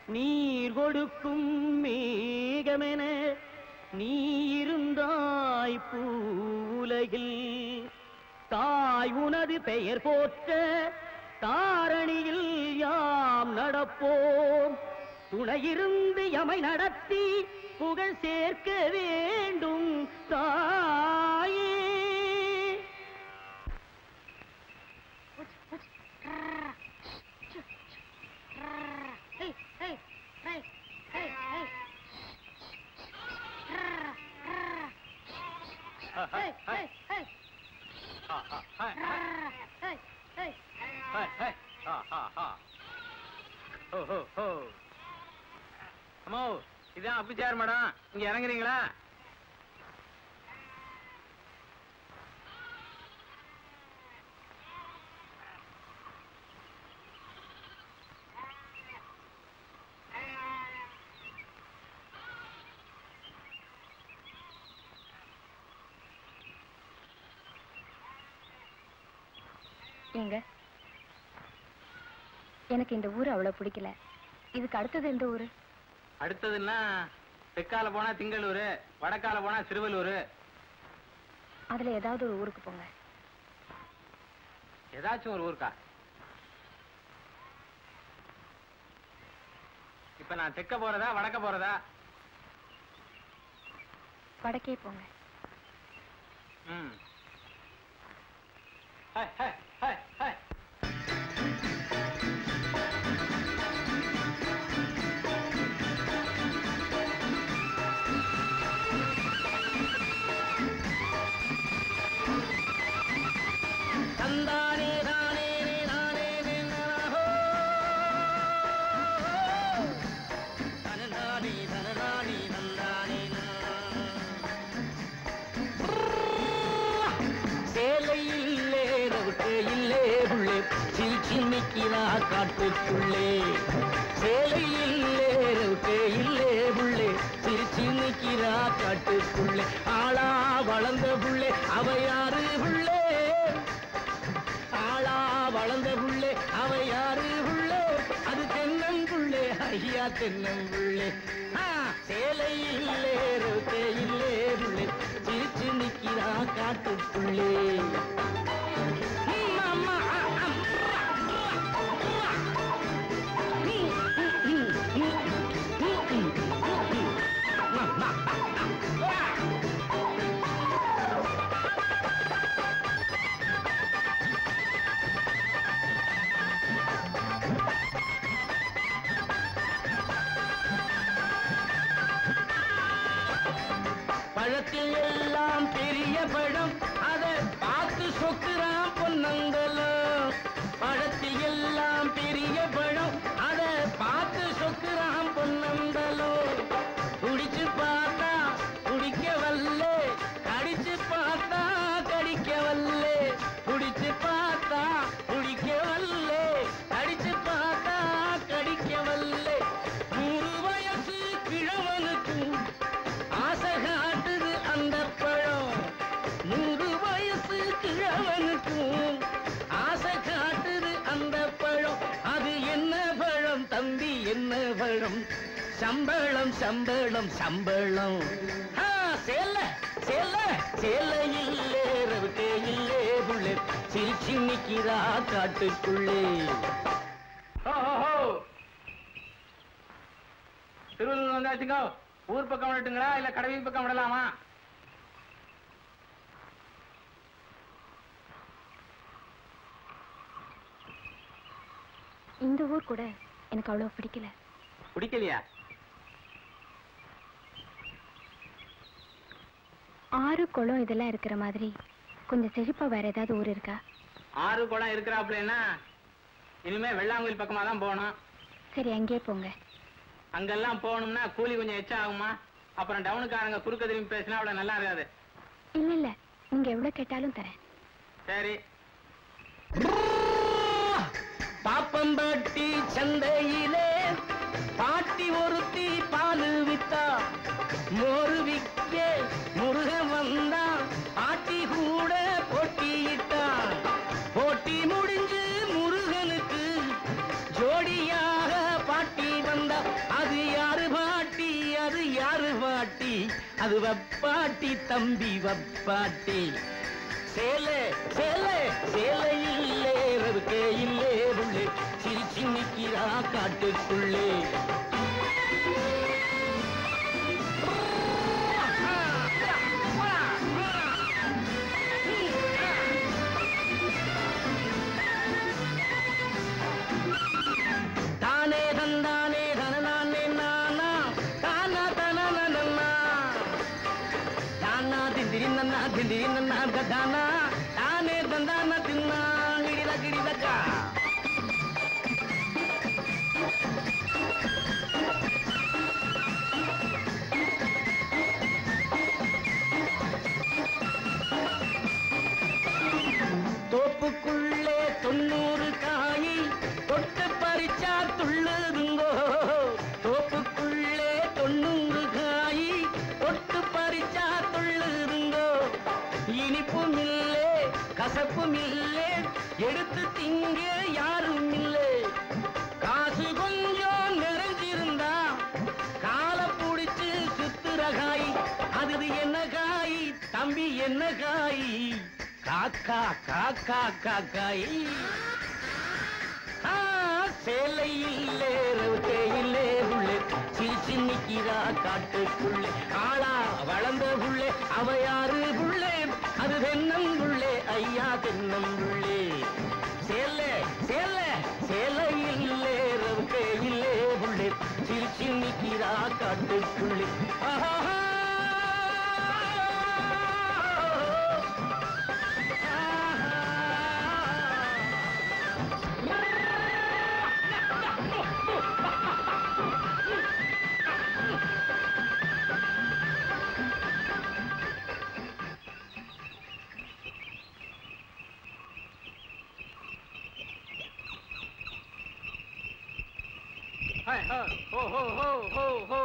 நீர் கொடுக்கும் மேகமென நீ இருந்தாய் பூவுலகில் தாய் உனது பெயர் போற்ற தாரணியில் யாம் நடப்போம் துணையிருந்து எமை நடத்தி புகழ் சேர்க்க வேண்டும் தாயே Hey, hey, hey, hey, hey. Hey, hey, hey. Hey, hey. அம்மா இதான் அப்பிச்சார் மேடம் இங்க இறங்குறீங்களா ஏங்க எனக்கு இந்த ஊர் அவ்வளவு பிடிக்கல இதுக்கு அடுத்தது எந்த ஊரு அடுத்ததுன்னா தெற்கால போனா திங்களூர் வடக்கால போனா சிறுவலூர் அதுல ஏதாவது ஒரு ஊருக்கு போங்க ஏதாச்சும் ஒரு ஊருக்கா இப்ப நான் தெற்க போறதா வடக்க போறதா வடக்கே போங்க ம் ஹாய் ஹாய் ஹாய் ஹாய் தந்தானே தானே நானே நின்னோ தனநானே தனநானே நந்தானே சேலை இல்லே ரவுட்டு இல்லே உள்ளே சின்னிக்கிறா காட்டுக்குள்ளே சேலை இல்லே ரவுட்டு இல்லே உள்ளே சின்னிக்கிறா காட்டுக்குள்ளே ஆளா வளர்ந்த புள்ளே அவ யாரு புள்ளே ஆளா வளர்ந்த புள்ளே அவ யாரு புள்ளே அது தென்னம்புள்ளே ஐயா தென்னம்புள்ளே ஆ, சேலை இல்லே ரோட்டே இல்லே புள்ளே சிரிச்சு நிக்கிறா காட்டுக்குள்ளே ம், அம்மா, ஆ, அம், ம், ம், ம், ம், ம், ம், ம். அம்மா, ஆ. பழத்தில் எல்லாம் பெரிய பழம் அதை பார்த்து சொக்குறான் பொன்னங்கலம் பழத்தில் எல்லாம் பெரிய பழம் அதை பார்த்து சொக்குறான் பொன்னங்கலம் குடிச்சு பார்த்தா குடிக்க வல்லே கடிச்சு பார்த்தா கடிக்க வல்லே குடிச்சு பார்த்தா குடிக்க வல்லே கடிச்சு பார்த்தா கடிக்க வல்லே நூறு வயசு கிழவனுக்கும் ஆசை காட்டுது அந்த பழம் நூறு வயசு கிழவனுக்கும் ஆசை காட்டுது அந்த பழம் அது என்ன பழம் தம்பி என்ன பழம் சம்பளம் சம்பளம் சம்பளம் ஆ, சேல சேல சேல இல்லே ரவுக்கே இல்லே புள்ளே சிரிச்சு நிக்கிறா காட்டுக்குள்ளே ஹோ, ஹோ, ஹோ. திருவள்ளூர் வந்தாச்சுங்க ஊர் பக்கம் விடட்டுங்களா இல்ல கடவுள் பக்கம் விடலாமா இந்த ஊர் கூட எனக்கு அவ்வளவு பிடிக்கல பிடிக்கலையா ஆறு குளம் இதெல்லாம் இருக்கிற மாதிரி கொஞ்சம் செழிப்பா வேற ஏதாவது ஊர் இருக்கா ஆறு குளம் இருக்கிறாப்புலன்னா இனிமே வெள்ளாங்குயில் பக்கமா தான் போகணும் சரி அங்கேயே போங்க அங்கெல்லாம் போகணும்னா கூலி கொஞ்சம் எச்சா ஆகுமா அப்புறம் டவுனுக்காரங்க குறுக்க திரும்பி பேசினா அவ்வளவு நல்லா இருக்காது இல்ல இல்ல நீங்க எவ்வளவு கேட்டாலும் தரேன் சரி பாப்பம்பட்டி சந்தையிலே பாட்டி ஒருத்தி பாலு வித்தா மோரு விக்க முருகன் வந்தா பாட்டி கூட போட்டியிட்டான் போட்டி முடிஞ்சு முருகனுக்கு ஜோடியாக பாட்டி வந்தா அது வப்பாட்டி தம்பி வப்பாட்டி சேலை சேலை சேலை இல்லே ரவுக்கே இல்லே உள்ளே சிரிச்சு நிக்கிறா காட்டுக்குள்ளே தானே தந்தானே தனநானே நானா தானா தனநனா தானா திந்திரி நன்னா திந்திரி நன்னா கதானா தானே தந்தானா தின்னா கிடித கிடிதக்கா தோப்புக்குள்ளே தொண்ணூறு காய் தொட்டு பறிச்சா துள்ளுதுங்கோ தோப்புக்குள்ளே தொண்ணூறு காய் தொட்டு பறிச்சா துள்ளுதுங்கோ இனிப்பும் இல்லே கசப்பும் இல்லே எடுத்து திங்க யாரும் இல்லை காசு கொஞ்சம் நிறைஞ்சிருந்தா காலை புடிச்சு சுத்துற காய் அது என்ன காய் தம்பி என்ன காய் காக்கா காக்கா காக்காய் ஆ, சேலை இல்லே ரவுத்தே இல்லே உள்ளே சிரிச்சு நிக்கிறா காட்டுக்குள்ளே ஆளா வளர்ந்த புள்ளே அவ யாரு புள்ளே அது தென்னம் புள்ளே ஐயா தென்னம் புள்ளே சேலை சேலை சேலை இல்லே ரவுத்தே இல்லே புள்ளே சிரிச்சு நிக்கிறா காட்டுக்குள்ளே ஆஹா ஹாய் ஹோ ஹோ ஹோ ஹோ ஹோ ஹோ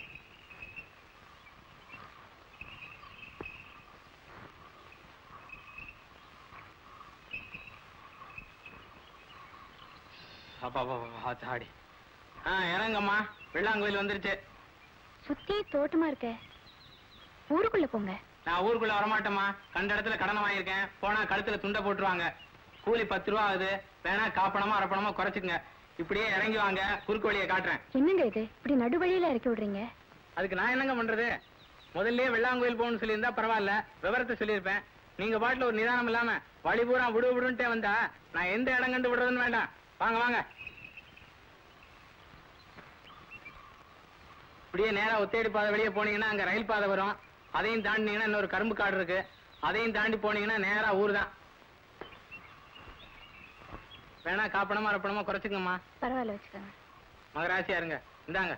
அப்பா அப்பா அப்பா தாடி ஆ இறங்கம்மா வெள்ளாங்கோயில் வந்துருச்சு சுத்தி தோட்டமா இருக்க ஊருக்குள்ள போங்க நான் ஊருக்குள்ள வரமாட்டேம்மா கண்ட இடத்துல கடனை வாங்கியிருக்கேன் போனா கழுத்துல துண்டை போட்டுருவாங்க கூலி பத்து ரூபா ஆகுது வேணா காப்பணமா அரப்பணமா குறைச்சுக்குங்க இப்படியே இறங்கி வாங்க குறுக்கு வழியை காட்டுறேன் என்னங்க இது இப்படி நடுவழியில இறக்கி விடுறீங்க அதுக்கு நான் என்னங்க பண்றது முதல்லயே வெள்ளாங்கோயில் போகணும்னு சொல்லியிருந்தா பரவாயில்ல விவரத்தை சொல்லியிருப்பேன் நீங்க பாட்டுல ஒரு நிதானம் இல்லாம வழி பூரா விடு விடுன்ட்டே வந்தா நான் எந்த இடம் கண்டு விடுறதுன்னு வேண்டாம் வாங்க வாங்க இப்படியே நேரா ஒத்தேடி பாதை வெளியே போனீங்கன்னா அங்க ரயில் பாதை வரும் அதையும் தாண்டினீங்கன்னா இன்னொரு கரும்பு காடு இருக்கு அதையும் தாண்டி போனீங்கன்னா நேரா ஊர் தான் வேணா காப்பணமா அரப்பணமா குறைச்சுக்கம்மா பரவாயில்ல வச்சுக்கோங்க மகராசியா இருங்க இந்தாங்க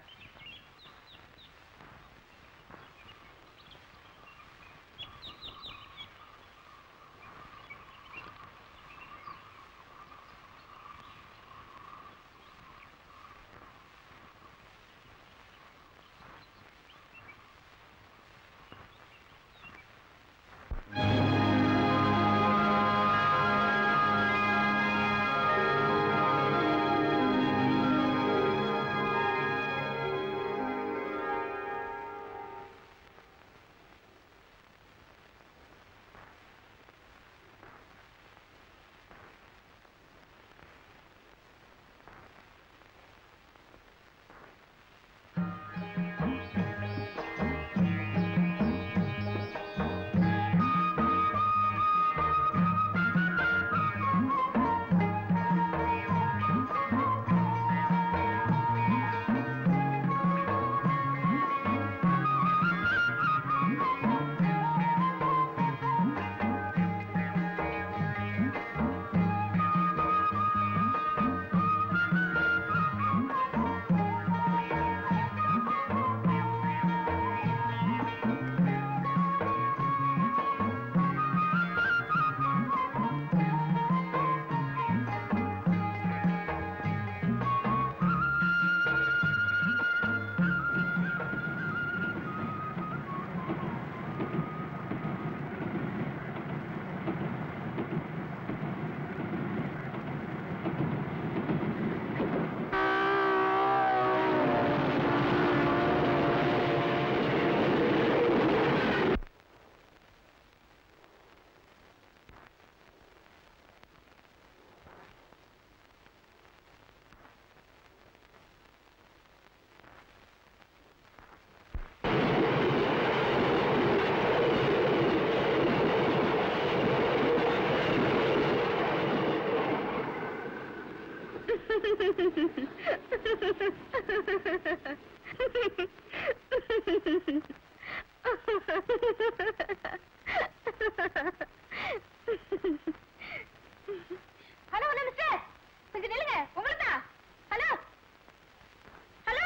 ஹலோ ஹலோ மிஸ்டர் கொஞ்சம் நில்லுங்க உங்களுக்கு தான் ஹலோ ஹலோ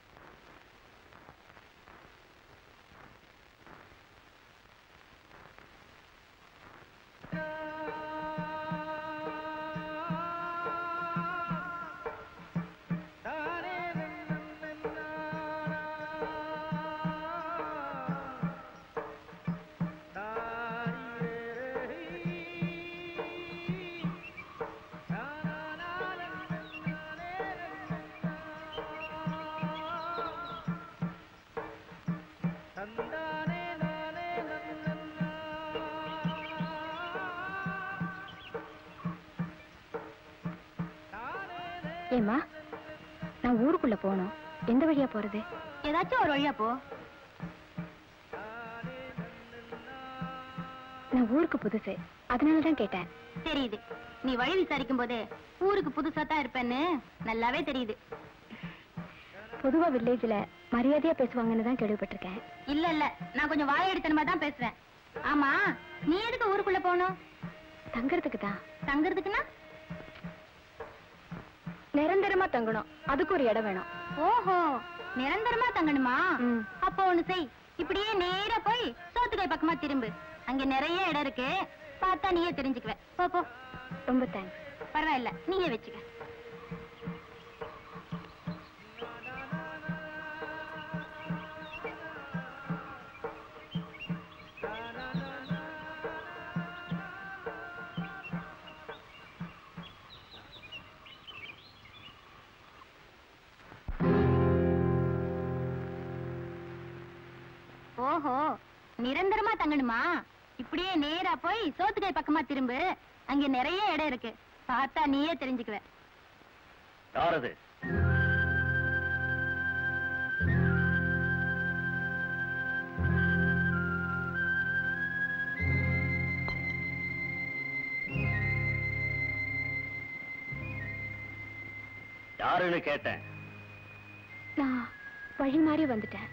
ஏம்மா நான் ஊருக்குள்ள போகணும் எந்த வழியா போறது ஏதாச்சும் ஒரு வழியா போ நான் ஊருக்கு புதுசு அதனால தான் கேட்டேன் தெரியுது நீ வழி விசாரிக்கும் போது ஊருக்கு புதுசா தான் இருப்பேன்னு நல்லாவே தெரியுது பொதுவா வில்லேஜ்ல மரியாதையா பேசுவாங்கன்னு தான் கேள்விப்பட்டிருக்கேன் இல்ல இல்ல நான் கொஞ்சம் வாயெடுத்தனமா தான் பேசுறேன் ஆமா நீ எதுக்கு ஊருக்குள்ள போகணும் தங்கறதுக்கு தான் தங்குறதுக்குன்னா நிரந்தரமா தங்கணும் அதுக்கு ஒரு இடம் வேணும் ஓஹோ நிரந்தரமா தங்கணுமா ம். அப்போ ஒண்ணு செய் இப்படியே நேரா போய் சோத்துக்கை பக்கமா திரும்பு அங்க நிறைய இடம் இருக்கு பார்த்தா நீயே தெரிஞ்சுக்குவ போ போ ரொம்ப தேங்க்ஸ் பரவாயில்ல நீயே வச்சுக்க ஓஹோ நிரந்தரமா தங்கணுமா இப்படியே நேரா போய் சோத்துக்கை பக்கமா திரும்பு அங்க நிறைய இடம் இருக்கு பார்த்தா நீயே தெரிஞ்சுக்குவ யாரது யாருன்னு கேட்டேன் நான் வழி மாறி வந்துட்டேன்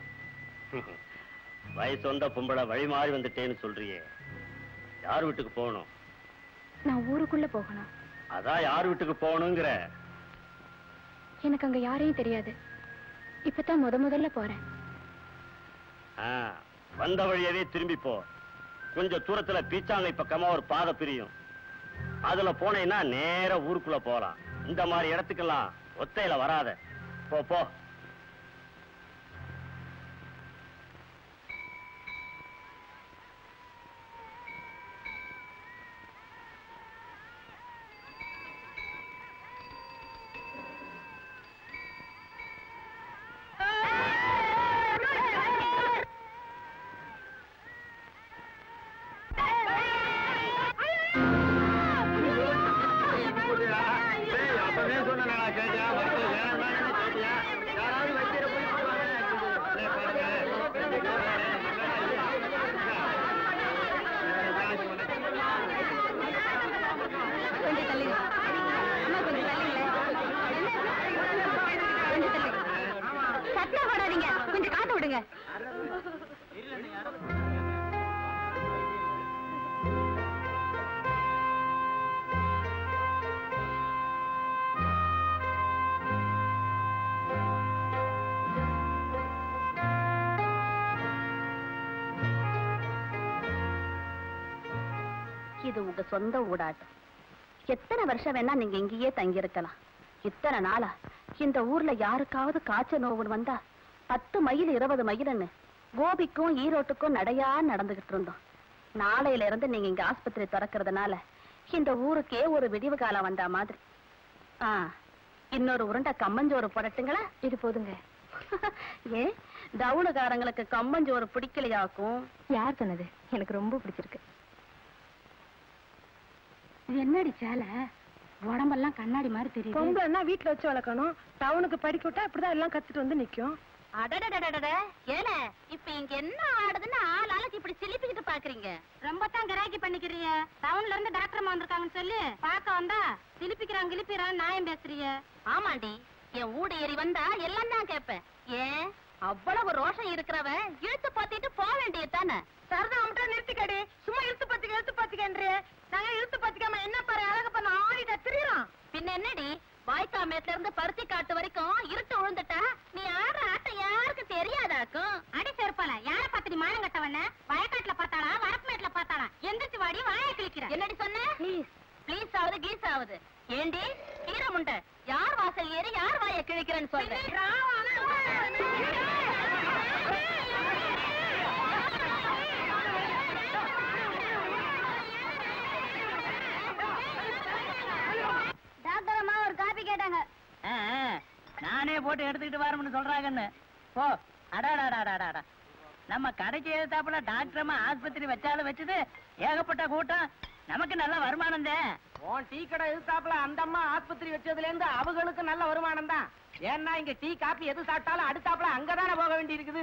வயசு வந்த பொம்பளை வழி மாறி வந்துட்டேன்னு சொல்றியே யார் வீட்டுக்கு போகணும் நான் ஊருக்குள்ள போகணும் அதான் யார் வீட்டுக்கு போகணுங்கிற எனக்கு அங்க யாரையும் தெரியாது இப்பதான் முத முதல்ல போறேன் ஆ, வந்த வழியவே திரும்பி போ கொஞ்சம் தூரத்துல பீச்சாங்கை பக்கமா ஒரு பாதை பிரியும் அதுல போனேன்னா நேரா ஊருக்குள்ள போலாம் இந்த மாதிரி இடத்துக்கெல்லாம் ஒத்தையில வராத போ போ கொஞ்சம் தள்ளுங்க அம்மா கொஞ்சம் தள்ளுங்களேன் கொஞ்சம் தள்ளுங்க சத்தம் போடாதீங்க கொஞ்சம் காத்து விடுங்க இது உங்க சொந்த ஊடாட்டம் எத்தனை வருஷம் வேணா நீங்க இங்கேயே தங்கி இருக்கலாம் இத்தனை நாளா இந்த ஊர்ல யாருக்காவது காய்ச்சல் நோவுன்னு வந்தா பத்து மைல் இருபது மைல்னு கோபிக்கும் ஈரோட்டுக்கும் நடையா நடந்துகிட்டு இருந்தோம் நாளையில இருந்து நீங்க இங்க ஆஸ்பத்திரி திறக்கறதுனால இந்த ஊருக்கே ஒரு விடிவு காலம் வந்தா மாதிரி ஆ இன்னொரு உருண்டை கம்மஞ்சோறு போடட்டுங்களா இது போதுங்க ஏ டவுனுக்காரங்களுக்கு கம்மஞ்சோறு பிடிக்கலையாக்கும் யார் சொன்னது எனக்கு ரொம்ப பிடிச்சிருக்கு இது என்னடி சேலை உடம்பெல்லாம் கண்ணாடி மாதிரி தெரியுது பொங்கல்னா வீட்டுல வச்சு வளர்க்கணும் டவுனுக்கு படிக்க விட்டா இப்படிதான் எல்லாம் கத்துட்டு வந்து நிக்கும் அடடடடடட ஏல இப்ப இங்க என்ன ஆடுதுன்னு ஆள் ஆளுக்கு இப்படி சிலிப்பிக்கிட்டு பாக்குறீங்க பண்றீங்க ரொம்ப தான் கிராக்கி பண்ணிக்கிறீங்க டவுன்ல இருந்து டாக்டர் அம்மா வந்திருக்காங்கன்னு சொல்லி பார்க்க வந்தா சிலிப்பிக்கிறான் கிளிப்பிக்கிறான் நியாயம் பேசுறீங்க ஆமாண்டி என் ஊடு ஏறி வந்தா எல்லாம் தான் கேட்பேன் ஏன் அவ்வளவு ரோஷம் இருக்கிறவன் இழுத்து பாத்திட்டு போக வேண்டியது தானே சரதா மட்டும் நிறுத்திக்கடி சும்மா இழுத்து பாத்துக்க இழுத்து பாத்துக்கன்றே நாங்க இழுத்து பாத்துக்காம என்ன பாரு அழகு பண்ண ஆடிட்ட திரியறோம் பின்ன என்னடி வாய்க்கா மேட்ல இருந்து பருத்தி காட்டு வரைக்கும் இருட்டு விழுந்துட்டா நீ ஆடுற ஆட்டம் யாருக்கும் தெரியாதாக்கும் அடி செருப்பால யார பார்த்து நீ மானம் கட்டவன வயக்காட்டுல பார்த்தாளா வரப்புமேட்ல பார்த்தாளா எந்திரிச்சு வாடி வாயை கிழிக்கிற என்னடி சொன்ன ப்ளீஸ் ஆகுது கீஸ் ஆகுது ஏண்டி ஈரமுண்ட யார் வாசல் ஏறி யார் வாயை கிழிக்கிறேன்னு சொல்றேன் டாக்டர் அம்மா ஒரு காபி கேட்டாங்க ஆ, ஆ, நானே போட்டு எடுத்துக்கிட்டு வரணும்னு சொல்றாங்கன்னு போ அடாடாடாடாடா நம்ம கடைக்கு எதிர்த்தாப்புல டாக்டர் அம்மா ஆஸ்பத்திரி வச்சாலும் வச்சது ஏகப்பட்ட கூட்டம் நமக்கு நல்ல வருமானம் தான் உன் டீ கடை எதிர்த்தாப்புல அந்த அம்மா ஆஸ்பத்திரி வச்சதுல இருந்து அவங்களுக்கு நல்ல வருமானம் தான் ஏன்னா இங்க டீ காப்பி எது சாப்பிட்டாலும் அடுத்தாப்புல அங்கதானே போக வேண்டி இருக்குது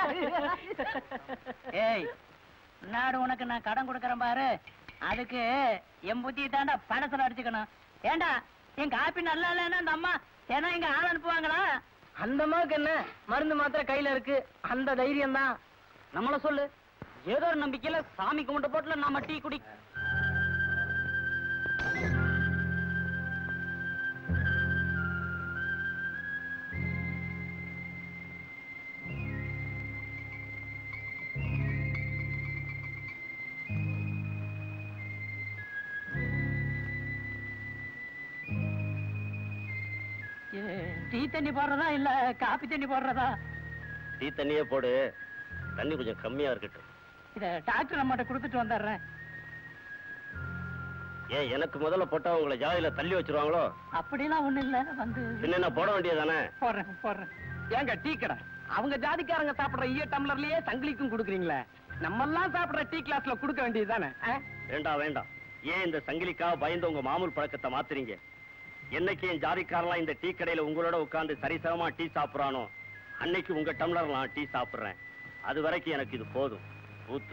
ஏய் முன்னாடி உனக்கு நான் கடன் கொடுக்கறேன் பாரு அதுக்கு என் புத்தி தாண்டா படத்துல அடிச்சுக்கணும் ஏண்டா என் காப்பி நல்லா இல்லைன்னா அந்த அம்மா ஏன்னா இங்க ஆள் அனுப்புவாங்களா அந்த அம்மாவுக்கு என்ன மருந்து மாத்திரை கையில இருக்கு அந்த தைரியம் தான் நம்மள சொல்லு ஏதோ ஒரு நம்பிக்கையில சாமி கும்பிட்ட போட்டுல நாம டீ குடி இது டீ தண்ணி போடுறதா இல்ல காப்பி தண்ணி போடுறதா டீ தண்ணியே போடு தண்ணி கொஞ்சம் கம்மியா இருக்கட்டும் இத டாக்டர் நம்மகிட்ட கொடுத்துட்டு வந்துடுறேன் ஏன் எனக்கு முதல்ல போட்டா உங்களை ஜாதியில தள்ளி வச்சிருவாங்களோ அப்படிலாம் ஒண்ணு இல்ல வந்து பின்ன என்ன போட வேண்டியதானே போடுறேன் போடுறேன் ஏங்க டீ கடை அவங்க ஜாதிக்காரங்க சாப்பிடுற ஈய டம்ளர்லயே சங்கிலிக்கும் கொடுக்குறீங்களே நம்ம எல்லாம் சாப்பிடுற டீ கிளாஸ்ல கொடுக்க வேண்டியதுதானே ஆ? வேண்டாம் வேண்டாம் ஏன் இந்த சங்கிலிக்காக பயந்து உங்க மாமூல் பழக்கத்தை மாத்துறீங்க என்னைக்கு என் ஜாதிக்காரலாம் இந்த டீ கடையில உங்களோட உட்கார்ந்து சரிசமமா டீ சாப்பிடுறானோ அன்னைக்கு உங்க டம்ளர் நான் டீ சாப்பிடுறேன் அது வரைக்கும் எனக்கு இது போதும் ஊத்து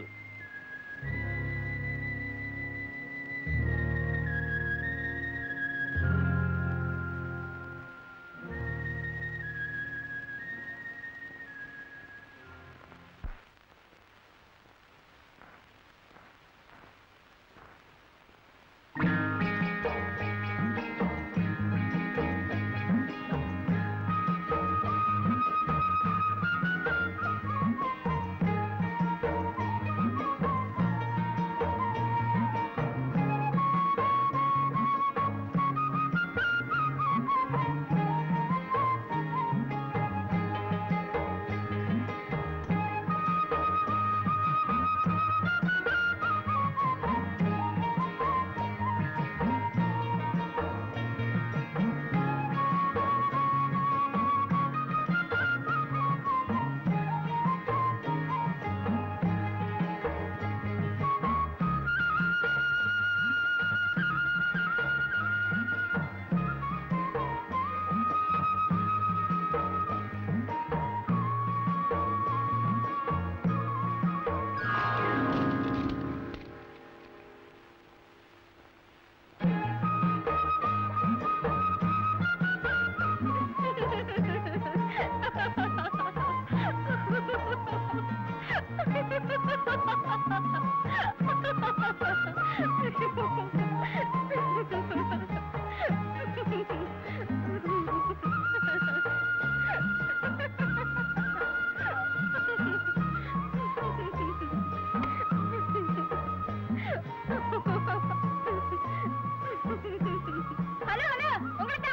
ஹலோ ஹலோ உங்களுக்கா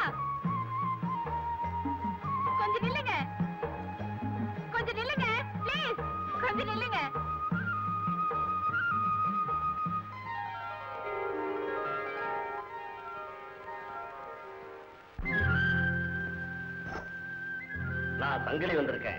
கொஞ்சம் நில்லுங்க கொஞ்சம் நில்லுங்க ப்ளீஸ் கொஞ்சம் நில்லுங்க நான் சங்கிலி வந்திருக்கேன்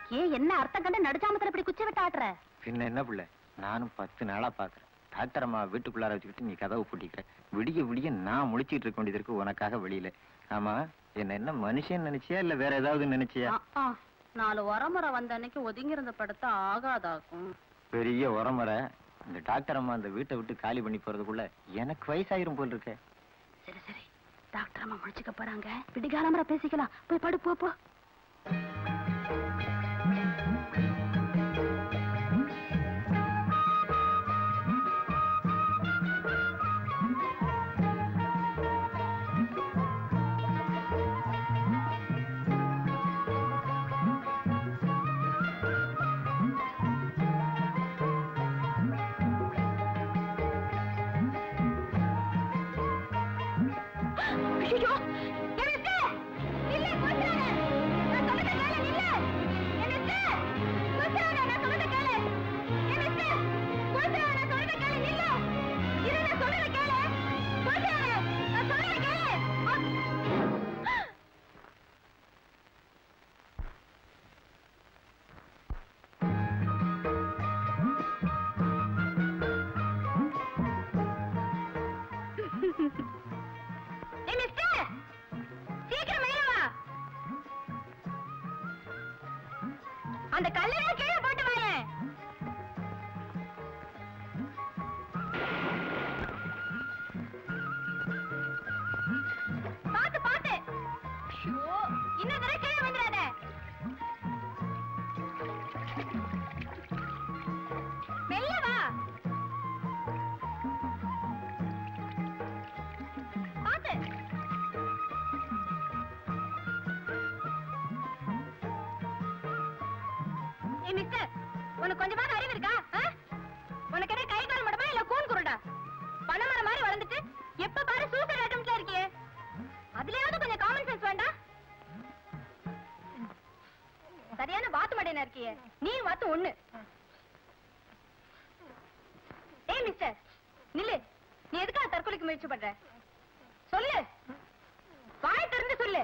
ஏன் என்ன அர்த்தம் கண்டு நடுச்சாமத்துல இப்படி குச்சி விட்டு ஆட்டுற பின்ன என்ன பிள்ளை நானும் பத்து நாளா பாக்குறேன் டாக்டர் அம்மா வீட்டுக்குள்ளார வச்சுக்கிட்டு நீ கதவை பூட்டிக்கிற விடிய விடிய நான் முழிச்சிட்டு இருக்க வேண்டியது இருக்கு உனக்காக வெளியில ஆமா என்ன என்ன மனுஷன் நினைச்சியா இல்ல வேற ஏதாவது நினைச்சியா ஆ, ஆ. நாலு உரமுறை வந்த அன்னைக்கு ஒதுங்கி இருந்த படுத்தா ஆகாதாக்கும் பெரிய உரமுறை இந்த டாக்டர் அம்மா அந்த வீட்டை விட்டு காலி பண்ணி போறதுக்குள்ள எனக்கு வயசாயிரும் போல் இருக்க சரி சரி டாக்டர் அம்மா முடிச்சுக்க போறாங்க விடிகாலம்பர பேசிக்கலாம் போய் படு போ போ ஐயோ எனக்கு இல்ல கூசுறாங்க நான் சொல்றத கேளு நில்லு எனக்கு கூசுறாங்க நான் சொல்றத கேளு எனக்கு கூசுறாங்க நான் சொல்றத கேளு நில்லு இரு நான் சொல்றத கேளு கூசுறாங்க நான் சொல்றத கேளு ஆ! ஏய் மிஸ்டர் சீக்கிரம் மேல வா அந்த கல்லெல்லாம் கீழே போட்டு வாயேன் பாத்து பாத்து ஐயோ இன்னும் தடவை கீழே வந்துடாத மெல்ல வா பாத்து ஏய் மிஸ்டர் உனக்கு கொஞ்சமாவது அறிவு இருக்கா ஆ? உனக்கு என்ன கை கால் மடமா இல்ல கூன் குருடா பணமரம் மாதிரி வளர்ந்துட்டு எப்ப பாரு சூசைட் அட்டம்ப்ட்ல இருக்கியே அதுலயாவது கொஞ்சம் காமன் சென்ஸ் வேண்டாம் சரியான பாத்து மடையனா இருக்கியே நீ வாத்து ஒண்ணு ஏய் மிஸ்டர் நில்லு நீ எதுக்காக தற்கொலைக்கு முயற்சி பண்ற சொல்லு வாய் திறந்து சொல்லு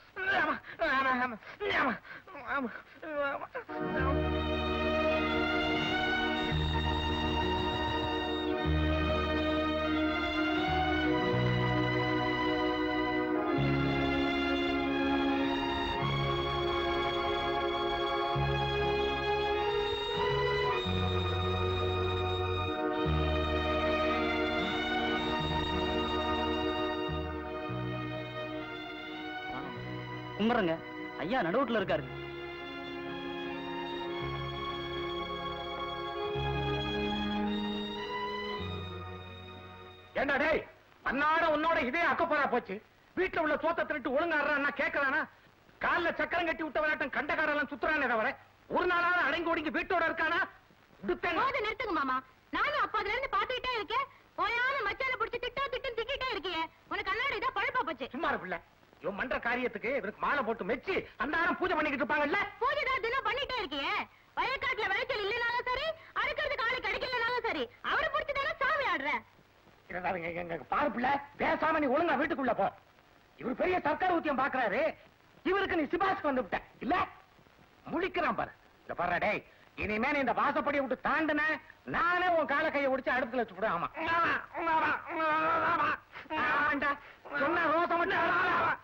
கும்பிடுறங்க ஐயா நடுவுட்ல இருக்காரு ஏண்டா டேய் அன்னாட உன்னோட இதே அக்கப்போரா போச்சு வீட்டுல உள்ள சோத்த திருட்டு ஒழுங்காடுறான்னா கேட்கறானா கால்ல சக்கரம் கட்டி விட்ட விளையாட்டம் கண்டக்காரெல்லாம் சுத்துறானே தவிர ஒரு நாளாவது அடங்கி ஒடுங்கி வீட்டோட இருக்கானா விடுத்தேன் போது நிறுத்துங்க மாமா நானும் அப்போதுல இருந்து பாத்துக்கிட்டே இருக்கேன் ஓயாம மச்சான புடிச்சு திட்டோ திட்டம் திட்டிட்டே இருக்கியே உனக்கு கண்ணாடி தான் பழப்பா போச்சு சும்மா இருப்பில்ல இவன் பண்ற காரியத்துக்கு இவருக்கு மாலை போட்டு மெச்சி அந்த நேரம் பூஜை பண்ணிக்கிட்டு இருப்பாங்கல்ல பூஜை தான் தினம் பண்ணிட்டே இருக்கியே வயக்காட்டுல விளைச்சல் இல்லைனாலும் சரி அறுக்கிறதுக்கு ஆளு கிடைக்கலனாலும் சரி அவரை பிடிச்சி தானே சாமி ஆடுற இங்க, இங்க, இங்க, பாரு பிள்ளை பேசாம நீ ஒழுங்கா வீட்டுக்குள்ள போ இவர் பெரிய சர்க்கார் ஊத்தியம் பாக்குறாரு இவருக்கு நீ சிபாஸ்க்கு வந்து விட்ட இல்ல முழிக்கிறான் பாரு இந்த பாரு டேய் இனிமே நீ இந்த வாசப்படியை விட்டு தாண்டுன நானே உன் கால கையை ஒடிச்சு அடுப்புல வச்சு விடு ஆமா ஆமாண்டா. சொன்ன ரோசம் மட்டும்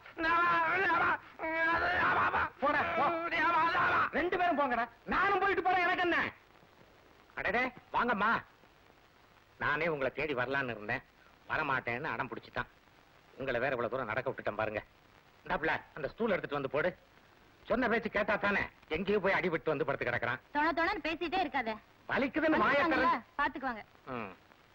போடா, போ. ரெண்டு பேரும் போங்கடா நானும் போயிட்டு போறேன் எனக்கு என்ன அடடே வாங்கம்மா நானே உங்களை தேடி வரலான்னு இருந்தேன் வரமாட்டேன்னு அடம் பிடிச்சிட்டான் உங்களை வேற இவ்வளவு தூரம் நடக்க விட்டுட்டேன் பாருங்க இந்தாப்புல அந்த ஸ்டூல் எடுத்துட்டு வந்து போடு சொன்ன பேச்சு கேட்டா தானே எங்கேயும் போய் அடிபட்டு வந்து படுத்து கிடக்குறான் தொண தொணன்னு பேசிட்டே இருக்காத வலிக்குதுன்னு வந்துட்டாங்கல்ல, மாயக்கரன் பாத்துக்குவாங்க ம்.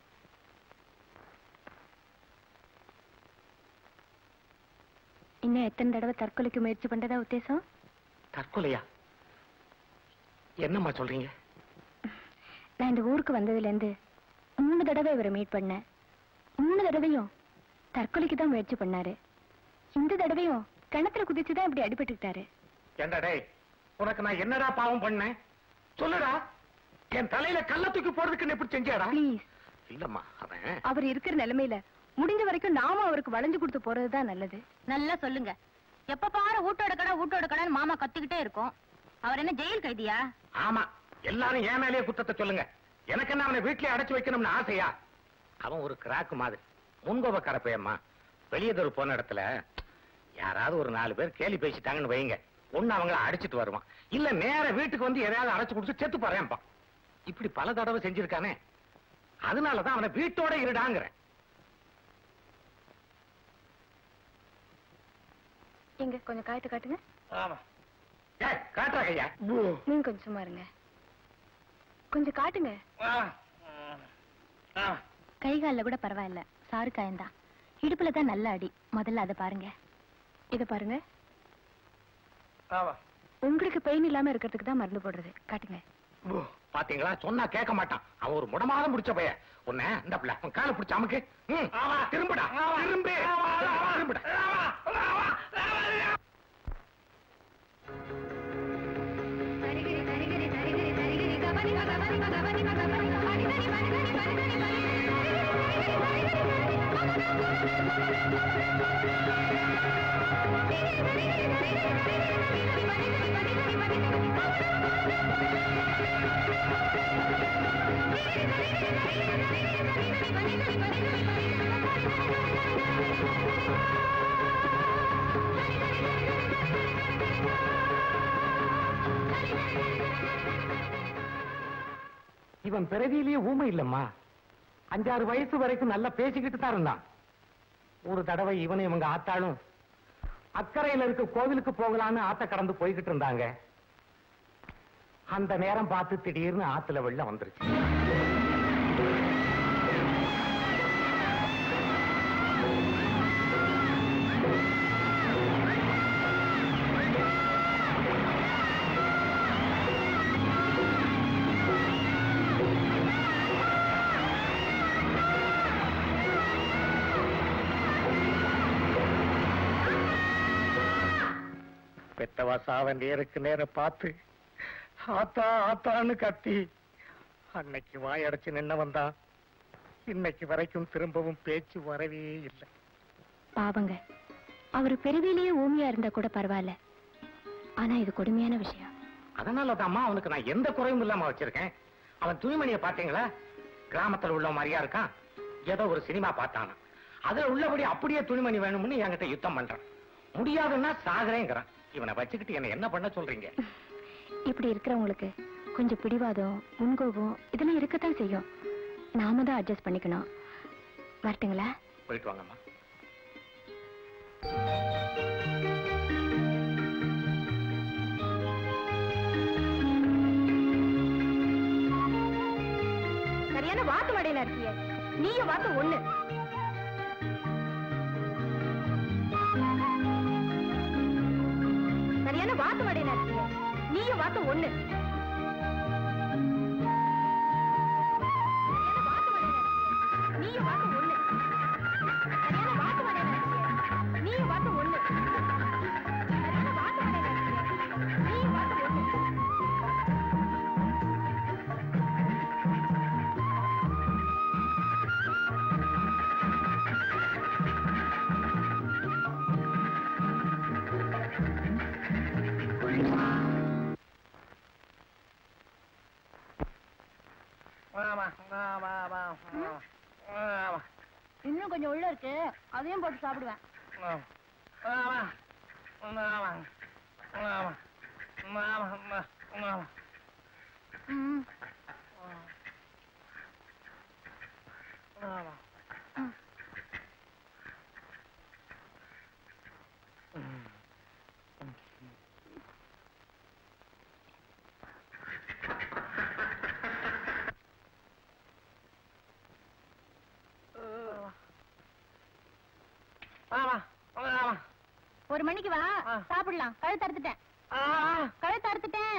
இன்னும் எத்தனை தடவை தற்கொலைக்கு முயற்சி பண்றதா உத்தேசம் தற்கொலையா என்னம்மா சொல்றீங்க நான் இந்த ஊருக்கு வந்ததுல இருந்து மூணு தடவை இவரை மீட் பண்ணேன் மூணு தடவையும் தற்கொலைக்கு தான் முயற்சி பண்ணாரு இந்த தடவையும் கிணத்துல குதிச்சு தான் இப்படி அடிபட்டுக்கிட்டாரு ஏண்டா டேய் உனக்கு நான் என்னடா பாவம் பண்ணேன் சொல்லுடா என் தலையில கல்ல தூக்கி போறதுக்கு நீ இப்படி செஞ்சியாடா ப்ளீஸ் இல்லம்மா அவன் அவர் இருக்கிற நிலைமையில முடிஞ்ச வரைக்கும் நாம அவருக்கு வளைஞ்சு கொடுத்து போறதுதான் நல்லது நல்லா சொல்லுங்க எப்ப பாரு வீட்டோட கடை வீட்டோட கடைன்னு மாமா கத்திக்கிட்டே இருக்கும் அவர் என்ன ஜெயில் கைதியா ஆமா எல்லாரும் என் மேலேயே குத்தத்தை சொல்லுங்க எனக்கு என்ன அவனை வீட்லயே அடைச்சு வைக்கணும்னு ஆசையா அவன் ஒரு கிராக்கு மாதிரி முன்கோப கரப்பையம்மா வெளியே தெரு போன இடத்துல யாராவது ஒரு நாலு பேர் கேலி பேசிட்டாங்கன்னு வைங்க ஒண்ணு அவங்கள அடிச்சிட்டு வருவான் இல்ல நேர வீட்டுக்கு வந்து எதையாவது அடைச்சு குடிச்சு செத்து போறேன்ப்பா இப்படி பல தடவை செஞ்சிருக்கானே அதனாலதான் அவனை வீட்டோட இருடாங்கிறேன் எங்க கொஞ்சம் காயத்தை காட்டுங்க ஏய், காட்டுறா கையா நீங்க கொஞ்சம் சும்மா இருங்க கொஞ்சம் காட்டுங்க கை கால்ல கூட பரவாயில்ல சாரு காயந்தான் இடுப்புல தான் நல்ல அடி முதல்ல அதை பாருங்க இத பாருங்க உங்களுக்கு பெயின் இல்லாம இருக்கிறதுக்கு தான் மருந்து போடுறது காட்டுங்க பாத்தீங்களா சொன்னா கேட்க மாட்டான் அவன் ஒரு முடமாதம் பிடிச்ச பைய உன்ன இந்த பிள்ளை உன் காலை பிடிச்ச அமுக்கு ம், திரும்புடா திரும்பு திரும்புடா இவன் பிறவியிலேயே ஊமை இல்லம்மா அஞ்சாறு வயசு வரைக்கும் நல்லா பேசிக்கிட்டு தான் இருந்தான் ஒரு தடவை இவனும் இவங்க ஆத்தாளும் அக்கறையில இருக்க கோவிலுக்கு போகலான்னு ஆத்த கடந்து போய்கிட்டு இருந்தாங்க அந்த நேரம் பார்த்து திடீர்னு ஆத்துல வெள்ளம் வந்துருச்சு பெத்தவா சாவ நேருக்கு நேரம் பார்த்து ஆத்தா ஆத்தான்னு கத்தி அன்னைக்கு வாயடைச்சு நின்ன வந்தா இன்னைக்கு வரைக்கும் திரும்பவும் பேச்சு வரவே இல்லை பாவங்க அவர் பெருவிலேயே ஊமியா இருந்தா கூட பரவாயில்ல ஆனா இது கொடுமையான விஷயம் அதனாலதாம்மா அவனுக்கு நான் எந்த குறையும் இல்லாம வச்சிருக்கேன் அவன் துணிமணியை பாத்தீங்களா கிராமத்துல உள்ள மாதிரியா இருக்கான் ஏதோ ஒரு சினிமா பார்த்தானா அதுல உள்ளபடி அப்படியே துணிமணி வேணும்னு என்கிட்ட யுத்தம் பண்றான் முடியாதுன்னா சாகுறேங்கிறான் இவனை வச்சுக்கிட்டு என்ன என்ன பண்ண சொல்றீங்க இப்படி இருக்கிறவங்களுக்கு கொஞ்சம் பிடிவாதம் முன்கோபம் இதெல்லாம் இருக்கத்தான் செய்யும் நாம தான் அட்ஜஸ்ட் பண்ணிக்கணும் வரட்டுங்களா போயிட்டு வாங்கம்மா சரியான வாக்கு வடையில இருக்கிய நீயும் வாக்கு ஒண்ணு சரியான வாக்கு வடையில இருக்கிய நீயும் வாக்கு ஒண்ணு சரியான வாக்கு வடையில இருக்கிய. நீயும் வாக்கு ஒண்ணு சரியான வாக்கு வடையில இருக்கிய. நீயும் வாக்கு ஒண்ணு சரியான வாக்கு வடையில இருக்கிய. நீயும் வாக்கு ஒண்ணு இன்னும் கொஞ்சம் உள்ள இருக்கு அதையும் போட்டு சாப்பிடுவேன் ம். ஒரு மணிக்கு வா சாப்பிடலாம் கழுத்து அறுத்துட்டேன் கழுத்து அறுத்துட்டேன்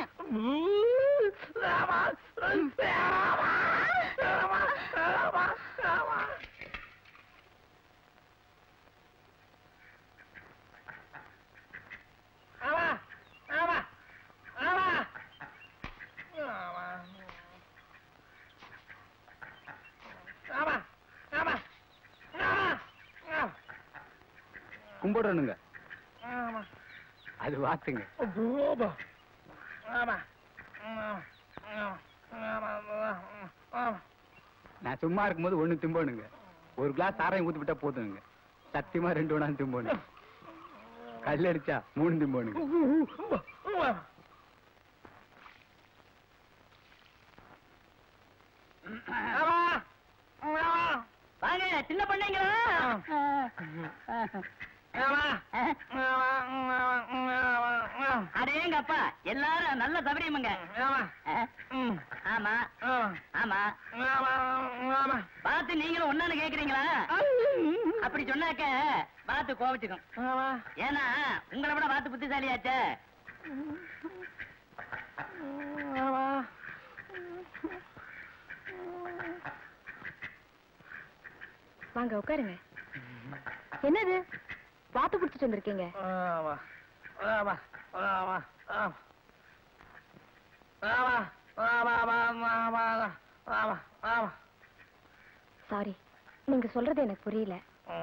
கும்பிடணுங்க அது வாத்துங்க நான் சும்மா இருக்கும்போது ஒண்ணு திம்போனுங்க ஒரு கிளாஸ் சாராயம் ஊத்தி விட்டா போதுங்க சத்தியமா ரெண்டு ஒண்ணா திம்போனு கல் அடிச்சா மூணு திம்போனுங்க வாங்க சின்ன பண்ணீங்களா அடேங்க அப்பா எல்லாரும் நல்ல சபரியமுங்க ஆமா ஆமா பார்த்து நீங்களும் ஒன்னு கேக்குறீங்களா அப்படி சொன்னாக்க பார்த்து கோவிச்சுக்கும் ஏன்னா உங்களை விட பார்த்து புத்திசாலியாச்சே வாங்க உட்காருங்க என்னது வாத்து பிடிச்சிட்டு வந்திருக்கீங்க சாரி நீங்க சொல்றது எனக்கு புரியல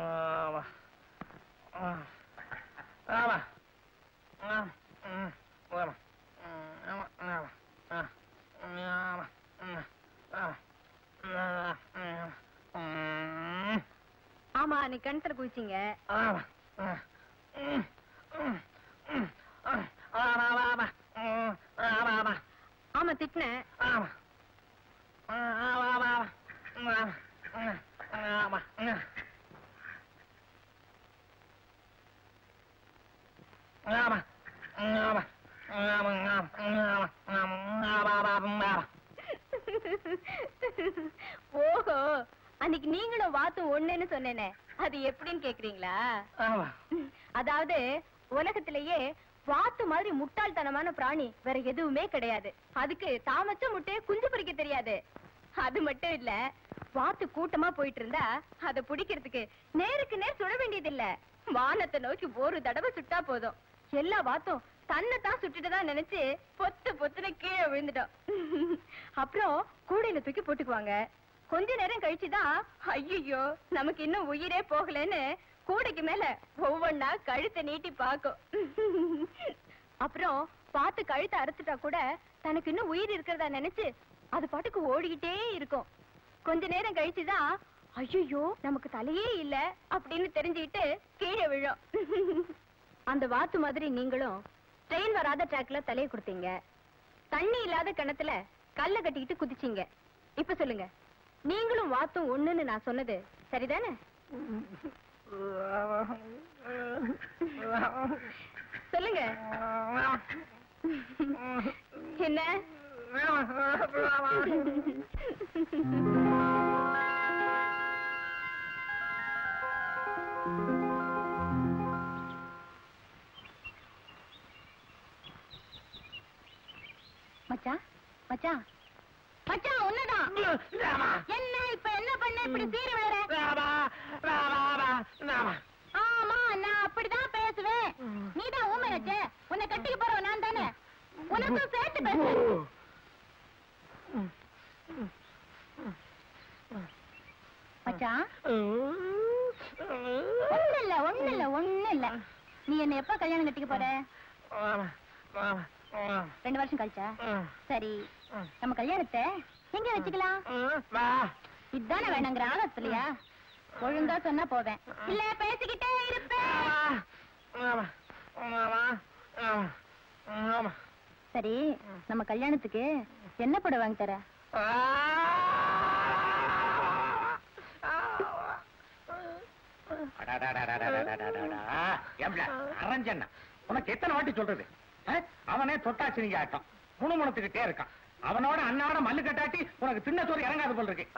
ஆமா நீ கிணத்துல குளிச்சீங்க ஆமா திட்டினேன் ஓஹோ அன்னைக்கு நீங்களும் வாத்து ஒண்ணுன்னு சொன்னேனே அது எப்படின்னு கேக்குறீங்களா அதாவது உலகத்திலேயே வாத்து மாதிரி முட்டாள்தனமான பிராணி வேற எதுவுமே கிடையாது அதுக்கு தாமச்ச முட்டைய குஞ்சு பறிக்க தெரியாது அது மட்டும் இல்ல வாத்து கூட்டமா போயிட்டு இருந்தா அத பிடிக்கிறதுக்கு நேருக்கு நேர் சுட வேண்டியதில்ல வானத்தை நோக்கி ஒரு தடவை சுட்டா போதும் எல்லா வாத்தும் தன்னைத்தான் சுட்டுட்டுதான் நினைச்சு பொத்து பொத்துன்னு கீழே விழுந்துட்டோம் அப்புறம் கூடையில தூக்கி போட்டுக்குவாங்க கொஞ்ச நேரம் கழிச்சுதான் ஐயோ நமக்கு இன்னும் உயிரே போகலன்னு கூடைக்கு மேல ஒவ்வொன்னா கழுத்தை நீட்டி பாக்கும் அப்புறம் பார்த்து கழுத்தை அறுத்துட்டா கூட தனக்கு இன்னும் உயிர் இருக்கிறதா நினைச்சு அது பாட்டுக்கு ஓடிக்கிட்டே இருக்கும் கொஞ்ச நேரம் கழிச்சுதான் ஐயோ நமக்கு தலையே இல்ல அப்படின்னு தெரிஞ்சுக்கிட்டு கீழே விழும் அந்த வாத்து மாதிரி நீங்களும் ட்ரெயின் வராத ட்ராக்ல தலையை கொடுத்தீங்க தண்ணி இல்லாத கிணத்துல கல்ல கட்டிக்கிட்டு குதிச்சீங்க இப்ப சொல்லுங்க நீங்களும் வாத்தும் ஒண்ணுன்னு நான் சொன்னது சரிதானே சொல்லுங்க என்ன மச்சான் மச்சான் மச்சான் ஒண்ணுதான் என்ன இப்ப என்ன பண்ண இப்படி சீர விழற ஆமா நான் அப்படிதான் பேசுவேன் நீதான் ஊமையாச்சே உன்னை கட்டிக்க போறவன் நான் தானே உனக்கும் சேர்த்து பேசுறேன் மச்சான் ஒண்ணு இல்ல ஒண்ணு இல்ல ஒண்ணு இல்ல நீ என்ன எப்ப கல்யாணம் கட்டிக்க போற ரெண்டு வருஷம் கழிச்சா சரி நம்ம கல்யாணத்தை எங்க வச்சுக்கலாம் இதுதானே வேணுங்கிற ஆலோசனையா ஒழுங்கா சொன்னா போவேன் இல்ல பேசிக்கிட்டே இருப்பேன் சரி நம்ம கல்யாணத்துக்கு என்ன படம் வாங்கி தர அரஞ்சண்ணா உனக்கு எத்தனை வாட்டி சொல்றது அஹ்? அவனே தொட்டாச்சு நீங்க ஆட்டம் முணுமுணுத்துக்கிட்டே இருக்கான் அவனோட அண்ணாவோட மல்லு கட்டாட்டி உனக்கு தின்ன சோறு இறங்காது போல் இருக்கு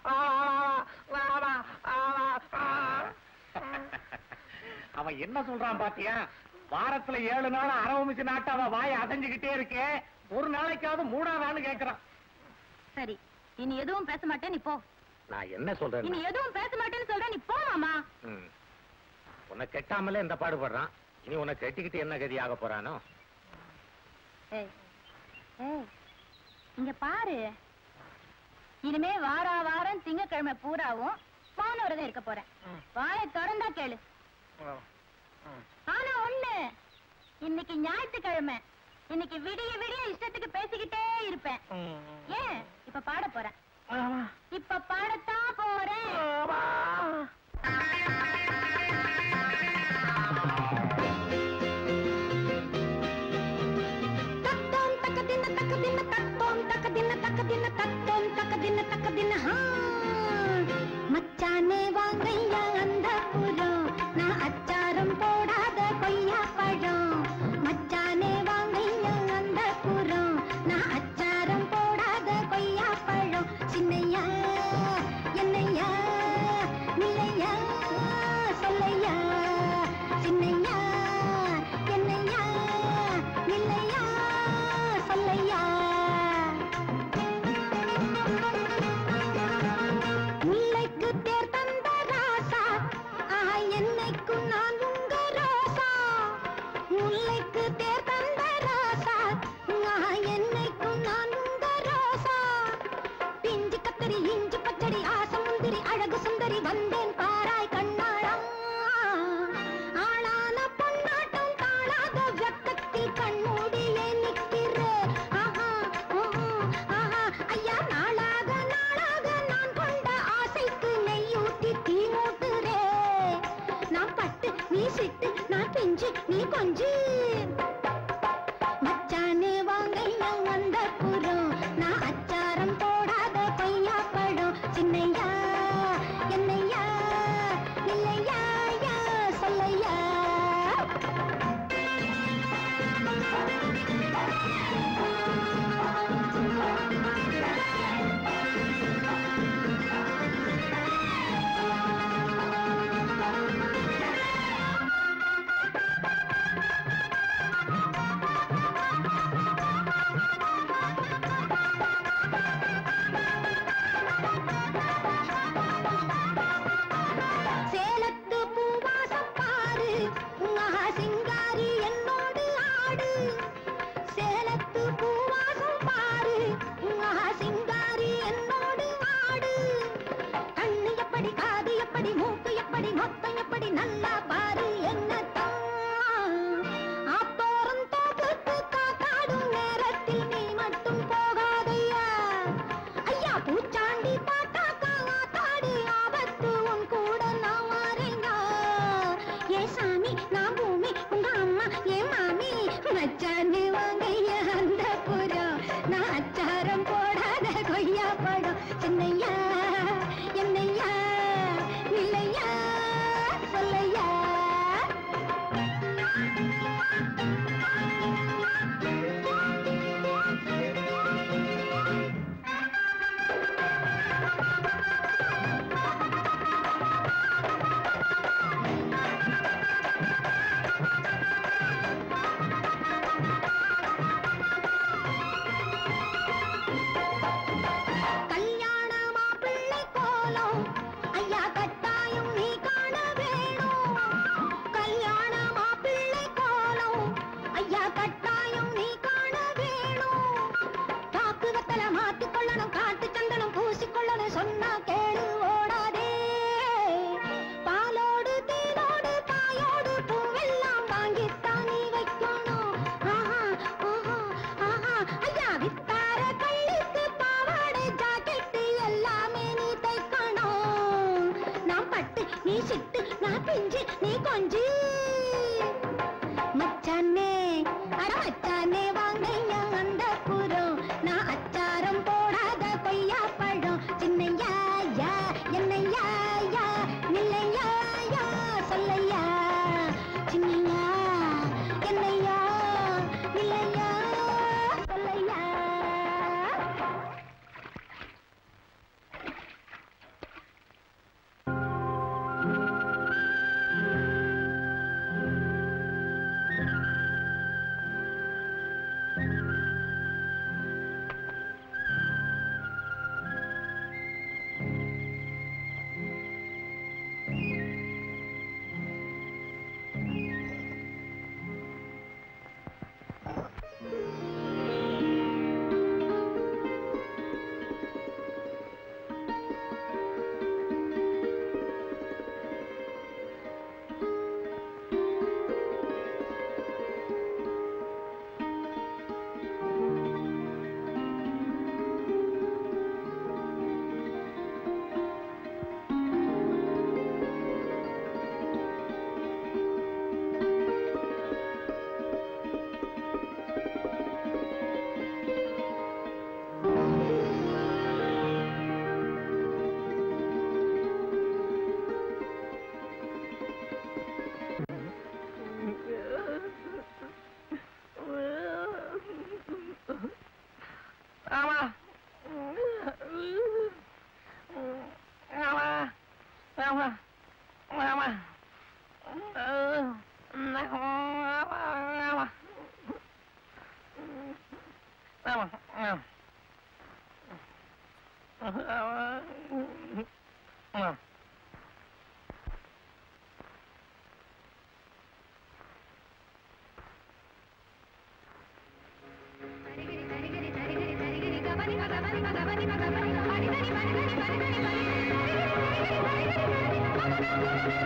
அவன் என்ன சொல்றான் பாத்தியா வாரத்துல ஏழு நாள் அரவமிச்சு நாட்டு அவன் வாயை அசைஞ்சுக்கிட்டே இருக்கே ஒரு நாளைக்காவது மூணாதான்னு கேக்குறான் சரி இனி எதுவும் பேச மாட்டேன் நீ போ நான் என்ன சொல்றேன் இனி எதுவும் பேச மாட்டேன்னு சொல்றேன் நீ போ மாமா ம். உன்னை கெட்டாமலே இந்த பாடுபடுறான் இனி உன்னை கெட்டிக்கிட்டு என்ன கதி ஆக போறானோ ஏய் ஏய் இங்க பாரு இனிமே வாரா வாரம் திங்கக்கிழமை பூராவும் வானவரதம் இருக்க போறேன் வாயை திறந்தா கேளு ஆனா ஒண்ணு இன்னைக்கு ஞாயிற்றுக்கிழமை இன்னைக்கு விடிய விடிய இஷ்டத்துக்கு பேசிக்கிட்டே இருப்பேன் ஏன் இப்ப பாட போறேன் இப்ப பாடத்தான் போறேன் தத்தோம் தக்க தின்ன தக்க தின்ன தத்தோம் தக்க தின்ன தக்க தின்ன தத்தோம் தக்க தின்ன தக்க தின்ன ஹா. மச்சானே வாங்கையா அந்த புறம் நான் அச்சாரம் போடாத கொய்யா பழம் மச்சானே வாங்கையா அந்த புறம் நான் அச்சாரம் போடாத கொய்யா பழம் சின்னையா என்னையா நிலையா சொல்லையா சின்னையா என்னையா நிலையா சொல்லையா முல்லைக்கு தேர் தந்த ராசா ஆஹா என்னைக்கும் நான் உங்க ரோசா முல்லைக்கு தேர் தந்த ராசா ஆஹா என்னைக்கும் நான் உங்க ரோசா பிஞ்சு கத்தரி இஞ்சி பச்சடி ஆசை முந்திரி அழகு சுந்தரி வந்தேன் பாராய் கண்ணாளா ஆளான பொன்னாட்டம் தாழாத வெக்கத்தில் கண்மூடியே நிற்கிறேன் ஆஹா ஆஹா, ஆஹா ஐயா நாளாக நாளாக நான் கொண்ட ஆசைக்கு நெய்யூட்டி தீ மூட்டுறே நான் பட்டு நீ சிட்டு நான் பிஞ்சு நீ கொஞ்சு மச்சானே வாங்கையா வந்த புறம் நான் அச்சாரம் போடாத கொய்யா பழம் சின்னையா என்னையா இல்லையா யா சொல்லையா சேலத்து பூவாசம் பாரு மகா சிங்காரி என்னோடு ஆடு சேலத்து பூவாசம் பாரு மகா சிங்காரி என்னோடு ஆடு கண்ணு எப்படி காது எப்படி மூக்கு எப்படி மொத்தம் எப்படி நல்லா பாரு என்னத்தான் ஆத்தோரம் தோப்புக்கு காத்தாடும் நேரத்தில் நீ மட்டும் போகாதையா ஐயா பூச்சாண்டி பாட்டாக்கா ஆத்தாடி ஆபத்து உன் கூட நான் வரேங்க ஏ சாமி நான் பூமி உங்க அம்மா ஏ மாமி மச்சானு வாங்கையா அந்த புறம் நான் அச்சாரம் போடாத கொய்யா படம் சின்னையா என்னையா இல்லையா சொல்லையா கல்யாண மாப்பிள்ளை கோலம் ஐயா கட்டாயம் நீ காண வேணும் கல்யாண மாப்பிள்ளை கோலம் ஐயா கட்டாயம் நீ காண வேணும் காக்கு வெத்தல மாத்திக் கொள்ளணும் காட்டு சந்தனம் பூசிக்கொள்ளணும் சொன்னா கேளு ஓடாதே பாலோடு தேனோடு காயோடு பூவெல்லாம் வாங்கித்தான் நீ வைக்கணும் ஆஹா ஆஹா ஆஹா ஐயா வித்தார கள்ளிக்கு பாவாடை ஜாக்கெட்டு எல்லாமே நீ தைக்கணும் நான் பட்டு நீ சிட்டு நான் பிஞ்சு நீ கொஞ்சு மச்சானே அட மச்சானே வாங்கையா அந்த புறம் நான் அச்சாரம் போடாத கொய்யா பழம் சின்னையா யா என்னையா யா நில்லையா யா சொல்லையா சின்னையா என்னையா நில்லையா சொல்லையா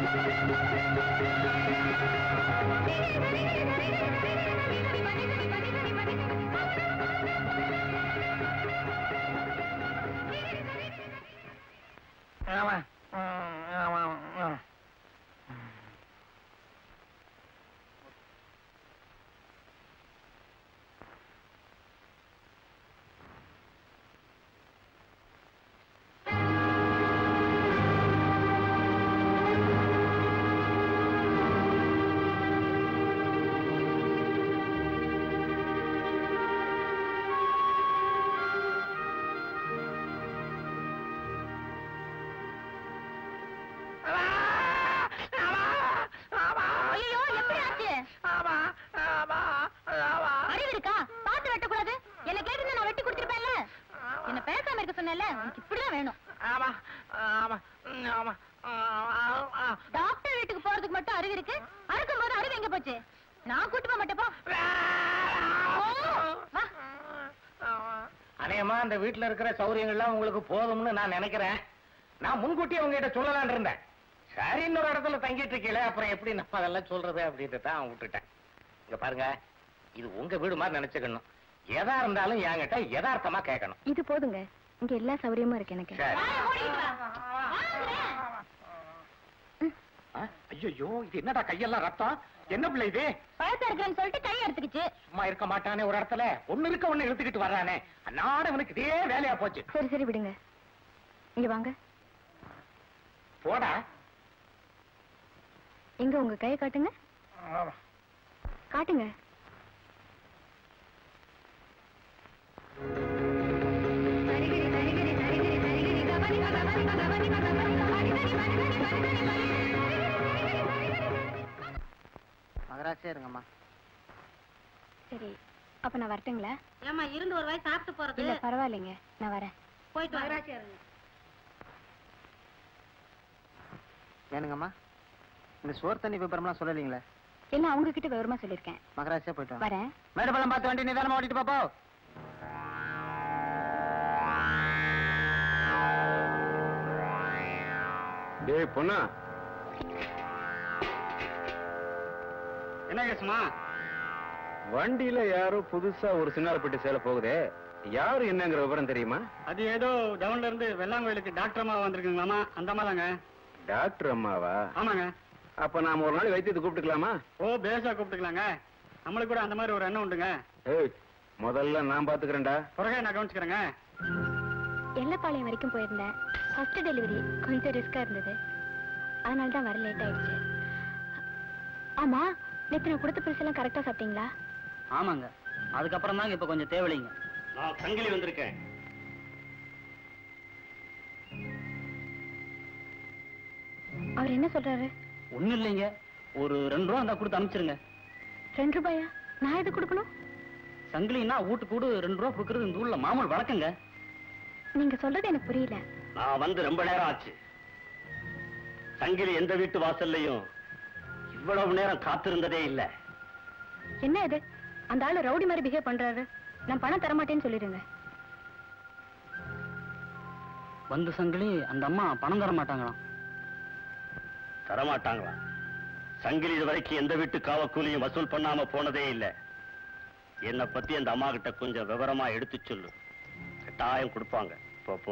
ஐயோ எப்படி ஆச்சு அறிவு இருக்கா பார்த்து வெட்டக்கூடாது என்ன கேட்டு நான் வெட்டி கொடுத்துருப்பேன்ல என்ன பேசாம இருக்க சொன்னேன்ல உனக்கு இப்படிதான் வேணும் டாக்டர் வீட்டுக்கு போறதுக்கு மட்டும் அறிவு இருக்கு அறுக்கும் போது அறிவு எங்க போச்சு நான் கூட்டு போக மாட்டேன் போ வா அநேகமா அந்த வீட்டுல இருக்கிற சௌரியங்கள்லாம் உங்களுக்கு போதும்னு நான் நினைக்கிறேன் நான் முன்கூட்டியே உங்ககிட்ட சொல்லலாம்னு இருந்தேன் சரி இன்னொரு இடத்துல தங்கிட்டு இருக்கீங்களே அப்புறம் எப்படி நம்ம அதெல்லாம் சொல்றது அப்படின்ட்டு தான் விட்டுட்டேன் இங்க பாருங்க இது உங்க வீடு மாதிரி நினைச்சுக்கணும் எதா இருந்தாலும் என்கிட்ட யதார்த்தமா கேட்கணும் இது போதுங்க இங்க எல்லா சௌகரியமும் இருக்கு எனக்கு சரி வாயை மூடிக்கிட்டு வா. வாங்குறேன். ஐயோ இது என்னடா கையெல்லாம் ரத்தம் என்ன பிள்ளை இது பழசா இருக்கிறேன்னு சொல்லிட்டு கை எடுத்துக்கிச்சு சும்மா இருக்க மாட்டானே ஒரு இடத்துல ஒண்ணு இருக்க ஒண்ணு இழுத்துக்கிட்டு வர்றானே அன்னாட இவனுக்கு இதே வேலையா போச்சு சரி சரி விடுங்க இங்க வாங்க போடா எங்க உங்க கையை காட்டுங்க காட்டுங்க மகராசியா இருங்கம்மா சரி அப்ப நான் வரட்டுங்களா ஏமா இருந்து ஒரு வாய் சாப்பிட்டு போறது இல்ல பரவாயில்லைங்க நான் வரேன் போயிட்டு மகராட்சியா இருங்க ஏனுங்கம்மா இந்த சோறு தண்ணி விபரம்லாம் சொல்லலீங்களே எல்லாம் அவங்க கிட்ட விவரமா சொல்லிருக்கேன் மகராசியா போயிட்டு வாங்க வரேன் மேடப்பழம் பார்த்து வண்டி நிதானமா ஓட்டிட்டு பாப்போ டேய் பொண்ணா என்ன கேசுமா வண்டியில யாரோ புதுசா ஒரு சின்னாரப்பட்டி சேலை போகுதே யாரு என்னங்கிற விவரம் தெரியுமா அது ஏதோ டவுன்ல இருந்து வெள்ளாங்கோயிலுக்கு டாக்டர் அம்மா வந்திருக்குங்களாமா அந்த அம்மா தாங்க டாக்டர் அம்மாவா ஆமாங்க அப்ப நாம ஒரு நாள் வைத்தியத்தை கூப்பிட்டுக்கலாமா ஓ பேசா கூப்பிட்டுக்கலாங்க நம்மளுக்கு கூட அந்த மாதிரி ஒரு எண்ணம் உண்டுங்க ஏய் முதல்ல நான் பாத்துக்கிறேன்டா பிறகு நான் கவனிச்சுக்கிறேங்க எல்லப்பாளையம் வரைக்கும் போயிருந்தேன் ஃபர்ஸ்ட் டெலிவரி கொஞ்சம் ரிஸ்கா இருந்தது அதனால தான் வர லேட் ஆயிடுச்சு ஆமா நேத்து நான் கொடுத்த பரிசு எல்லாம் கரெக்டா சாப்பிட்டீங்களா ஆமாங்க அதுக்கப்புறம் தாங்க இப்ப கொஞ்சம் தேவையில்லைங்க நான் சங்கிலி வந்திருக்கேன் அவர் என்ன சொல்றாரு ஒண்ணும் இல்லைங்க ஒரு ரெண்டு ரூபா இருந்தா கொடுத்து அனுப்பிச்சிருங்க ரெண்டு ரூபாயா நான் எது கொடுக்கணும் சங்கிலின்னா வீட்டுக்கு கூட ரெண்டு ரூபா கொடுக்கறது இந்த ஊர்ல மாமூல் வழக்கங்க நீங்க சொல்றது எனக்கு புரியல நான் வந்து ரொம்ப நேரம் ஆச்சு சங்கிலி எந்த வீட்டு வாசல்லையும் இவ்வளவு நேரம் காத்திருந்ததே இல்ல என்ன இது அந்த ஆளு ரவுடி மாதிரி பிஹேவ் பண்றாரு நான் பணம் தர மாட்டேன்னு சொல்லிடுங்க வந்து சங்கிலி அந்த அம்மா பணம் தர மாட்டாங்களாம் தரமாட்டாங்களா சங்கிலி இது வரைக்கும் எந்த வீட்டு காவக்கூலியும் வசூல் பண்ணாம போனதே இல்ல என்னை பத்தி அந்த அம்மா கிட்ட கொஞ்சம் விவரமா எடுத்து சொல்லு கட்டாயம் கொடுப்பாங்க போ போ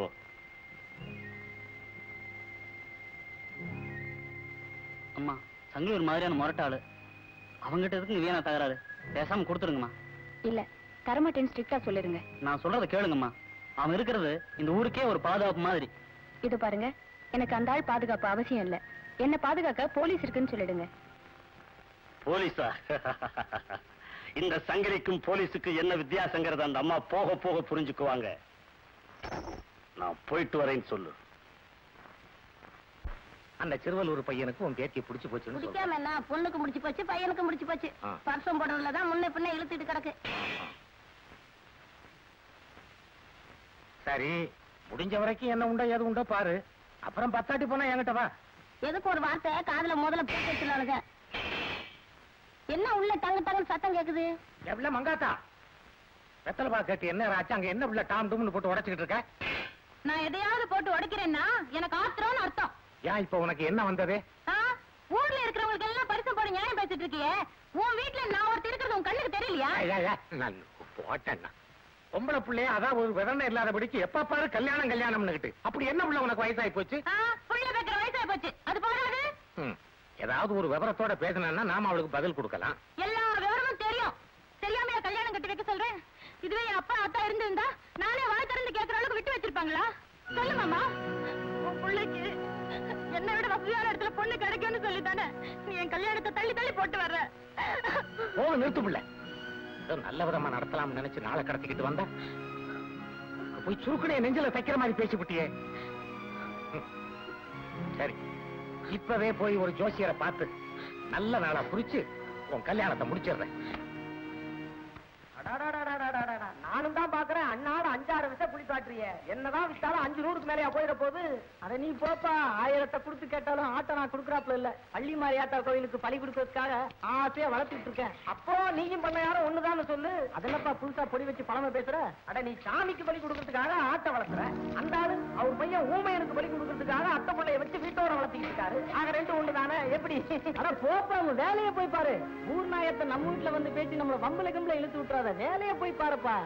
அம்மா சங்கிலி ஒரு மாதிரியான முரட்டாளு அவங்கிட்ட எதுக்கு வீணா தகராறு பேசாம கொடுத்துருங்கம்மா இல்ல தரமாட்டேன்னு ஸ்ட்ரிக்டா சொல்லிருங்க நான் சொல்றத கேளுங்கம்மா அவன் இருக்கிறது இந்த ஊருக்கே ஒரு பாதுகாப்பு மாதிரி இது பாருங்க எனக்கு அந்த ஆள் பாதுகாப்பு அவசியம் இல்ல என்ன பாதுகாக்க போலீஸ் இருக்குன்னு சொல்லிடுங்க போலீஸா இந்த சங்கிலிக்கும் போலீஸுக்கு என்ன வித்தியாசங்கிறத அந்த அம்மா போக போக புரிஞ்சுக்குவாங்க நான் போயிட்டு வரேன்னு சொல்லு அந்த சிறுவலூர் பையனுக்கு உன் பேத்தியை பிடிச்சு போச்சுன்னு சொல்றேன். பிடிக்காம என்ன பொண்ணுக்கு முடிச்சு போச்சு பையனுக்கு முடிச்சு போச்சு ஆ. பர்சம் போடுறதுல தான் முன்ன பின்ன இழுத்துட்டு கிடக்கு சரி முடிஞ்ச வரைக்கும் என்ன உண்டோ எது உண்டோ பாரு அப்புறம் பத்தாட்டி போனா என்கிட்ட வா எதுக்கு ஒரு வார்த்தை காதுல முதல்ல போட்டு வச்சுனாலுங்க என்ன உள்ள டங்கு டங்கு சத்தம் கேக்குது எவ்வளவு மங்காத்தா வெத்தலை பா கேட்டு என்ன ஆச்சு அங்க என்ன உள்ள டாம் டூம்னு போட்டு உடைச்சுக்கிட்டு இருக்க நான் எதையாவது போட்டு உடைக்கிறேன்னா எனக்கு ஆத்திரம்னு அர்த்தம் ஏன் இப்ப உனக்கு என்ன வந்தது ஆ? ஊர்ல இருக்கிறவங்களுக்கு எல்லாம் பரிசு போட நியாயம் பேசிட்டு இருக்கியே உன் வீட்டுல நான் ஒருத்தர் இருக்கிறது உன் கண்ணுக்கு தெரியலையா ஏய், ஏய், ஏய், நான் போட்டேன்னா பொம்பளை பிள்ளைய அதான் ஒரு விதனை இல்லாதபடிக்கு எப்ப பாரு கல்யாணம் கல்யாணம்னுகிட்டு அப்படி என்ன புள்ள உனக்கு வயசாகி போச்சு ஆ, புள்ள வைக்கிற வயசாகி போச்சு அது போடாது ம், ஏதாவது ஒரு விவரத்தோட பேசினா நாம அவளுக்கு பதில் கொடுக்கலாம் எல்லா விவரமும் தெரியும் தெரியாமையா கல்யாணம் கட்டி வைக்க சொல்றேன் இதுவே என் அப்பா அத்தா இருந்திருந்தா நானே வாய் திறந்து கேட்கற அளவுக்கு விட்டு வச்சிருப்பாங்களா சொல்லு மாமா உன் பிள்ளைக்கு என்னை விட வசதியான இடத்துல பொண்ணு கிடைக்கும்னு சொல்லி தானே நீ என் கல்யாணத்தை தள்ளி தள்ளி போட்டு வர்ற போக நிறுத்து பிள்ளை ஏதோ நல்ல விதமா நடத்தலாம்னு நினைச்சு நாளை கடத்திக்கிட்டு வந்தா போய் சுருக்குடைய நெஞ்சில தைக்கிற மாதிரி பேசிவிட்டியே ம். சரி இப்பவே போய் ஒரு ஜோசியரை பார்த்து நல்ல நாளா குறிச்சு உன் கல்யாணத்தை முடிச்சிடுறேன் அடாடாடாடாடாடாடா. நானும் தான் பாக்குறேன் அண்ணாடு அஞ்சாறு விஷம் புளி காட்டுறிய என்னதான் வித்தாலும் அஞ்சு நூறுக்கு மேலயா போயிட போகுது அத நீ போப்பா ஆயிரத்தை கொடுத்து கேட்டாலும் ஆட்டை நான் கொடுக்குறாப்புல இல்ல பள்ளி மாரியாத்தா கோயிலுக்கு பலி கொடுக்கறதுக்காக ஆசையா வளர்த்துட்டு இருக்கேன் அப்புறம் நீயும் பண்ண யாரும் ஒண்ணுதான்னு சொல்லு அதென்னப்பா புதுசா பொடி வச்சு பழமை பேசுற அட நீ சாமிக்கு பலி கொடுக்கறதுக்காக ஆட்டை வளர்க்குற அந்த ஆளு அவர் பையன் ஊமையனுக்கு பலி கொடுக்கறதுக்காக அத்தை பிள்ளைய வச்சு வீட்டோட வளர்த்திக்கிட்டு இருக்காரு ஆக ரெண்டு ஒண்ணுதானே எப்படி அட போப்பா உங்க வேலையை போய் பாரு ஊர் நாயத்தை நம்ம வீட்டுல வந்து பேசி நம்மள வம்பல கம்பல இழுத்து விட்டுறாத வேலையை போய் பாருப்பா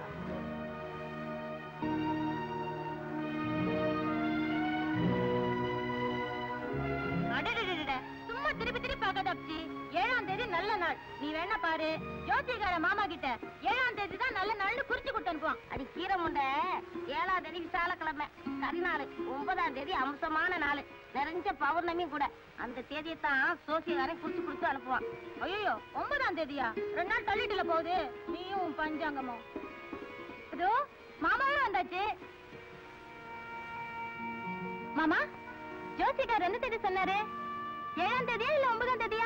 அடடடடட, சும்மா திருப்பி திருப்பி பார்க்காத அப்சி ஏழாம் தேதி நல்ல நாள் நீ வேணா பாரு ஜோசியக்கார மாமா கிட்ட ஏழாம் தேதி தான் நல்ல நாள்னு குறிச்சு கொடுத்து அனுப்புவான் அடி கீரை முண்டை ஏழாம் தேதி விசாலக்கிழமை கரிநாள் ஒன்பதாம் தேதி அம்சமான நாள் நிறைஞ்ச பௌர்ணமி கூட அந்த தேதியை தான் சோசியக்காரன் குறிச்சு கொடுத்து அனுப்புவான் ஐயோ ஒன்பதாம் தேதியா ரெண்டு நாள் தள்ளிட்டுல போகுது நீயும் உன் பஞ்சாங்கமும் இதோ மாமாவும் வந்தாச்சு மாமா ஜோசிகார் எந்த தேதி சொன்னாரு ஏழாம் தேதியா இல்ல ஒன்பதாம் தேதியா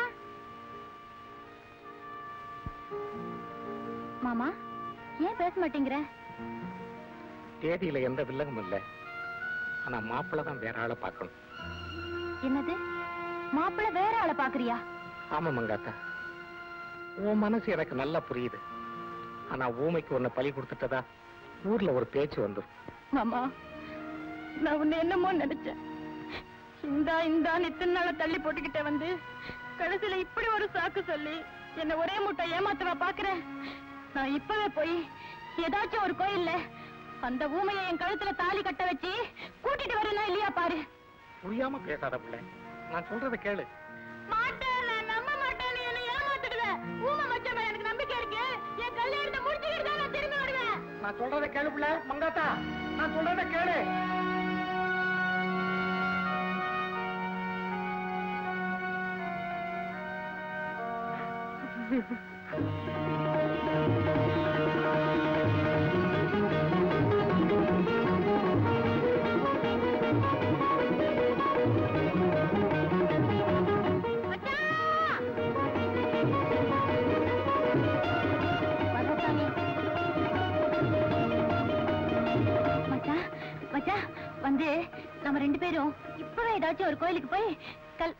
மாமா ஏன் பேச மாட்டேங்கிற தேதியில எந்த வில்லங்கமும் இல்ல ஆனா மாப்பிள்ளை தான் வேற ஆளை பார்க்கணும் என்னது மாப்பிள்ளை வேற ஆளை பாக்குறியா ஆமா மங்காத்தா உன் மனசு எனக்கு நல்லா புரியுது ஆனா ஊமைக்கு உன்னை பலி கொடுத்துட்டதா ஊர்ல ஒரு பேச்சு வந்துரும் மாமா நான் உன்னை என்னமோ நினைச்சேன் இந்தா இந்தான்னு இத்தனை நாள தள்ளி போட்டுக்கிட்டே வந்து கடைசியில இப்படி ஒரு சாக்கு சொல்லி என்ன ஒரே முட்டை ஏமாத்தவா பாக்குறேன் நான் இப்பவே போய் ஏதாச்சும் ஒரு கோயில்ல அந்த ஊமையை என் கழுத்துல தாலி கட்ட வச்சு கூட்டிட்டு வரேனா இல்லையா பாரு புரியாம பேசாத பிள்ளை நான் சொல்றதை கேளு மாட்டேன் நான் நம்ப மாட்டேன் நீ என்ன ஏமாத்துக்கல ஊமை மச்சமா எனக்கு நம்பிக்கை இருக்கு என் கல்யாணத்தை முடிச்சுக்கிட்டு தான் நான் திரும்பி வருவேன் நான் சொல்றதை கேளு பிள்ளை மங்காத்தா நான் சொல்றதை கேளு மச்சான் மச்சான் வந்து நம்ம ரெண்டு பேரும் இப்பவே ஏதாச்சும் ஒரு கோயிலுக்கு போய் கல்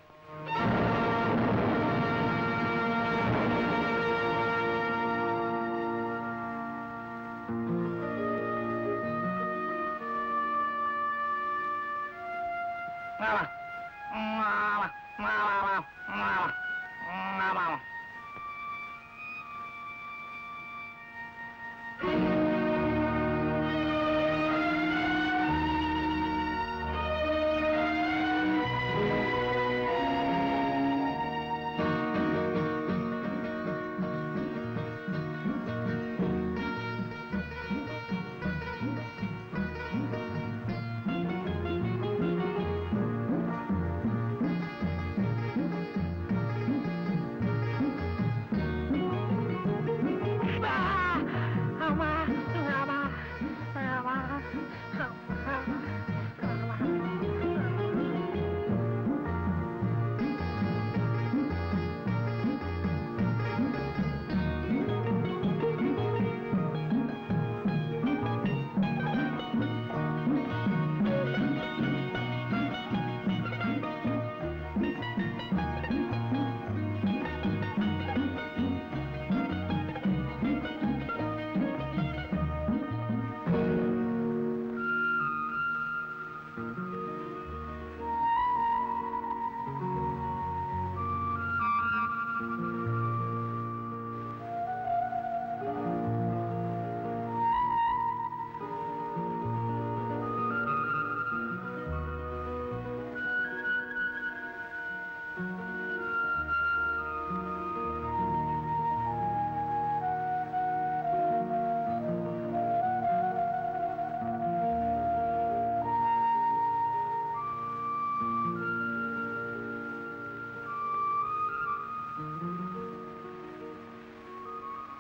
மாமா மாமா மாமா மாமா மாமா மாமா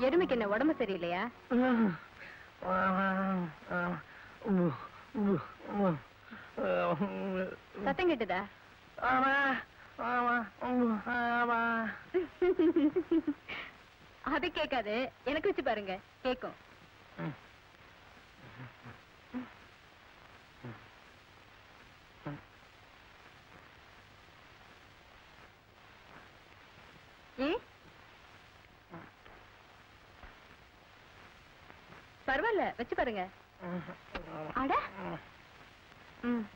எருமைக்கு என்ன உடம்பு சரியில்லையா சத்தம் கேட்டுதா அது கேட்காது எனக்கு வச்சு பாருங்க கேக்கும் ஏன் பரவாயில்ல வச்சு பாருங்க அட ம்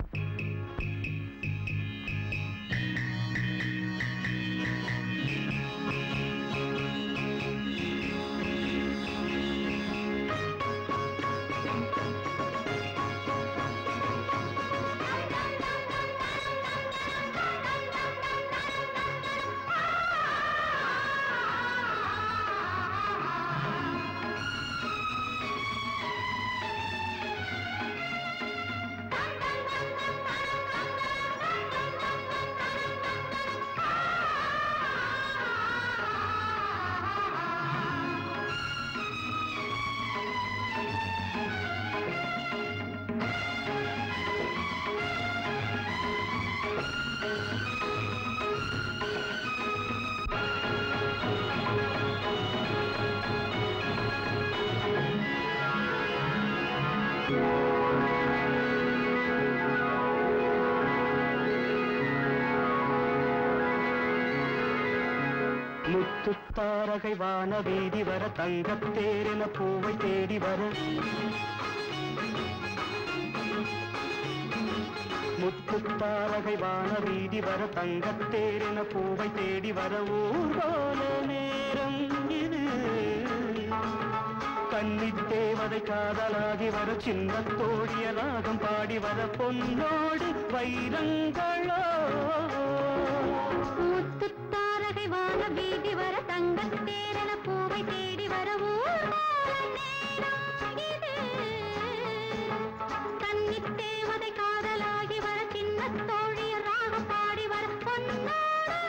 முத்துத்தாரகை வான வீதி வர தங்கத்தேரென பூவை தேடி வர முத்துத்தாரகை வான வீதி வர தங்கத்தேரென பூவை தேடி வர ஊர்வல நேரம் இது கன்னித் தேவதை காதலாகி வர சின்ன தோழிய ராகம் பாடி வர பொன்னோடு வைரங்களோ முத்துத்தாரகை வான வீதி வர தங்கத் தேரன பூவை தேடி வர ஊர்வலம் நேரம் இது. கன்னித் தேவதை காதலாகி வர சின்னத் தோழியர் ராகம் பாடி வர பொன்னோடு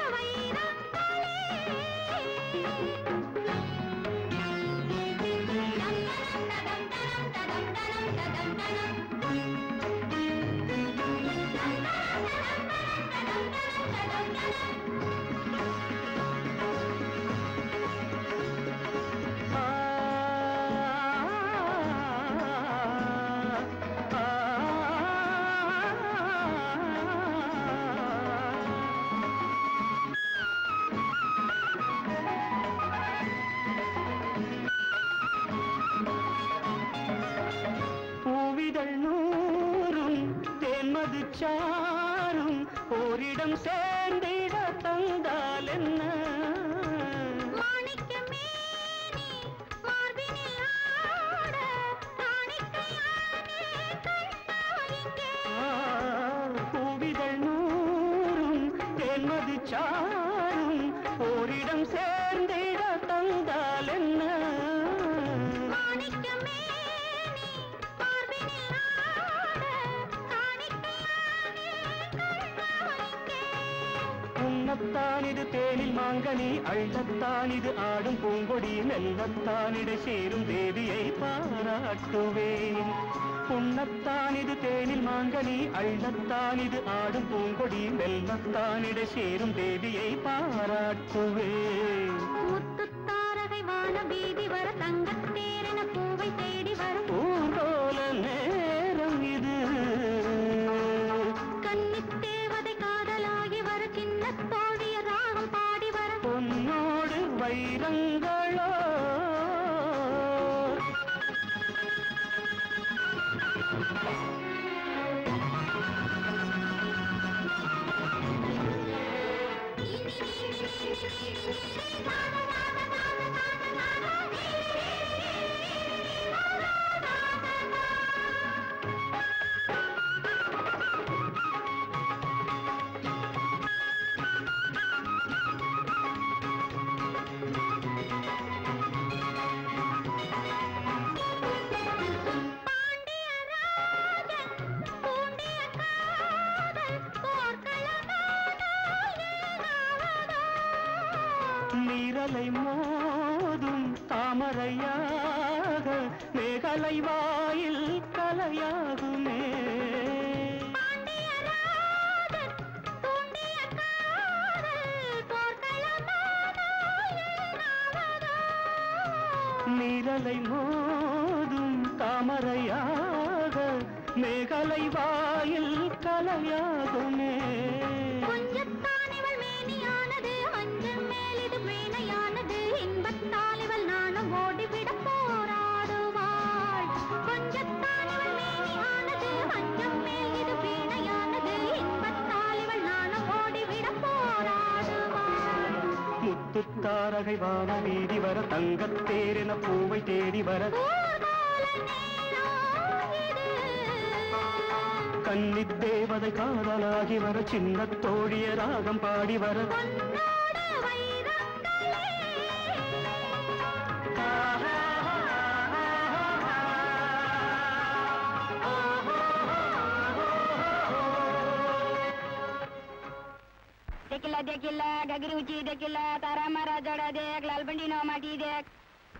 பூவிதழ் நூறும் தேன்மது சாரும் ஓரிடம் சேர்ந்திட தந்தால் என்ன மாணிக்க மேனி மார்பினில் ஆட காணிக்கையானே கண்டால் இங்கே ஆ, பூவிதழ் நூறும் தேன்மது சாரும் ஓரிடம் சேர்ந்திட தந்தால் என்ன மாணிக்க மேனி மார்பினில் ஆட காணிக்கையானே கண்டால் இங்கே உண்ணத்தான் இது தேனில் மாங்கனி அள்ளத்தான் இது ஆடும் பூங்கொடி மெல்லத்தானிட சேரும் தேவியை பாராட்டுவேன் உண்ணத்தான் இது தேனில் மாங்கனி அள்ளத்தான் இது ஆடும் பூங்கொடி மெல்லத்தானிட சேரும் தேவியை பாராட்டுவேன் முத்துத்தாரகை வான வீதி வர தங்கத் தேரென பூவை தேடி வரும் ஊர்கோல நேரம் இது கன்னித் தேவதை காதலாகி வர சின்னத் தோழிய ராகம் பாடி வர பொன்னோடு வைரங்களோ பூண்டிய காதல் போர்க்களமானால் ஏகாவதோ நீரலை மோதும் தாமரையாக மேகலை வாயில் கலையாகுமே நீரலை மோதும் தாமரையாக மேகலை வாயில் கலையாகுமே கொஞ்சத்தான் இவள் மேனியானது அஞ்சல் மேல் இது வீணையானது இன்பத்தால் இவள் நானும் ஓடிவிடப் போராடுவாள் கொஞ்சத்தான் இவள் மேனியானது அஞ்சல் மேல் இது வீணையானது இன்பத்தால் இவள் நானும் ஓடிவிடப் போராடுவாள் முத்துத்தாரகை வான வீதி வர தங்கத்தேரென பூவை தேடி வர ஊர்வல நேரம் இது கன்னித் தேவதை காதலாகி வர சின்ன தோழிய ராகம் பாடி வர பொன்னோடு வைரங்களே देखिला देखिला घगरी ऊंची देखिला तारा मारा जड़ा देख लाल बंडी नो माटी देख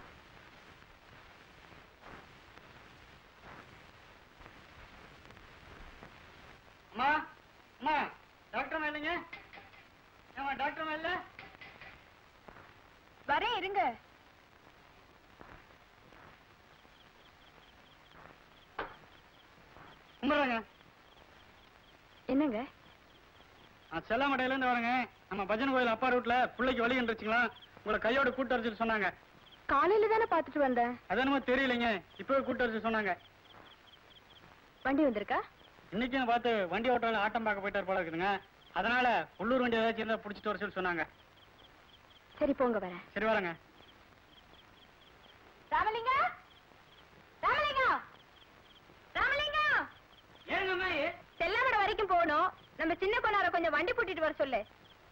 அம்மா அம்மா டாக்டர் இல்லைங்க ஏமா டாக்டர் இல்ல வரேன் இருங்க கும்பிடுறேங்க என்னங்க நான் செல்லாமடையில இருந்து வரேங்க நம்ம பஜனை கோயில் அப்பா ரூட்ல பிள்ளைக்கு வழி இருந்துச்சுங்களா உங்களை கையோட கூட்டு வர சொன்னாங்க காலையில தானே பாத்துட்டு வந்தேன் அது என்னமோ தெரியலைங்க இப்பவே கூட்டு வர சொன்னாங்க வண்டி வந்திருக்கா இன்னைக்கு பார்த்து வண்டி ஓட்டால ஆட்டம் பார்க்க போயிட்டார் போல இருக்குதுங்க அதனால உள்ளூர் வண்டி ஏதாச்சும் இருந்தா பிடிச்சிட்டு வர சொல்லி சொன்னாங்க சரி போங்க வரேன் சரி வரேங்க ராமலிங்கா ராமலிங்கா ராமலிங்கா ஏங்க செல்லாமட வரைக்கும் போகணும் நம்ம சின்ன பொண்ணார கொஞ்சம் வண்டி கூட்டிட்டு வர சொல்லு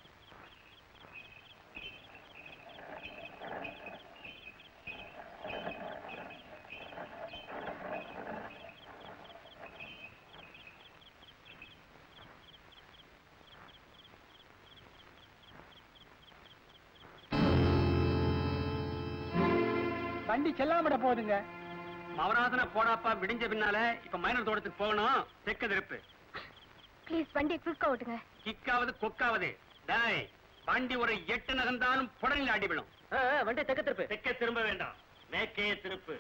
வண்டி செல்லாமட போகுதுங்க மவராசன போடாப்பா விடிஞ்ச பின்னால இப்ப மைனர் தோட்டத்துக்கு போகணும் தெக்க திருப்பு ப்ளீஸ் வண்டி குயிக்கா ஓட்டுங்க கிக்காவது கொக்காவது டேய் வண்டி ஒரு எட்டு நகர்ந்தாலும் புடனில் அடி விழும் வண்டி தெக்க திருப்பு தெக்க திரும்ப வேண்டாம் மேற்கே திருப்பு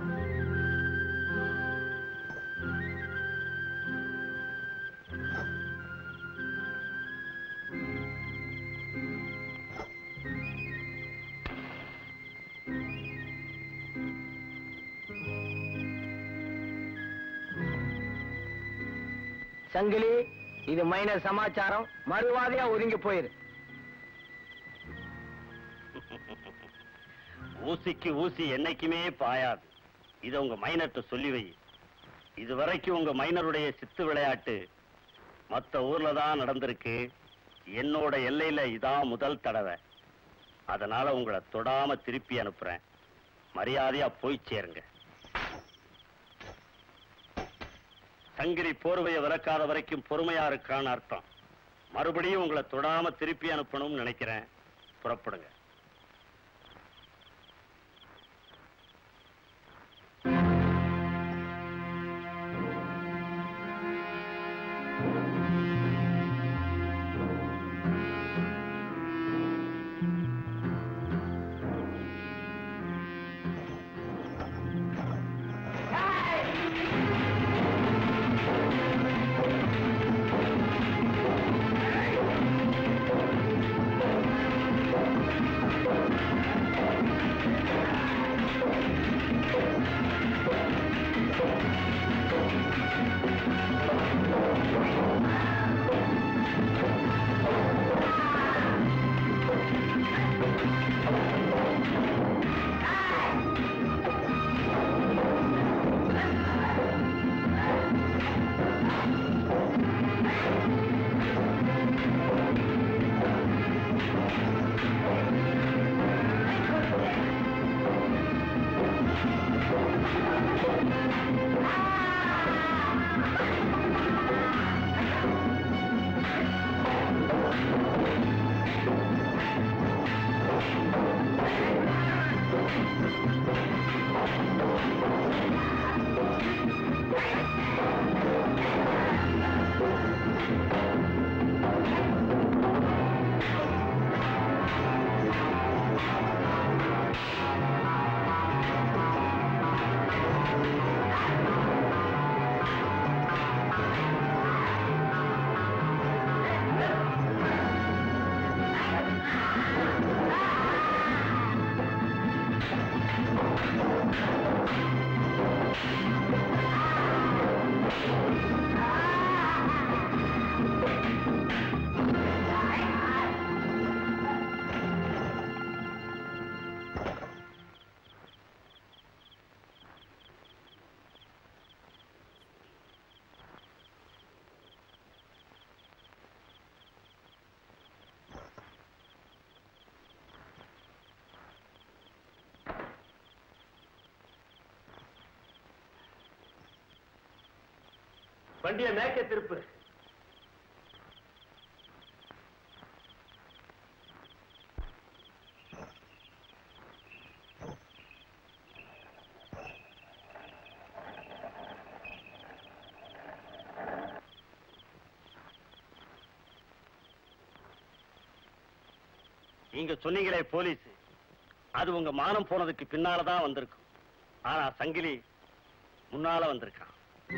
சங்கிலி இது மைனர் சமாச்சாரம் மறுவாதையா ஒதுங்கி போயிரு ஊசிக்கு ஊசி என்னைக்குமே பாயாது இத உங்க மைனர்ட்ட சொல்லி வை இது வரைக்கும் உங்க மைனருடைய சித்து விளையாட்டு மத்த ஊர்ல தான் நடந்திருக்கு என்னோட எல்லையில இதான் முதல் தடவை அதனால உங்களை தொடாம திருப்பி அனுப்புறேன் மரியாதையா போய் சேருங்க சங்கிலி போர்வையை விளக்காத வரைக்கும் பொறுமையா இருக்கான்னு அர்த்தம் மறுபடியும் உங்களை தொடாம திருப்பி அனுப்பணும்னு நினைக்கிறேன் புறப்படுங்க வண்டியை மேய்க்க திருப்பு நீங்க சொன்னீங்களே போலீஸ் அது உங்க மானம் போனதுக்கு பின்னாலதான் வந்திருக்கும் ஆனா சங்கிலி முன்னால வந்திருக்கான்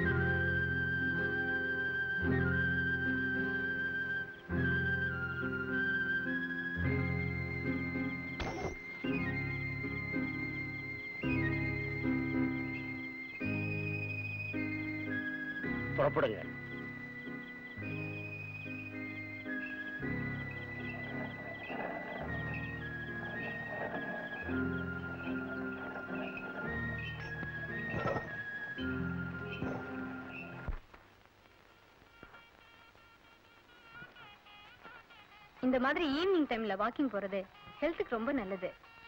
புறப்படுங்க இந்த மாதிரி ஈவினிங் டைம்ல வாக்கிங் போறது ஹெல்த்துக்கு ரொம்ப நல்லது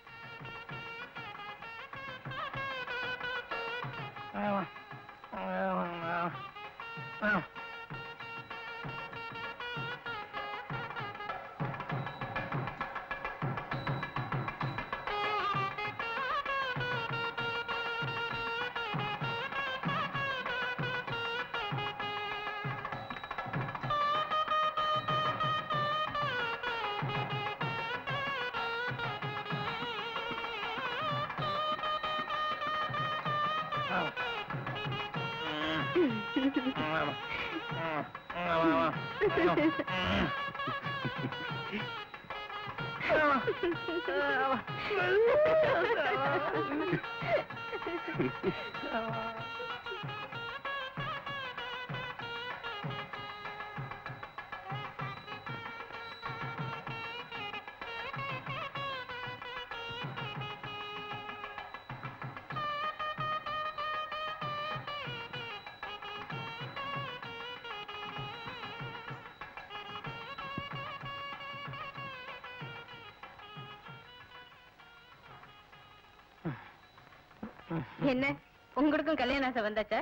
என்ன உங்களுக்கும் கல்யாண ஆசை வந்தாச்சா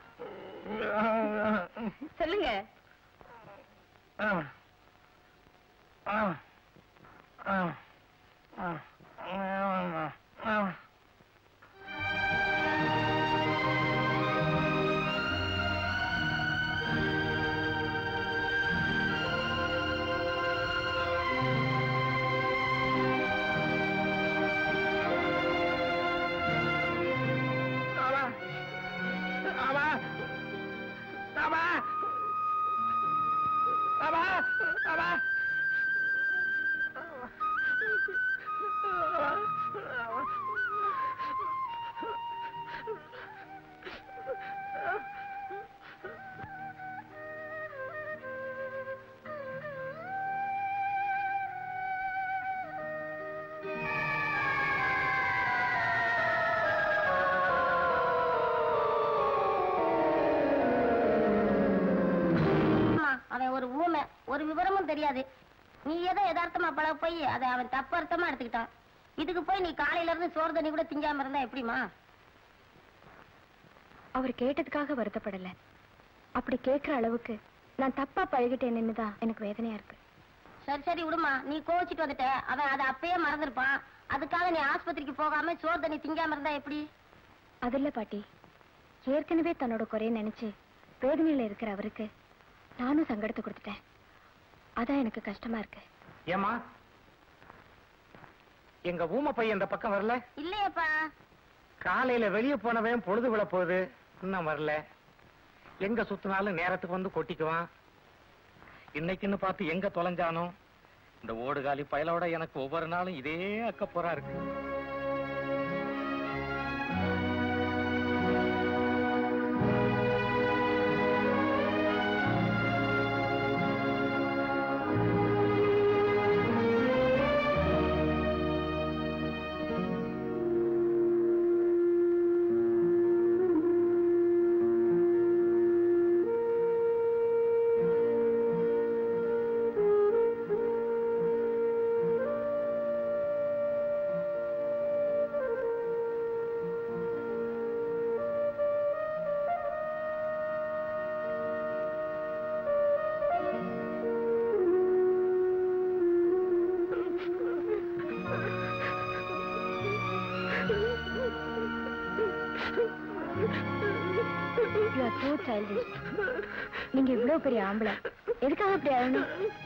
சொல்லுங்க அவன் ஒரு ஊமை ஒரு விவரமும் தெரியாது நீ ஏதோ யதார்த்தமா பழக போய் அதை அவன் தப்பு அர்த்தமா எடுத்துக்கிட்டான் இதுக்கு போய் நீ காலையில இருந்து சோறு தண்ணி கூட திங்காம இருந்தா எப்படிமா அவர் கேட்டதுக்காக வருத்தப்படல அப்படி கேட்கிற அளவுக்கு நான் தப்பா பழகிட்டேன்னு தான் எனக்கு வேதனையா இருக்கு சரி சரி விடுமா நீ கோவிச்சிட்டு வந்துட்ட அவன் அதை அப்பயே மறந்துருப்பான் அதுக்காக நீ ஆஸ்பத்திரிக்கு போகாம சோறு தண்ணி திங்காம இருந்தா எப்படி அது இல்ல பாட்டி ஏற்கனவே தன்னோட குறைய நினைச்சு வேதனையில இருக்கிற அவருக்கு நானும் சங்கடத்தை கொடுத்துட்டேன் அதான் எனக்கு கஷ்டமா இருக்கு ஏமா எங்க ஊமை பையன் இந்த பக்கம் வரல இல்லையேப்பா காலையில வெளிய போனவன் பொழுது விழ போகுது இன்னும் வரல எங்க சுத்தினாலும் நேரத்துக்கு வந்து கொட்டிக்குவான் இன்னைக்குன்னு பார்த்து எங்க தொலைஞ்சானோ இந்த ஓடுகாலி பயலோட எனக்கு ஒவ்வொரு நாளும் இதே அக்கப்போரா இருக்கு ஆர் டூ சைல்டிஷ் நீங்க இவ்வளவு பெரிய ஆம்பளை எதுக்காக இப்படி அழணும்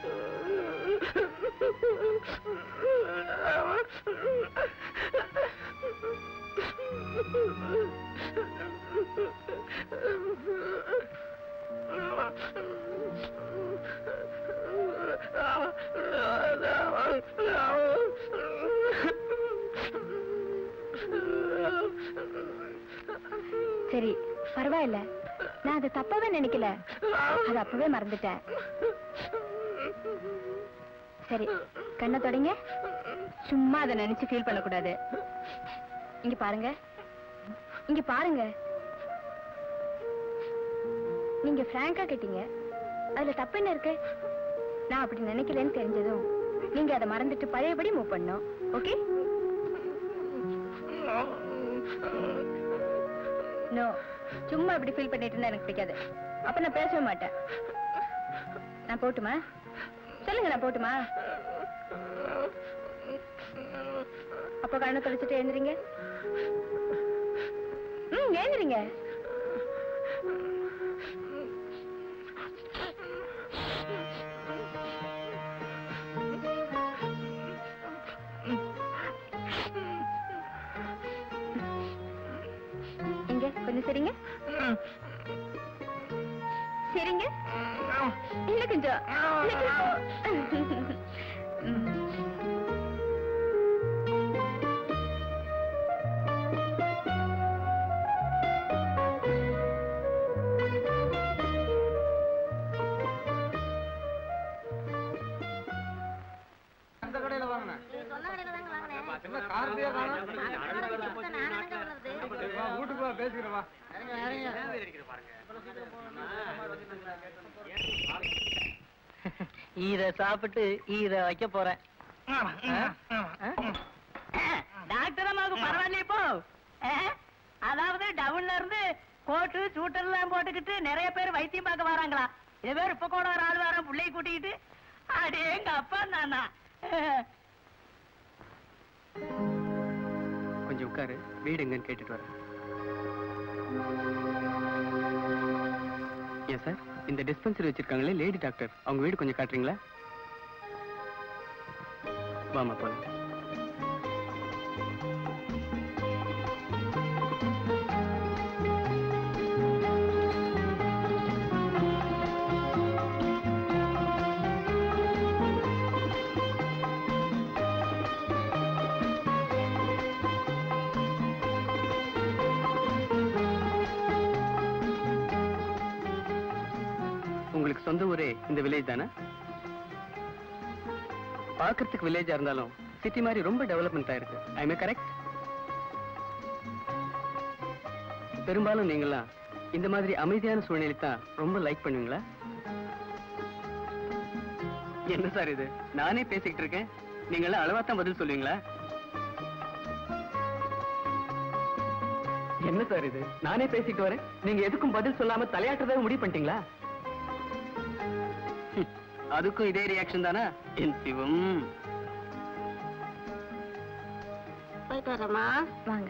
சரி பரவாயில்ல நான் அதை தப்பாவே நினைக்கல அது அப்பவே மறந்துட்டேன் சரி கண்ணை தொடங்க சும்மா அதை நினைச்சு ஃபீல் பண்ணக்கூடாது இங்க பாருங்க இங்க பாருங்க நீங்க பிராங்கா கேட்டீங்க அதுல தப்பு என்ன இருக்கு நான் அப்படி நினைக்கலன்னு தெரிஞ்சதும் நீங்க அதை மறந்துட்டு பழையபடி மூவ் பண்ணணும் ஓகே நோ சும்மா இப்படி ஃபீல் பண்ணிட்டு இருந்தா எனக்கு பிடிக்காது அப்ப நான் பேசவே மாட்டேன் நான் போட்டுமா சொல்லுங்க நான் போட்டுமா அப்ப கண்ணை தொலைச்சிட்டு எழுந்துறீங்க ம் எழுந்துறீங்க இங்க கொஞ்சம் சரிங்க சரிங்க இல்ல கொஞ்சம் இல்ல கொஞ்சம். ம். அந்த கடையில வாங்கினேன் என்ன கார்த்தியா காணோம்? வா, வீட்டுக்கு வா பேசிக்கிறேன் வா இத சாப்பிட்டு இத வைக்க போறேன் டாக்டர் அம்மாவுக்கு பரவாயில்லையே இப்போ ஆ? அதாவது டவுன்ல இருந்து கோட்டு சூட்டர் எல்லாம் போட்டுக்கிட்டு நிறைய பேர் வைத்தியம் பார்க்க வராங்களா இது பேர் இப்ப கூட ஒரு ஆள் வரான் பிள்ளைய கூட்டிக்கிட்டு அடே எங்க அப்பா நானா கொஞ்சம் உட்காரு வீடு எங்கன்னு கேட்டுட்டு வரேன் ஏன் சார் இந்த டிஸ்பென்சரி வச்சிருக்காங்களே லேடி டாக்டர் அவங்க வீடு கொஞ்சம் காட்டுறீங்களா வாமா போலாம் உங்களுக்கு சொந்த ஊரே இந்த வில்லேஜ் தானே பார்க்கறதுக்கு வில்லேஜா இருந்தாலும் சிட்டி மாதிரி ரொம்ப டெவலப்மெண்ட் ஆயிருக்கு ஐ மே கரெக்ட் பெரும்பாலும் நீங்களாம் இந்த மாதிரி அமைதியான சூழ்நிலை தான் ரொம்ப லைக் பண்ணுவீங்களா என்ன சார் இது நானே பேசிக்கிட்டு இருக்கேன் நீங்களாம் அளவாத்தான் பதில் சொல்லுவீங்களா என்ன சார் இது நானே பேசிட்டு வரேன் நீங்க எதுக்கும் பதில் சொல்லாம தலையாட்டுறதே முடிவு பண்ணிட்டீங்களா ஹம், அதுக்கும் இதே ரியாக்ஷன் தானா என் சிவம் போயிட்டு வரமா வாங்க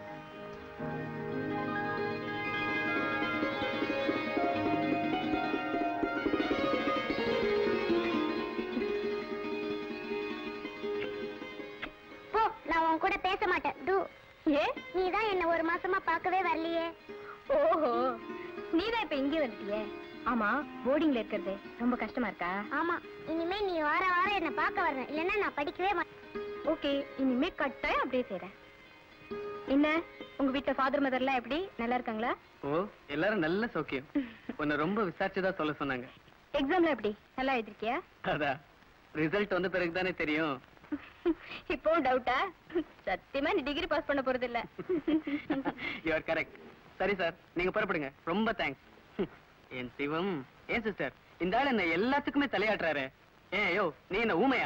போ நான் உன் கூட பேச மாட்டேன் டு ஏ நீ தான் என்ன ஒரு மாசமா பார்க்கவே வரலையே ஓஹோ நீதான் இப்ப இங்கே வந்துட்டியே ஆமா போர்டிங்ல இருக்கிறது ரொம்ப கஷ்டமா இருக்கா ஆமா இனிமே நீ வார வாரம் என்ன பார்க்க வரணும் இல்லைன்னா நான் படிக்கவே மாட்டேன் ஓகே இனிமே கட்டாயம் அப்படியே செய்றேன் என்ன உங்க வீட்டுல ஃபாதர் மதர்லாம் எப்படி நல்லா இருக்காங்களா ஓ எல்லாரும் நல்ல சௌக்கியம் உன்னை ரொம்ப விசாரிச்சுதா சொல்ல சொன்னாங்க எக்ஸாம்ல எப்படி நல்லா எழுதிருக்கியா அதான் ரிசல்ட் வந்த பிறகு தானே தெரியும் இப்போவும் டவுட்டா சத்தியமா நீ டிகிரி பாஸ் பண்ண போறது இல்ல யூஆர் கரெக்ட் சரி சார் நீங்க புறப்படுங்க ரொம்ப தேங்க்ஸ் என் சிவம் ஏன் சிஸ்டர் இந்த ஆள் என்ன எல்லாத்துக்குமே தலையாட்டுறாரு ஏன் யோ நீ என்ன ஊமையா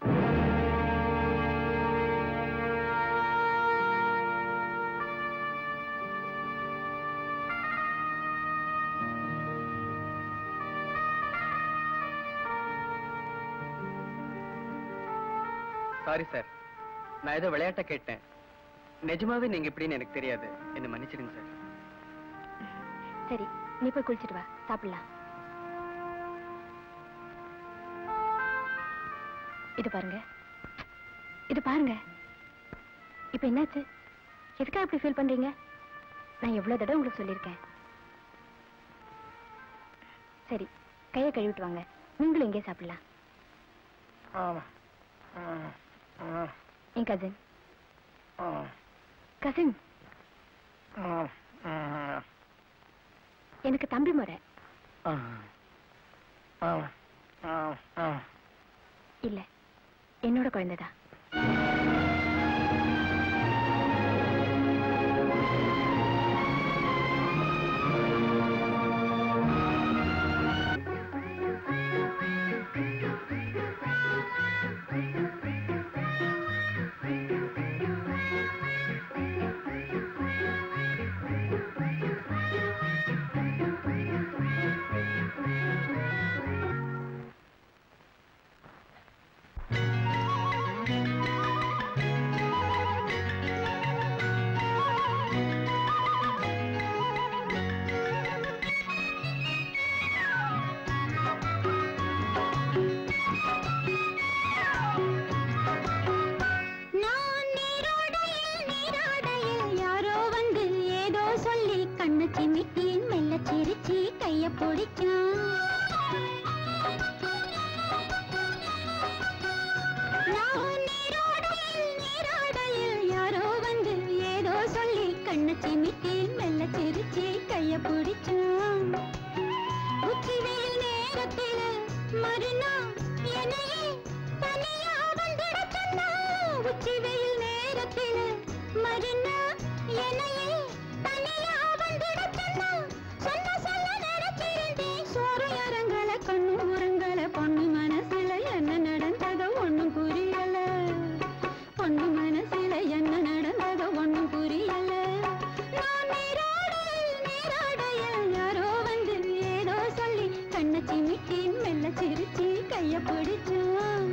சாரி சார் நான் ஏதோ விளையாட்ட கேட்டேன் நிஜமாவே நீங்க எப்படின்னு எனக்கு தெரியாது என்ன மன்னிச்சிடுங்க சார் சரி நீ போய் குளிச்சிட்டு வா சாப்பிடலாம் இது பாருங்க இது பாருங்க இப்ப என்னாச்சு எதுக்காக இப்படி ஃபீல் பண்றீங்க நான் எவ்வளவு தடவை உங்களுக்கு சொல்லியிருக்கேன் சரி கையை கழுவிட்டு வாங்க நீங்களும் இங்கே சாப்பிடலாம் என் கசின் கசின் எனக்கு தம்பி முறை இல்ல என்னோட குழந்தைதான் நான் நீரோடையில் நீரோடையில் யாரோ வந்து ஏதோ சொல்லி கண்ணு சிமிட்டி மெல்ல சிரிச்சு கைய பிடிச்சான் நான் நீரோடையில் நீரோடையில் யாரோ வந்து ஏதோ சொல்லி கண்ணு சிமிட்டி மெல்ல சிரிச்சு கைய பிடிச்சான் உச்சி வெயில் நேரத்தில மறுநாள் என்னையே தனியா வந்துட சொன்னா உச்சி வெயில் நேரத்தில மறுநாள் என்னையே தனியா வந்துட சொன்னா சொல்ல சொல்ல நினைச்சிருந்தேன் சோறு இறங்கல கண்ணு உறங்கல பொண்ணு மனசுல என்ன நடந்ததோ ஒண்ணும் புரியல பொண்ணு மனசுல என்ன நடந்ததோ ஒண்ணும் புரியல நான் நீராடையில் நீராடையில் யாரோ வந்து ஏதோ சொல்லி கண்ணை சிமிட்டி மெல்ல சிரிச்சு கைய பிடிச்சான்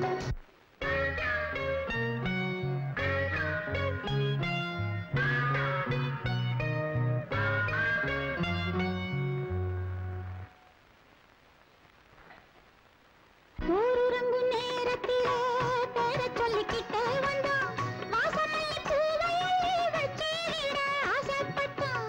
ஊருறங்கும் நேரத்திலே பேரச் சொல்லிக்கிட்டே வந்தான். வாசமல்லி பூவையை வச்சிட ஆசைப்பட்டான்.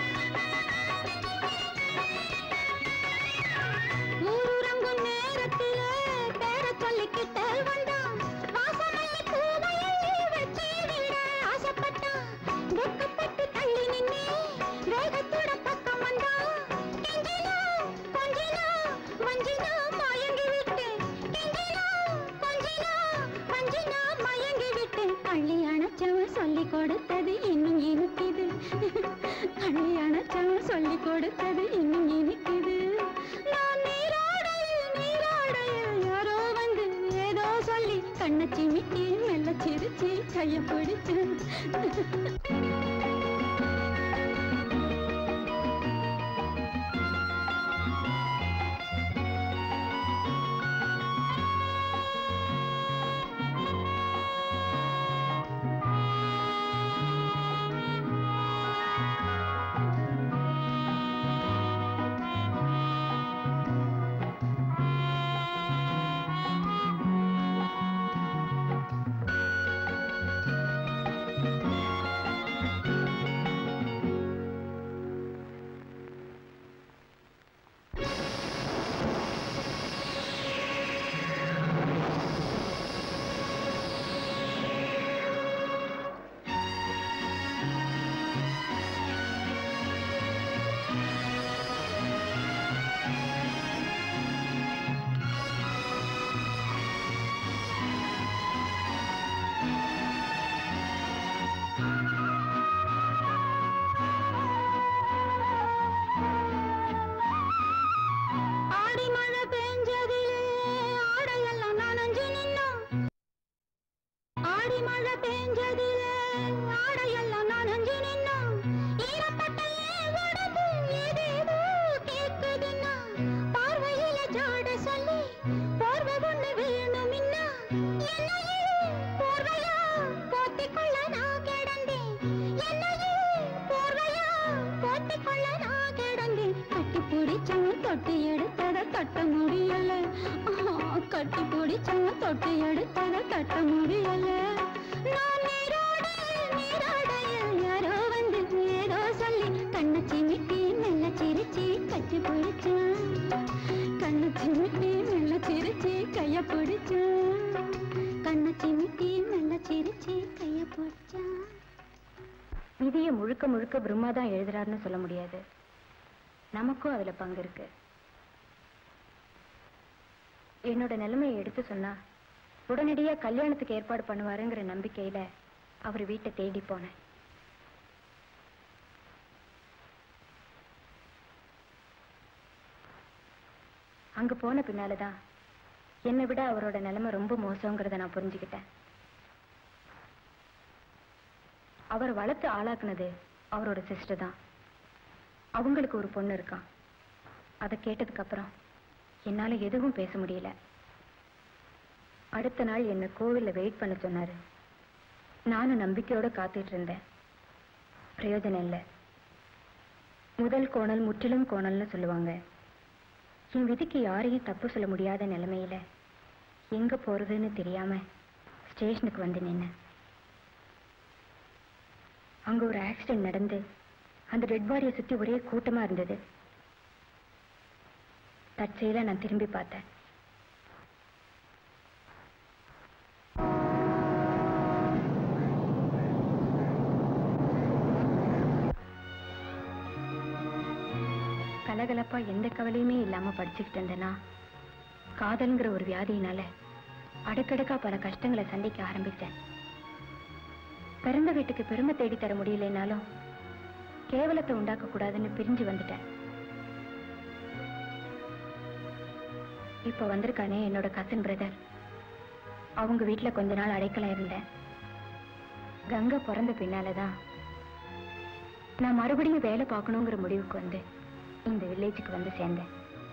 ஊருறங்கும் நேரத்திலே பேரச் சொல்லிக்கிட்டே வந்தான். வாசமல்லி பூவையை வச்சிட ஆசைப்பட்டான். வெட்கப்பட்டு தள்ளி நின்னே வேகத்தோட பக்கம் வந்தான். கெஞ்சினா, கொஞ்சினா, வஞ்சினா மயங்கி விட்டேன் கெஞ்சினா, கொஞ்சினா, வஞ்சினா மயங்கி விட்டேன் அள்ளி அணைச்சவன் சொல்லி கொடுத்தது இன்னும் இனிக்குது அள்ளி அணைச்சவன் சொல்லி கொடுத்தது இன்னும் இனிக்குது நான் நீராடையில் நீராடையில் யாரோ வந்து ஏதோ சொல்லி கண்ணை சிமிட்டி மெல்ல சிரிச்சு கைய பிடிச்சு ஆடி மழை பெஞ்சதிலே ஆடையெல்லாம் நனைஞ்சு நின்னோம் ஆடி மழை பெஞ்சதிலே ஆடையெல்லாம் நனைஞ்சு நின்னோம் ஈரப்பட்ட என் உடம்பு ஏதேதோ கேக்குதுன்னா பார்வையில ஜாட சொல்லி போர்வை ஒண்ணு வேணுமின்னா என்னையே போர்வையா போத்திக்கொள்ள நான் கிடந்தேன் என்னையே போர்வையா போத்திக்கொள்ள நான் கிடந்தேன் கட்டி தொட்டி எடுத்தத கட்ட முடியல நான் நீரோட நீரோடையில் யாரோ வந்து ஏதோ சொல்லி கண்ணு சிமிட்டி மெல்ல சிரிச்சு கட்டி பிடிச்சான் கண்ணு சிமிட்டி மெல்ல சிரிச்சு கைய பிடிச்சான் கண்ணு சிமிட்டி மெல்ல சிரிச்சு கைய பிடிச்சான் விதியை முழுக்க முழுக்க பிரம்மா தான் எழுதுறாருன்னு சொல்ல முடியாது நமக்கும் அதுல பங்கு இருக்கு என்னோட நிலைமையை எடுத்து சொன்னா உடனடியா கல்யாணத்துக்கு ஏற்பாடு பண்ணுவாருங்கிற நம்பிக்கையில அவர் வீட்டை தேடி போனேன் அங்க போன பின்னாலதான் என்னை விட அவரோட நிலைமை ரொம்ப மோசங்கிறத நான் புரிஞ்சுக்கிட்டேன் அவர் வளர்த்து ஆளாக்குனது அவரோட சிஸ்டர் தான் அவங்களுக்கு ஒரு பொண்ணு இருக்கான் அதை கேட்டதுக்கு அப்புறம் என்னால எதுவும் பேச முடியல அடுத்த நாள் என்ன கோவில்ல வெயிட் பண்ண சொன்னாரு நானும் நம்பிக்கையோட காத்துட்டு இருந்தேன் பிரயோஜனம் இல்லை முதல் கோணல் முற்றிலும் கோணல்னு சொல்லுவாங்க என் விதிக்கு யாரையும் தப்பு சொல்ல முடியாத நிலைமையில எங்க போறதுன்னு தெரியாம ஸ்டேஷனுக்கு வந்து நின்னேன் அங்க ஒரு ஆக்சிடென்ட் நடந்து அந்த டெட் பாடியை சுத்தி ஒரே கூட்டமா இருந்தது தற்செயலா நான் திரும்பி பார்த்தேன் கலகலப்பா எந்த கவலையுமே இல்லாம படிச்சுக்கிட்டு இருந்தேனா காதல்ங்கிற ஒரு வியாதியினால அடுக்கடுக்கா பல கஷ்டங்களை சந்திக்க ஆரம்பித்தேன் பிறந்த வீட்டுக்கு பெருமை தேடி தர முடியலைனாலும் கேவலத்தை உண்டாக்க கூடாதுன்னு பிரிஞ்சு வந்துட்டேன் இப்ப வந்திருக்கானே என்னோட கசின் பிரதர் அவங்க வீட்டுல கொஞ்ச நாள் அடைக்கலம் இருந்தேன் கங்கா பிறந்த பின்னாலதான் நான் மறுபடியும் வேலை பார்க்கணுங்கிற முடிவுக்கு வந்து இந்த வில்லேஜுக்கு வந்து சேர்ந்தேன்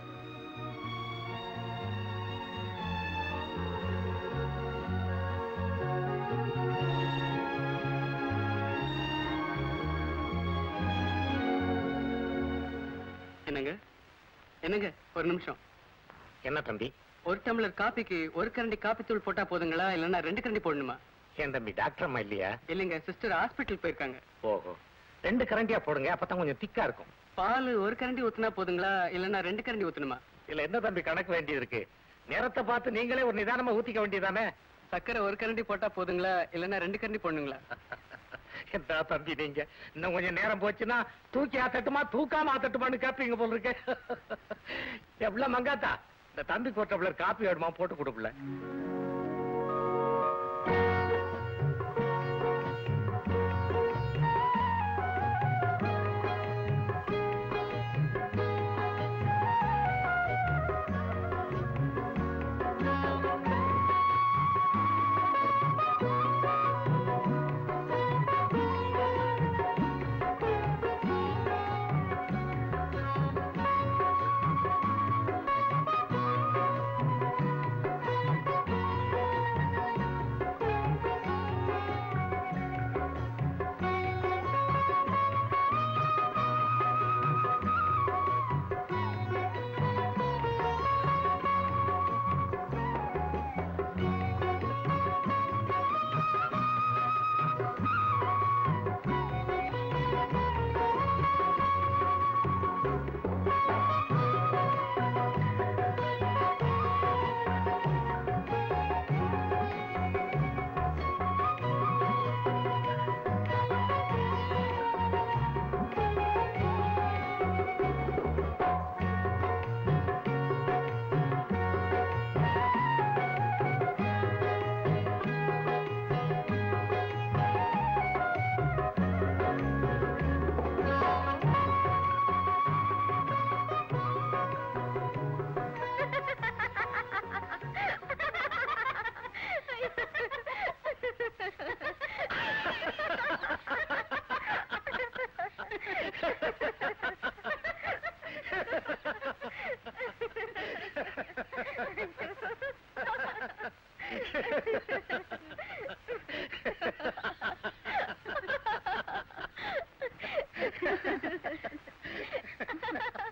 என்னங்க என்னங்க ஒரு நிமிஷம் என்ன தம்பி ஒரு டம்ளர் காபிக்கு ஒரு கரண்டி காபி தூள் போட்டா போதுங்களா இல்லைன்னா ரெண்டு கரண்டி போடணுமா ஏன் தம்பி டாக்டர் அம்மா இல்லையா இல்லைங்க சிஸ்டர் ஹாஸ்பிட்டல் போயிருக்காங்க ஓஹோ ரெண்டு கரண்டியா போடுங்க அப்பதான் கொஞ்சம் திக்கா இருக்கும் பால் ஒரு கரண்டி ஊத்துனா போதுங்களா இல்லைன்னா ரெண்டு கரண்டி ஊத்தணுமா இல்ல என்ன தம்பி கணக்கு வேண்டியது இருக்கு நேரத்தை பார்த்து நீங்களே ஒரு நிதானமா ஊத்திக்க வேண்டியதானே சக்கரை ஒரு கரண்டி போட்டா போதுங்களா இல்லைன்னா ரெண்டு கரண்டி போடணுங்களா என்ன தம்பி நீங்க இன்னும் கொஞ்சம் நேரம் போச்சுன்னா தூக்கி ஆத்தட்டுமா தூக்காம ஆத்தட்டுமான்னு கேப்பீங்க போல இருக்கு எவ்வளவு மங்காத்தா இந்த தம்பி கோட்டப்ல காப்பி வேணுமா போட்டு கொடுக்கல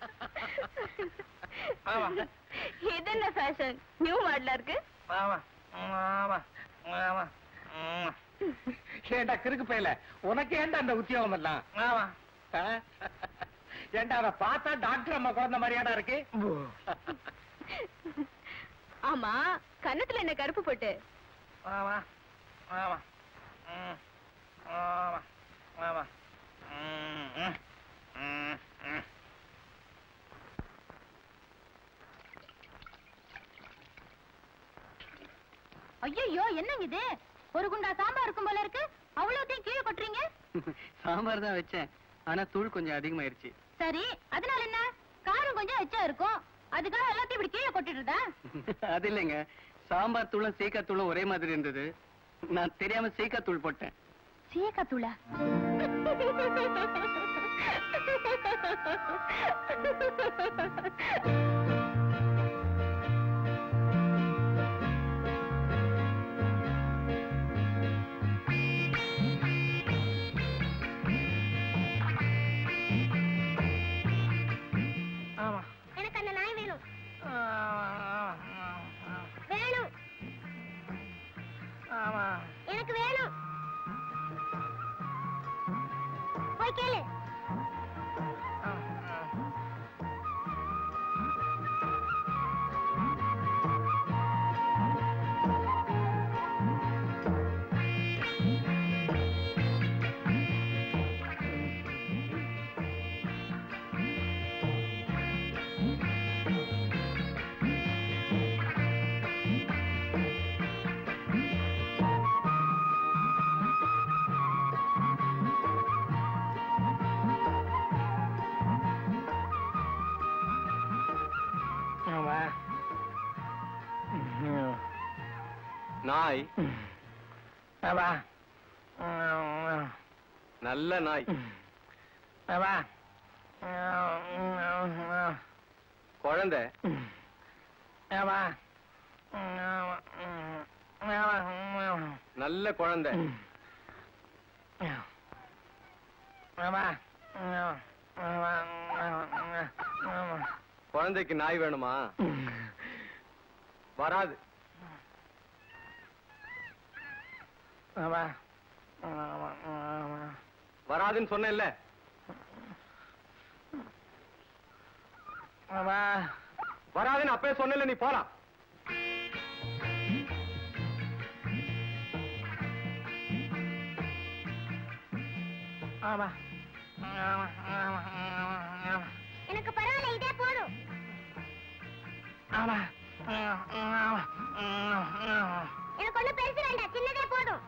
இது என்ன ஃபேஷன் நியூ மாடலா இருக்கு ஆமா ஏண்டா கிறுக்கு போயல உனக்கு ஏண்டா அந்த உத்தியோகம் எல்லாம் ஆமா ஆ? ஏண்டா அவ பார்த்தா டாக்டர் அம்மா குழந்தை மாதிரியாடா இருக்கு ஆமா கன்னத்துல என்ன கருப்பு போட்டு ஆமா ஆமா ம், ஆமா ஆமா ம், ம், ம், ம். ஐயோ என்னங்க இது ஒரு குண்டா சாம்பார் இருக்கும் போல இருக்கு அவ்வளவுத்தையும் கீழே கொட்டுறீங்க சாம்பார் தான் வச்சேன் ஆனா தூள் கொஞ்சம் அதிகமாயிருச்சு சரி அதனால என்ன காரம் கொஞ்சம் எச்சா இருக்கும் அதுக்காக எல்லாத்தையும் இப்படி கீழே கொட்டிடுறதா அது இல்லைங்க சாம்பார் தூளும் சீக்கா தூளும் ஒரே மாதிரி இருந்தது நான் தெரியாம சீக்கா தூள் போட்டேன் சீக்கா தூளா ஆமா எனக்கு அந்த நாய் வேணும் ஆமா வேணும் ஆமா எனக்கு வேணும் போய் கேளு ஆமா நாய் ஆமா நல்ல நாய் ஆமா குழந்தை ஆமா நல்ல குழந்தை ஆமா குழந்தைக்கு நாய் வேணுமா வராது ஆமா வராதுன்னு சொன்னேன்ல ஆமா வராதுன்னு அப்பவே சொன்னேன்ல நீ போலாம் ஆமா ஆமா ஆமா ஆமா எனக்கு பரவாயில்ல இதே போதும் ஆமா ஆமா எனக்கு ஒண்ணு பெருசு வேண்டாம் சின்னதே போதும்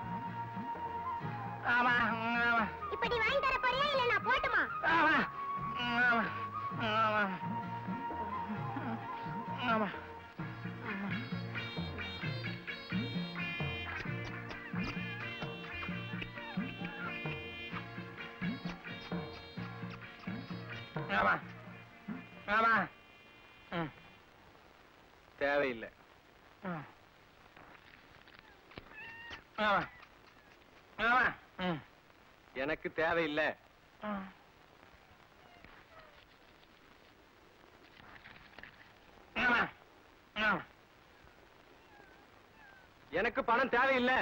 ஆமா ஆமா இப்ப நீ வாங்கி தர போறியா இல்ல நான் போட்டுமா ஆமா ஆமா ஆமா ஆமா ஆமா ஆமா ம் தேவையில்லை ம் ஆமா ஆமா ம் எனக்கு தேவையில்லை ம் ஆமா ஆமா எனக்கு பணம் தேவையில்லை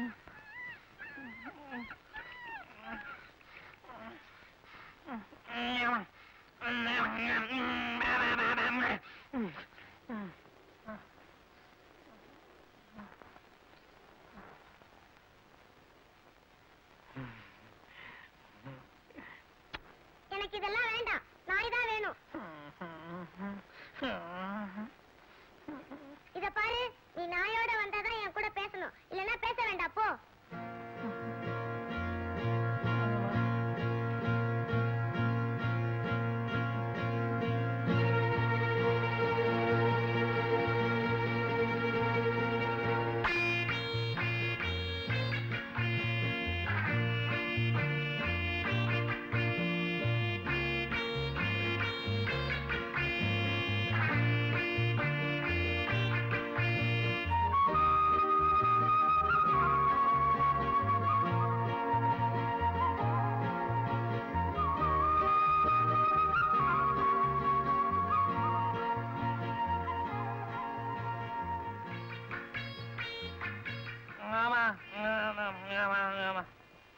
எனக்கு இதெல்லாம் வேண்டாம் நாய் தான் வேணும் இத பாரு நீ நாயோட வந்தாதான் என் கூட பேசணும் இல்லனா பேச வேண்டாம் போ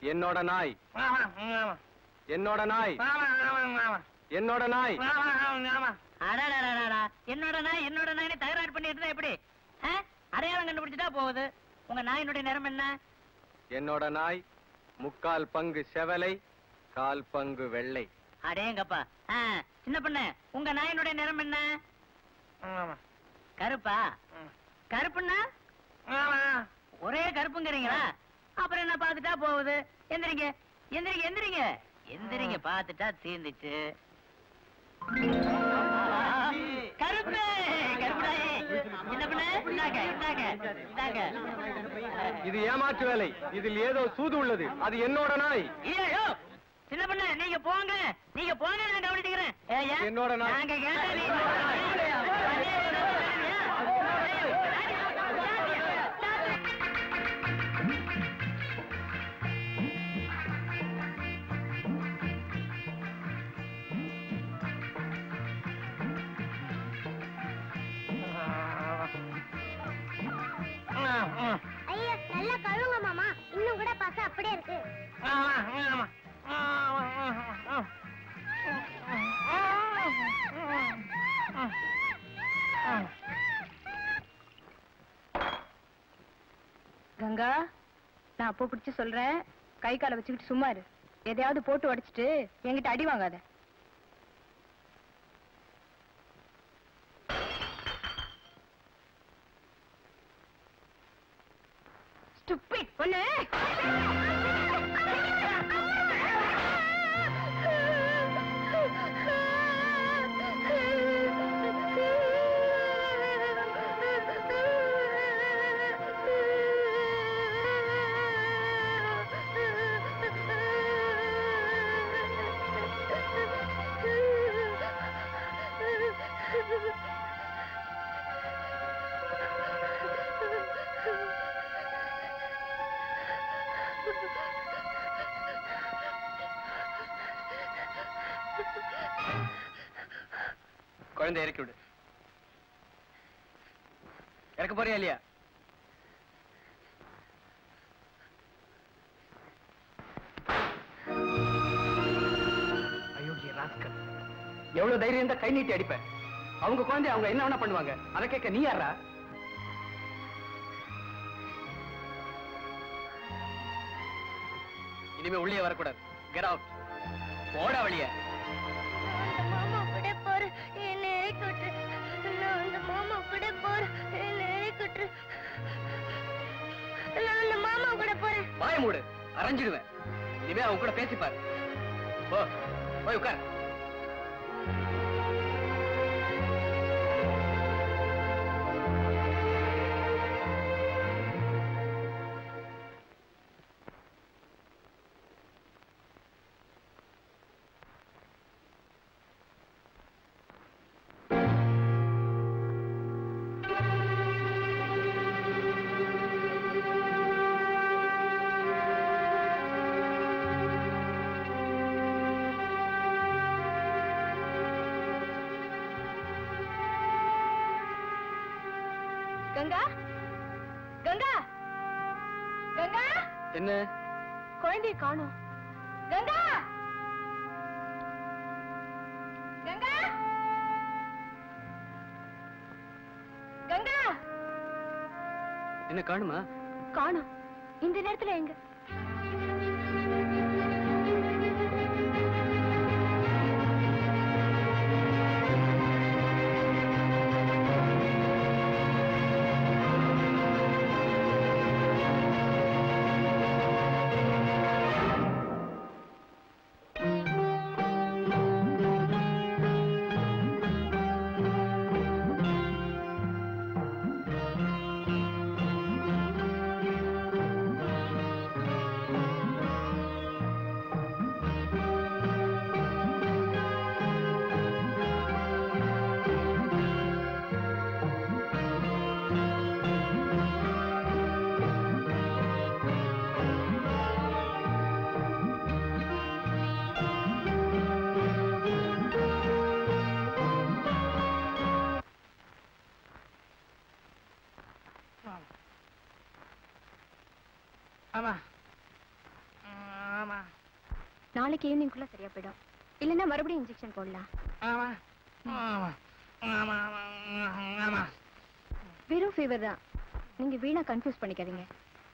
என்னோட நாய் என்னோட நாய் என்னோட நாய் அடடடடடா. என்னோட நாய் என்னோட நாய் தகராறு பண்ணிட்டு இருந்தா எப்படி ஆ? அடையாளம் கண்டுபிடிச்சிட்டா போகுது உங்க நாயினுடைய நிறம் என்ன என்னோட நாய் முக்கால் பங்கு செவலை கால் பங்கு வெள்ளை அடேங்கப்பா ஆ, சின்ன பொண்ணு உங்க நாயினுடைய நிறம் என்ன கருப்பா கருப்புன்னா ஒரே கருப்புங்கிறீங்களா அப்புறம் என்ன பார்த்துட்டா போகுது எந்திரிங்க எந்திரிங்க எந்திரிங்க எந்திரிங்க பார்த்துட்டா தீர்ந்துச்சு கருப்பு கருப்புடாயே சின்ன பொண்ணு இந்தாங்க இந்தாங்க இந்தாங்க இது ஏமாற்று வேலை இதில் ஏதோ சூது உள்ளது அது என்னோட நாய் ஐயோ சின்ன பொண்ணு நீங்க போங்க நீங்க போங்க நான் கவனிச்சுக்கிறேன் ஏய்யா, என்னோட நாய். நாங்க கேட்டா நீங்க ஐயா நல்லா கழுவுங்க மாமா இன்னும் கூட பச அப்படியே இருக்கு கங்கா நான் அப்போ பிடிச்சு சொல்றேன் கை காலை வச்சுக்கிட்டு சும்மா இரு எதையாவது போட்டு உடைச்சிட்டு என்கிட்ட அடி வாங்காத Stupid பொண்ணு குழந்தை இறக்கி விடு இறக்க போறியா இல்லையா அயோக்கிய ராஸ்கல் எவ்வளவு தைரியம் இருந்தா கை நீட்டி அடிப்பேன் அவங்க குழந்தை அவங்க என்ன வேணா பண்ணுவாங்க அதை கேட்க நீ யாரா இனிமே உள்ளே வரக்கூடாது கெட் அவுட் போடா வெளியே மாமா கூட போற என்ன இறக்கி விட்டுரு நான் அந்த மாமா கூட போறேன் என்ன இறக்கி விட்டுரு நான் அந்த மாமா கூட போறேன் வாய மூடு அரைஞ்சிடுவேன் இனிமே அவன் கூட பேசிப்பாரு போ போய் உட்கார் கங்கா கங்கா கங்கா என்ன குழந்தைய காணோம் கங்கா கங்கா கங்கா என்ன காணுமா காணோம் இந்த நேரத்துல எங்க ஆ நாளைக்கு ஈவினிங்குள்ள சரியா போயிடும் இல்லைன்னா மறுபடியும் இன்ஜெக்ஷன் போடலாம் ஆமா ஆமா ஆமா ஆமா வெறும் ஃபீவர் தான் நீங்க வீணா கன்ஃபியூஸ் பண்ணிக்காதீங்க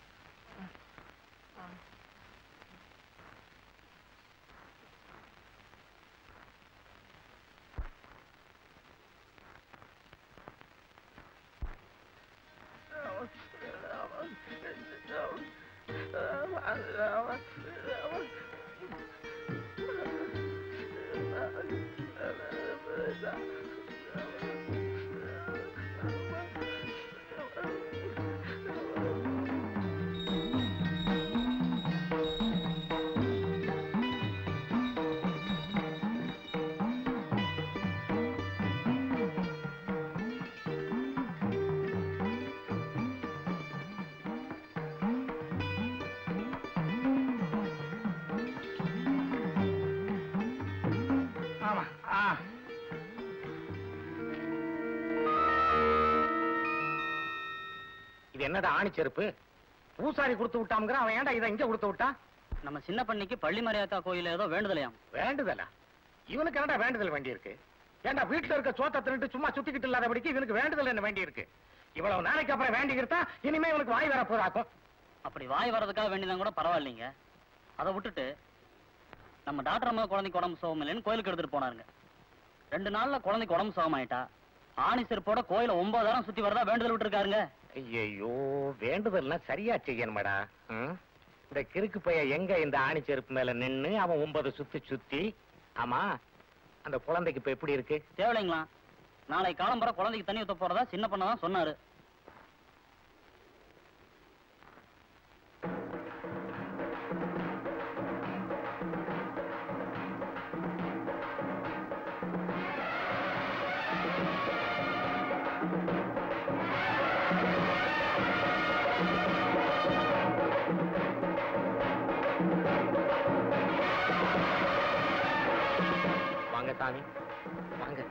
ஆமா ஆ இது என்னடா ஆணி செருப்பு பூசாரி கொடுத்து விட்டாமுங்கிற அவன் ஏன்டா இதை இங்க கொடுத்து விட்டான் நம்ம சின்ன பண்ணிக்கு பள்ளி மரியாதா கோயில ஏதோ வேண்டுதலையாம் வேண்டுதலா இவனுக்கு என்னடா வேண்டுதல் வேண்டியிருக்கு ஏன்டா வீட்டுல இருக்க சோத்தை தின்னுட்டு சும்மா சுத்திக்கிட்டு இல்லாதபடிக்கு இவனுக்கு வேண்டுதல் என்ன வேண்டியிருக்கு இவ்வளவு நாளைக்கு அப்புறம் வேண்டிக்கிட்டா இனிமே இவனுக்கு வாய் வர போறாக்கும் அப்படி வாய் வர்றதுக்காக வேண்டியதான் கூட பரவாயில்லைங்க அதை விட்டுட்டு நம்ம டாக்டர் அம்மா குழந்தைக்கு உடம்பு சுகம் இல்லைன்னு கோயிலுக்கு எடுத்துட்டு போனாருங்க ரெண்டு நாள்ல குழந்தைக்கு உடம்பு சுகம் ஆயிட்டா ஆணி செருப்போட கோயில ஒன்பதாயிரம் சுத்தி வரதா வேண்டுதல் விட்டுருக்காருங்க ஐயோ வேண்டுதல்னா சரியா செய்யணுமாடா ம்? இந்த கிறுக்கு பைய எங்க இந்த ஆணி செருப்பு மேல நின்னு அவன் ஒன்பது சுத்தி சுத்தி ஆமா அந்த குழந்தைக்கு இப்ப எப்படி இருக்கு தேவலைங்களா நாளை காலம்பர குழந்தைக்கு தண்ணி ஊத்த போறதா சின்ன பண்ணதான் சொன்னாரு வாங்க சாமி வாங்க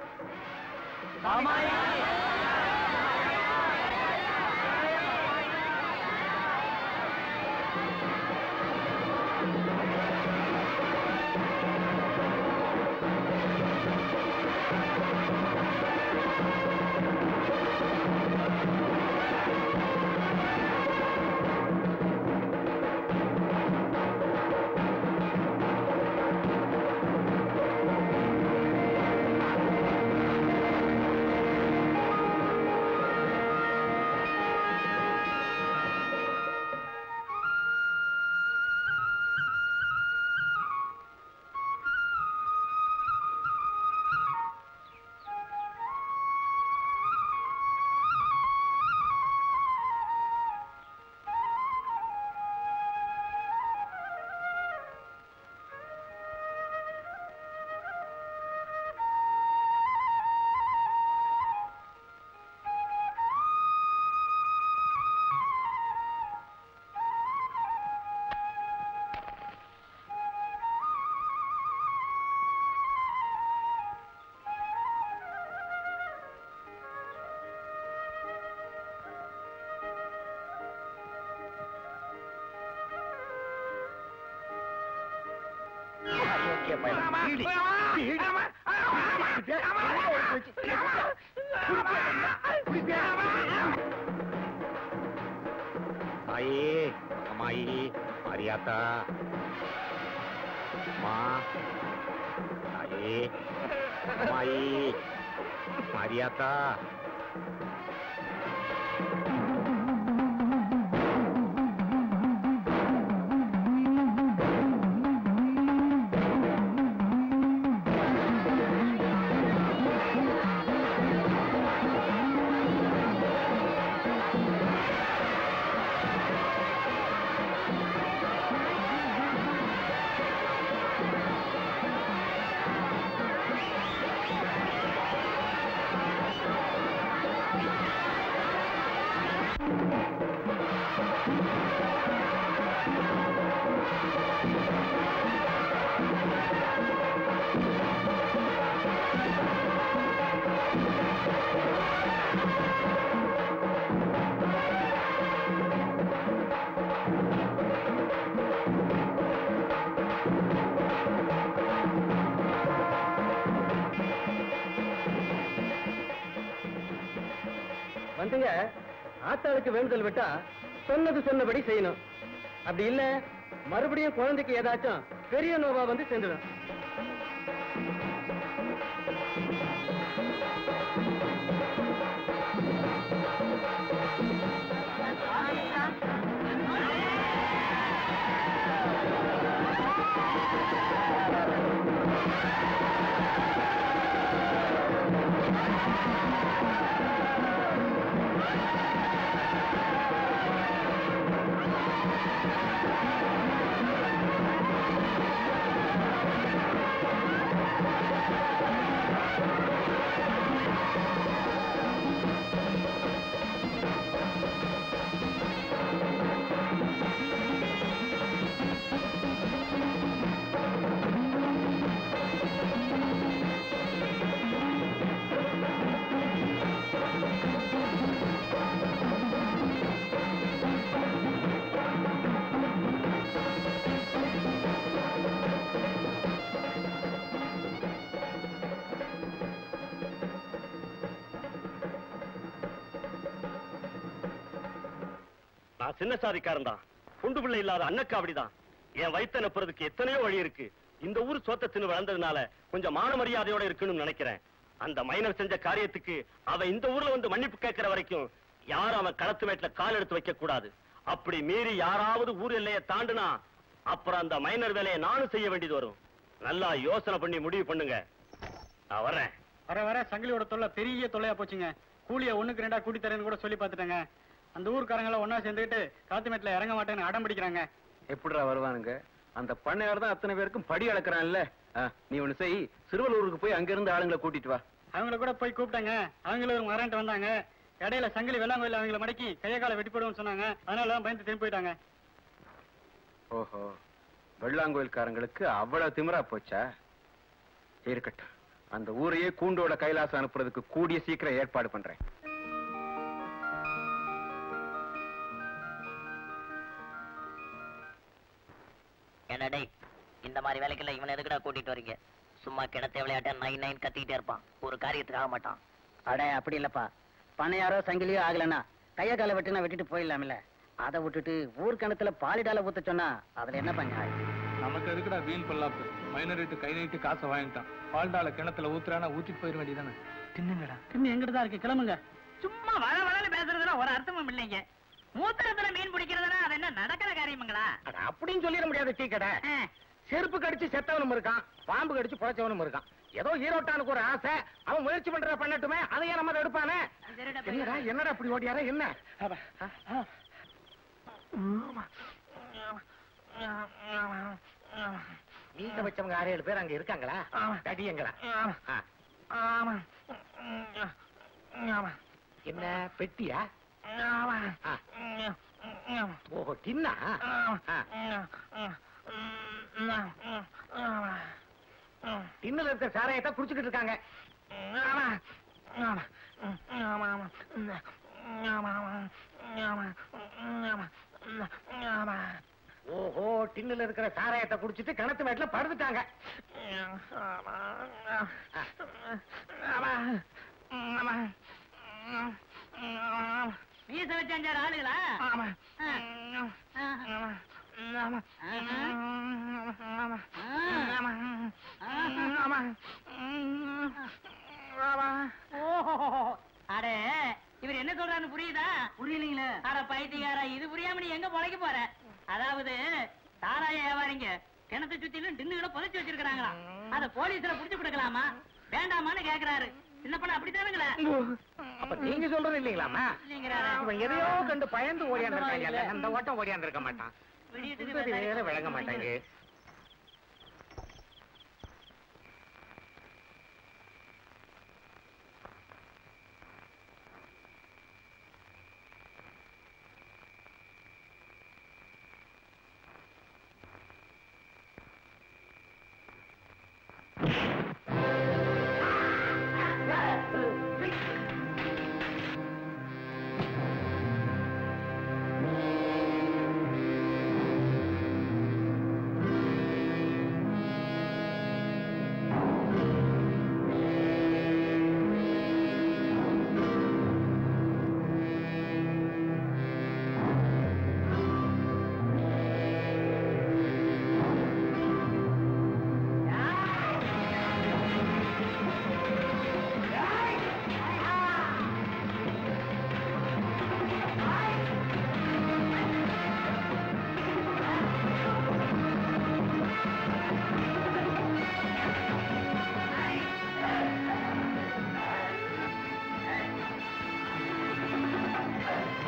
அயோக்கிய பயலே. பீடி. பீடி. தாயே அம்மாயி மாரியாத்தா அம்மா தாயே அம்மாயி மாரியாத்தா ஆ வந்துங்க ஆத்தாளுக்கு வேண்டுதல் விட்டா சொன்னது சொன்னபடி செய்யணும் அப்படி இல்ல மறுபடியும் குழந்தைக்கு ஏதாச்சும் பெரிய நோவா வந்து சேர்ந்துடும் நான் சின்ன சாதிக்காரன் தான் குண்டு பிள்ளை இல்லாத அண்ணக்கா அப்படிதான் என் வயித்த நப்புறதுக்கு எத்தனையோ வழி இருக்கு இந்த ஊர் சொத்தை தின்னு வளர்ந்ததுனால கொஞ்சம் மான மரியாதையோட இருக்கணும்னு நினைக்கிறேன் அந்த மைனர் செஞ்ச காரியத்துக்கு அவ இந்த ஊர்ல வந்து மன்னிப்பு கேட்கிற வரைக்கும் யாரும் அவன் களத்து மேட்ல கால் எடுத்து வைக்க கூடாது அப்படி மீறி யாராவது ஊர் எல்லையை தாண்டுனா அப்புறம் அந்த மைனர் வேலையை நானும் செய்ய வேண்டியது வரும் நல்லா யோசனை பண்ணி முடிவு பண்ணுங்க நான் வர்றேன் வர வர சங்கிலியோட தொல்லை பெரிய தொல்லையா போச்சுங்க கூலிய ஒண்ணுக்கு ரெண்டா கூட்டி தரேன்னு கூட சொல்லி பார்த்துட்டேங்க அந்த ஊர்க்காரங்கள ஒண்ணா சேர்ந்துக்கிட்டு காத்துமேட்ல இறங்க மாட்டேன்னு அடம் பிடிக்கிறாங்க எப்படிடா வருவானுங்க அந்த பண்ணையார் தான் அத்தனை பேருக்கும் படி அளக்குறான்ல ஆ, நீ ஒண்ணு செய் சிறுவலூருக்கு போய் அங்கிருந்து ஆளுங்களை கூட்டிட்டு வா அவங்கள கூட போய் கூப்பிட்டாங்க அவங்களும் ஒரு மரண்ட்டு வந்தாங்க இடையில சங்கிலி வெள்ளாங்கோயில் அவங்கள மடக்கி கைய காலை வெட்டி போடுவோம்னு சொன்னாங்க அதனால தான் பயந்து திரும்பி போயிட்டாங்க ஓஹோ வெள்ளாங்கோயில்காரங்களுக்கு அவ்வளவு திமிரா போச்சா இருக்கட்டும் அந்த ஊரையே கூண்டோட கைலாசம் அனுப்புறதுக்கு கூடிய சீக்கிரம் ஏற்பாடு பண்றேன் என்ன டேய் இந்த மாதிரி வேலைக்கெல்லாம் இவனை எதுக்குடா கூட்டிட்டு வரீங்க சும்மா கிணத்த விளையாட்ட நைன் நைன் கத்திக்கிட்டே இருப்பான் ஒரு காரியத்துக்கு ஆக மாட்டான் அட அப்படி இல்லப்பா பணையாரோ சங்கிலியோ ஆகலனா கைய காலை வெட்டினா வெட்டிட்டு போயிடலாம்ல அதை விட்டுட்டு ஊர் கிணத்துல பாலிடால ஊத்த சொன்னா அதுல என்ன பண்ண நமக்கு எதுக்குடா வீண் பொல்லாப்பு மைனர் வீட்டு கை நீட்டு காசை வாங்கிட்டான் பால்டால கிணத்துல ஊத்துறானா ஊத்திட்டு போயிட வேண்டியதானே தின்னுங்கடா இன்னும் எங்கிட்ட தான் இருக்கு கிளம்புங்க சும்மா வள வளன்னு பேசுறதுல ஒரு அர்த்தமும் இல்லைங்க மூத்திரத்துல மீன் பிடிக்கிறதுனா அது என்ன நடக்கிற காரியமுங்களா அட, அப்படின்னு சொல்லிட முடியாது டீ கடை செருப்பு கடிச்சு செத்தவனும் இருக்கான் பாம்பு கடிச்சு புழைச்சவனும் இருக்கான் ஏதோ ஹீரோட்டானுக்கு ஒரு ஆசை அவன் முயற்சி பண்ற பண்ணட்டுமே அதையே நம்ம அதை எடுப்பானே என்னடா என்னடா இப்படி ஓடியாரா என்ன அவ, ஆ, ஆ. மீச வச்சவங்க ஆறு ஏழு பேர் அங்க இருக்காங்களா தடியங்களா ஆ. என்ன பெட்டியா ஆ. ஓஹோ டின்னா டின்னுல இருக்க சாராயத்தை குடிச்சுக்கிட்டு இருக்காங்க ஓஹோ டின்னுல இருக்கிற சாராயத்தை குடிச்சிட்டு கிணத்து மேட்ல படுத்துட்டாங்க மீச வச்ச அஞ்சாறு ஆளுகளா அடே இவர் என்ன சொல்றாருன்னு புரியுதா புரியலீங்களே அட பைத்தியக்காரா இது புரியாம நீ எங்க பொழைக்க போற அதாவது சாராய வியாபாரிங்க கிணத்தை சுத்திலும் டின்னுகளை புதைச்சு வச்சிருக்காங்களா அத போலீஸ்ல புடிச்சு கொடுக்கலாமா வேண்டாமான்னு கேக்குறாரு சின்ன பண்ண அப்படித்தானுங்களே அப்ப நீங்க சொல்றது இல்லீங்களாமா இல்லைங்கிறாரே. இவன் எதையோ கண்டு பயந்து ஓடியாந்துருக்காங்க அந்த ஓட்டம் ஓடியாந்துருக்க மாட்டான் விடியட்டுக்கு சொல்றது வெள்ளாரி வேற விளங்க மாட்டாங்க ஆ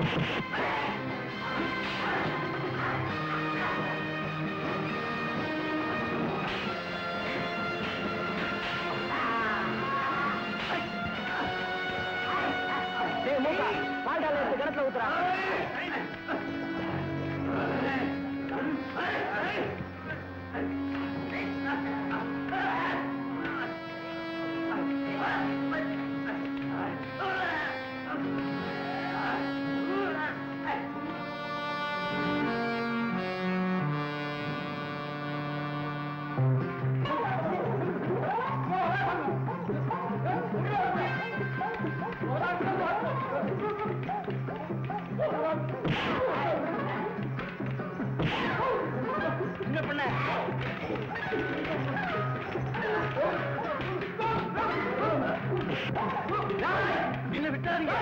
பால்டால எடுத்து கிணத்துல ஊத்துறா என்ன பண்ண என்ன விட்டாதீங்க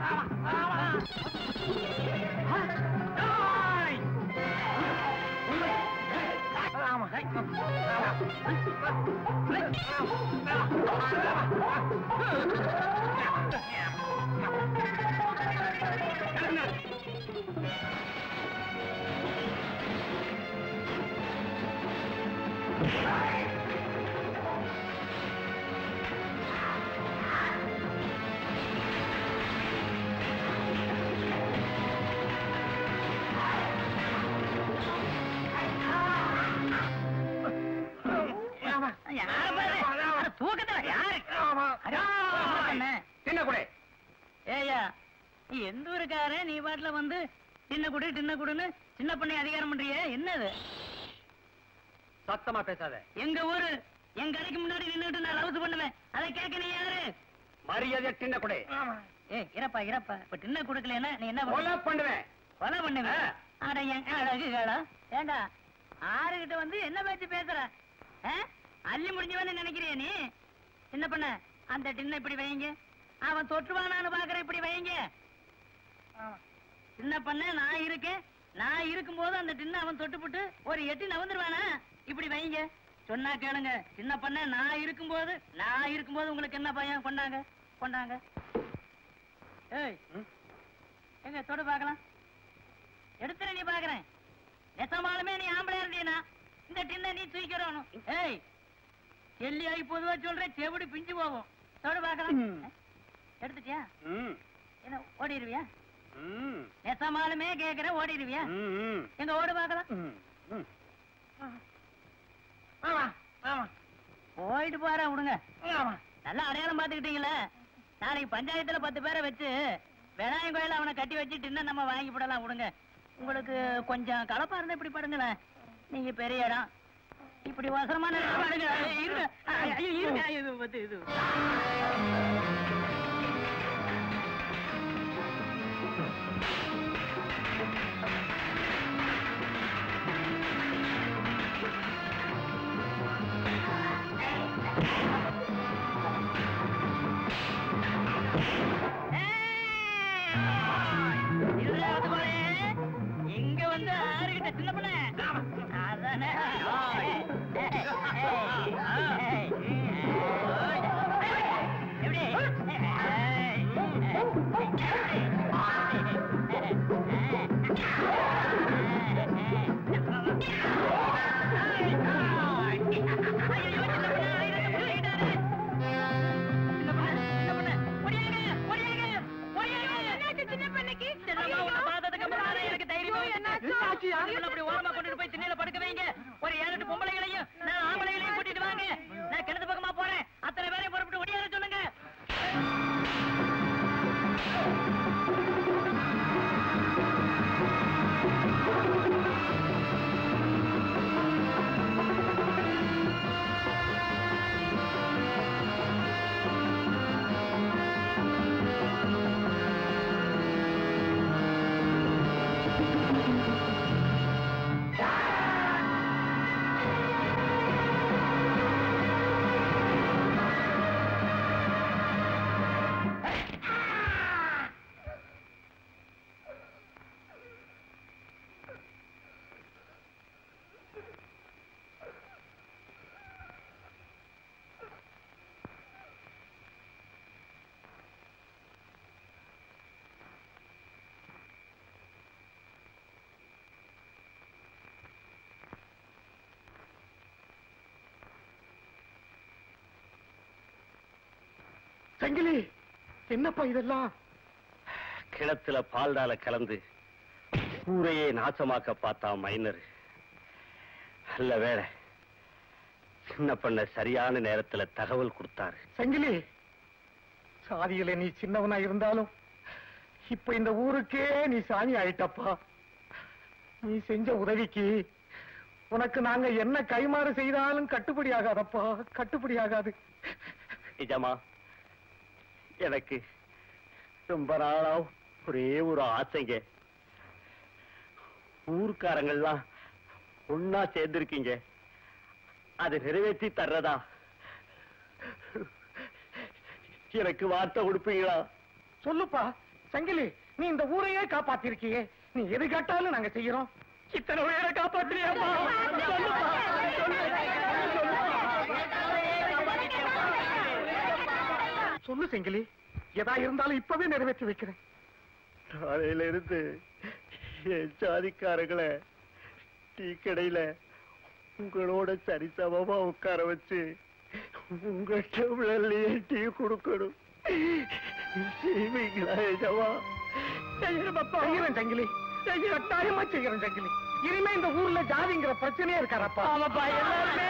யார பாரு அட, தூக்கத்துல யாரு அடா, என்ன பண்ண? சின்ன குடை ஏய்யா நீ எந்த ஊருக்கார நீ பாட்டுல வந்து சின்ன குடு சின்ன குடுன்னு சின்ன பண்ணி அதிகாரம் பண்றியே என்னது சத்தமா பேசாத எங்க ஊரு என் கடைக்கு முன்னாடி நின்னுட்டு நான் லவ்ஸ் பண்ணுவேன் அதை கேட்க நீ யாரு மரியாதை சின்ன குடை ஏ இறப்பா இறப்பா இப்ப டின்ன கொடுக்கலன்னா நீ என்ன கொலை பண்ணுவேன் கொலை பண்ணுவேன் அட என் அழகுகளா ஏண்டா ஆறுகிட்ட வந்து என்ன பேச்சு பேசுற ஆ? அள்ளி முடிஞ்சவன்னு நினைக்கிறியா நீ என்ன பண்ண அந்த டின்ன இப்படி வைங்க அவன் தொற்றுவானான்னு பாக்குற இப்படி வைங்க சின்ன பண்ண நான் இருக்கேன் நான் இருக்கும்போது அந்த டின்ன அவன் தொட்டுப்புட்டு ஒரு எட்டி நவந்துருவானா இப்படி வைங்க சொன்னா கேளுங்க சின்ன பண்ண நான் இருக்கும்போது நான் இருக்கும்போது உங்களுக்கு என்ன பயம் கொண்டாங்க கொண்டாங்க ஏய் எங்க தொடு பார்க்கலாம் எடுத்துற நீ பாக்குறேன் நெசமாலுமே நீ ஆம்பளை இருந்தீனா இந்த டின்ன நீ தூக்கிறணும் ஏய் எல்லி ஆகி பொதுவா சொல்றேன் செவிடு பிஞ்சு போகும் தொடு பார்க்கலாம் எடுத்துட்டியா ம் என்ன ஓடிடுவியா ம் நெசமாலுமே கேக்குற ஓடிடுவியா ம் எங்க ஓடு பார்க்கலாம் ம் போயிட்டு போற விடுங்க நல்லா அடையாளம் பாத்துக்கிட்டீங்களே நாளைக்கு பஞ்சாயத்துல பத்து பேரை வச்சு விநாயகம் கோயில அவனை கட்டி வச்சுட்டு இன்னும் நம்ம வாங்கி போடலாம் விடுங்க உங்களுக்கு கொஞ்சம் கலப்பா இருந்தா இப்படி படுங்களேன் நீங்க பெரிய இடம் இப்படி அவசரமான இடம் பாருங்க. இருங்க ஐயோ, இருங்க இது வந்து இது இருபதாவது போலே இங்க வந்து ஆறுகிட்ட சின்ன பண்ண அதானே எப்படி ஐயோ சின்ன பண்ண சங்கிலி என்னப்பா இதெல்லாம் கிணத்துல பால்டால கலந்து ஊரையே நாசமாக்க பார்த்தா மைனர் நல்ல வேலை சின்ன பண்ண சரியான நேரத்துல தகவல் கொடுத்தாரு சங்கிலி சாதியில நீ சின்னவனா இருந்தாலும் இப்ப இந்த ஊருக்கே நீ சாமி ஆயிட்டப்பா நீ செஞ்ச உதவிக்கு உனக்கு நாங்க என்ன கைமாறு செய்தாலும் கட்டுப்படி ஆகாதப்பா கட்டுப்படி ஆகாது நிஜமா எனக்கு ரொம்ப நாளா ஒரே ஒரு ஆசைங்க ஊர்க்காரங்கள்லாம் ஒன்னா சேர்ந்திருக்கீங்க அதை நிறைவேற்றி தர்றதா எனக்கு வார்த்தை கொடுப்பீங்களா சொல்லுப்பா சங்கிலி நீ இந்த ஊரையே காப்பாத்திருக்கியே நீ எது கேட்டாலும் நாங்க செய்யறோம் இத்தனை உயிரை காப்பாத்திரியாப்பா சொல்லுப்பா சொல்லு செங்கிலி எதா இருந்தாலும் இப்பவே நிறைவேற்றி வைக்கிறேன் நாளையில இருந்து என் ஜாதிக்காரங்களை டீ கடையில உங்களோட சரிசமமா உட்கார வச்சு உங்க டம்ளர்லயே டீ கொடுக்கணும் செய்வீங்களா எஜமா செய்யறேன் சங்கிலி கட்டாயமா செய்யறேன் சங்கிலி இனிமே இந்த ஊர்ல ஜாதிங்கிற பிரச்சனையே இருக்காரப்பா ஆமாப்பா எல்லாருமே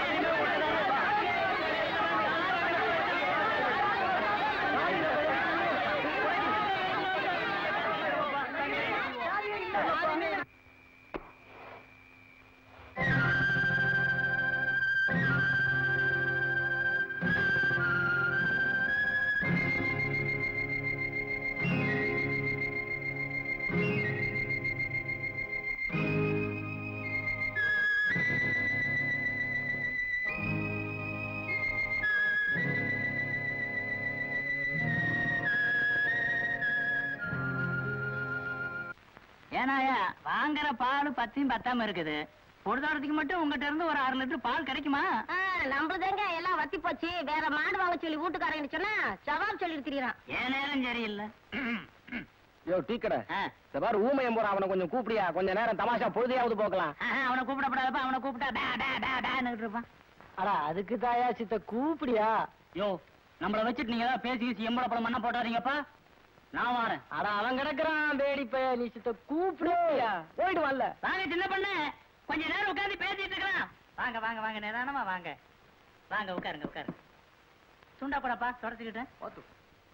ஏனாயா வாங்குற பால் பத்தையும் பத்தாம இருக்குது பொழுதாரத்துக்கு மட்டும் உங்ககிட்ட இருந்து ஒரு ஆறு லிட்டர் பால் கிடைக்குமா நம்மளதாங்க எல்லாம் வத்தி போச்சு வேற மாடு வாங்க சொல்லி வீட்டுக்காரங்க சொன்னா ஜவாப் சொல்லிட்டு திரியறான் என் நேரம் சரியில்லை யோ டீ கடை இந்த பாரு ஊமையம் போற அவனை கொஞ்சம் கூப்பிடியா கொஞ்ச நேரம் தமாஷா பொழுதையாவது போக்கலாம் ஆஹா, அவனை கூப்பிடப்படாதப்பா அவனை கூப்பிட்டா டா டா டா டான்னு இருப்பான் அடா அதுக்கு தாயா சித்த கூப்பிடியா யோ நம்மள வச்சுட்டு நீங்க ஏதாவது பேசி கீசி எம்பளை பழம் மண்ண போட்டாதீங்கப்பா நான் வரேன் அட அவன் கிடக்குறான் பேடி பைய நீ சித்த கூப்பிடியா போயிட்டு வரல வாங்க சின்ன பொண்ணு கொஞ்ச நேரம் உட்கார்ந்து பேசிட்டு இருக்கலாம் வாங்க வாங்க வாங்க நிதானமா வாங்க வாங்க உட்காருங்க உட்காருங்க சுண்டா போடப்பா தொடச்சுக்கிட்டேன்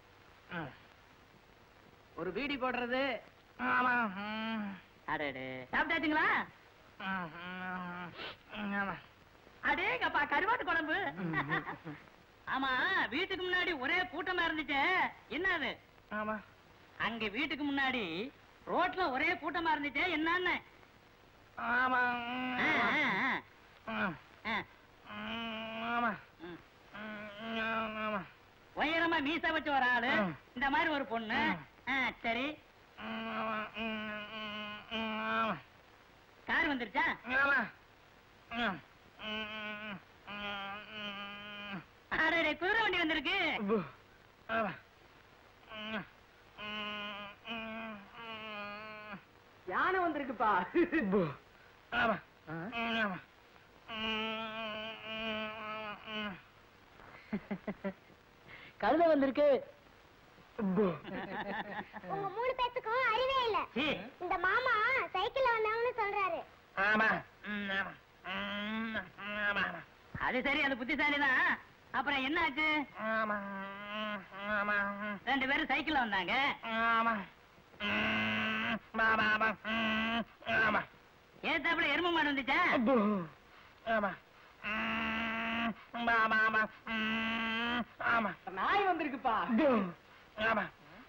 ஒரு பீடி போடுறது அடடே சாப்பிட்டாச்சுங்களா அடேங்கப்பா கருவாட்டு குழம்பு ஆமா வீட்டுக்கு முன்னாடி ஒரே கூட்டமா இருந்துச்சே என்ன அது ஆமா அங்க வீட்டுக்கு முன்னாடி ரோட்ல ஒரே கூட்டமா இருந்துச்சே என்னன்னு ஆமா ஆ, ஆ, ஆ. ஆ. ஆமா ம். ஆமா உயரமா மீச வச்ச ஒரு ஆளு இந்த மாதிரி ஒரு பொண்ணு ஆ, சரி கார் வந்துருச்சா அடடே குதிரை வண்டி வந்திருக்கு யானை வந்திருக்குப்பா கழுத வந்திருக்கு உங்க மூணு பேத்துக்கும் அறிவே இல்ல சீ. இந்த மாமா சைக்கிள்ல வந்தாங்கன்னு சொல்றாரு ஆமா அது சரி அது புத்திசாலிதான் அப்புறம் என்ன ஆச்சு ஆமா ஆமா ரெண்டு பேரும் சைக்கிள்ல வந்தாங்க ஆமா ஆமா ஆமா ஏத்தாப்புல எரும மாடு வந்துச்சா ஆமா ஆமா ஆமா ஆமா நாய் வந்திருக்குப்பா ஆமா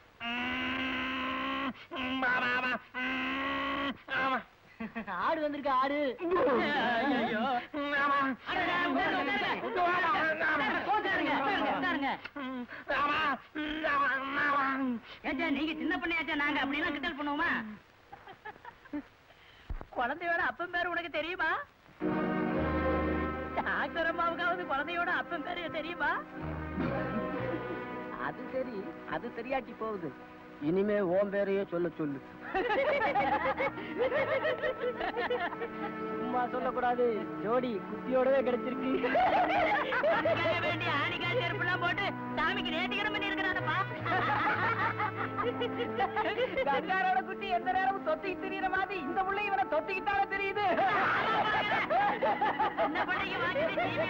ஆமா ஆமா ஆமா ஆடு வந்திருக்கு ஆடு ஐயோ. ஆமா அடடே, உட்காருங்க, உட்காருங்க. உட்காருங்க, உட்காருங்க, உட்காருங்க. ஆமா ஆமா ஏச்சா நீங்க சின்ன பண்ணியாச்சா நாங்க அப்படிலாம் கிண்டல் பண்ணுவோமா குழந்தையோட அப்பன் பேர் உனக்கு தெரியுமா டாக்டர் அம்மாவுக்காவது குழந்தையோட அப்பன் பேரு தெரியுமா அது சரி அது தெரியாட்டி போகுது இனிமே ஓம் பேரையே சொல்ல சொல்லு சும்மா சொல்லக்கூடாது ஜோடி குட்டியோடவே கிடைச்சிருக்கு வேண்டிய ஆணிக்கால் செருப்புலாம் போட்டு சாமிக்கு நேர்த்திக்கணும் பண்ணி இருக்கிறானப்பா கங்காரோட குட்டி எந்த நேரமும் தொத்திக்கிட்டு தெரியற மாதிரி இந்த புள்ளை இவனை தொத்திக்கிட்டாலே தெரியுது என்ன பண்ணீங்க வாங்கிட்டு டிவி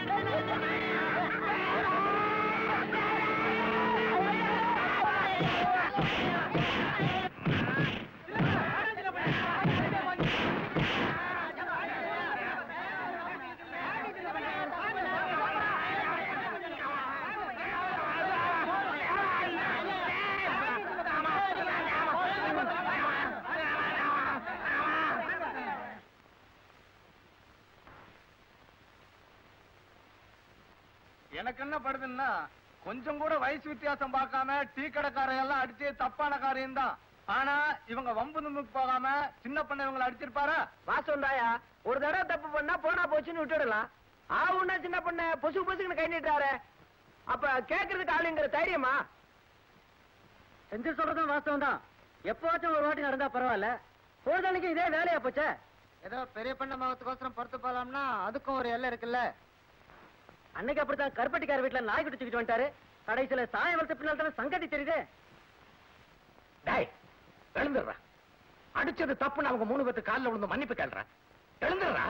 எனக்கு என்ன படுதுன்னா கொஞ்சம் கூட வயசு வித்தியாசம் பார்க்காம டீ கடைக்காரையெல்லாம் எல்லாம் அடிச்சு தப்பான காரியம் தான் ஆனா இவங்க வம்பு நிமிக்கு போகாம சின்ன பண்ண இவங்களை அடிச்சிருப்பாரா வாசம்டாயா ஒரு தடவை தப்பு பண்ணா போனா போச்சுன்னு விட்டுடலாம் ஆவுன்னா சின்ன பண்ண பொசு பொசுக்குன்னு கை நீட்டாரு அப்ப கேக்குறதுக்கு ஆளுங்கிற தைரியமா செஞ்சு சொல்றதும் வாஸ்தவம் தான் எப்பவாச்சும் ஒரு வாட்டி நடந்தா பரவாயில்ல பொழுதனைக்கு இதே வேலையா போச்சே ஏதோ பெரிய பண்ண மாவத்துக்கோசரம் பொறுத்து போலாம்னா அதுக்கும் ஒரு எல்லை இருக்குல்ல அன்னைக்கு அப்படித்தான் கருப்பட்டிக்கார வீட்டுல நாய் குடிச்சுக்கிட்டு வந்துட்டாரு கடைசியில சாயம் வளர்த்த பின்னால் தானே சங்கதி தெரியுது டேய் எழுந்துடுறா அடிச்சது தப்புன்னு அவங்க மூணு பேத்து காலில் விழுந்து மன்னிப்பு கேள்றா எழுந்துடுறா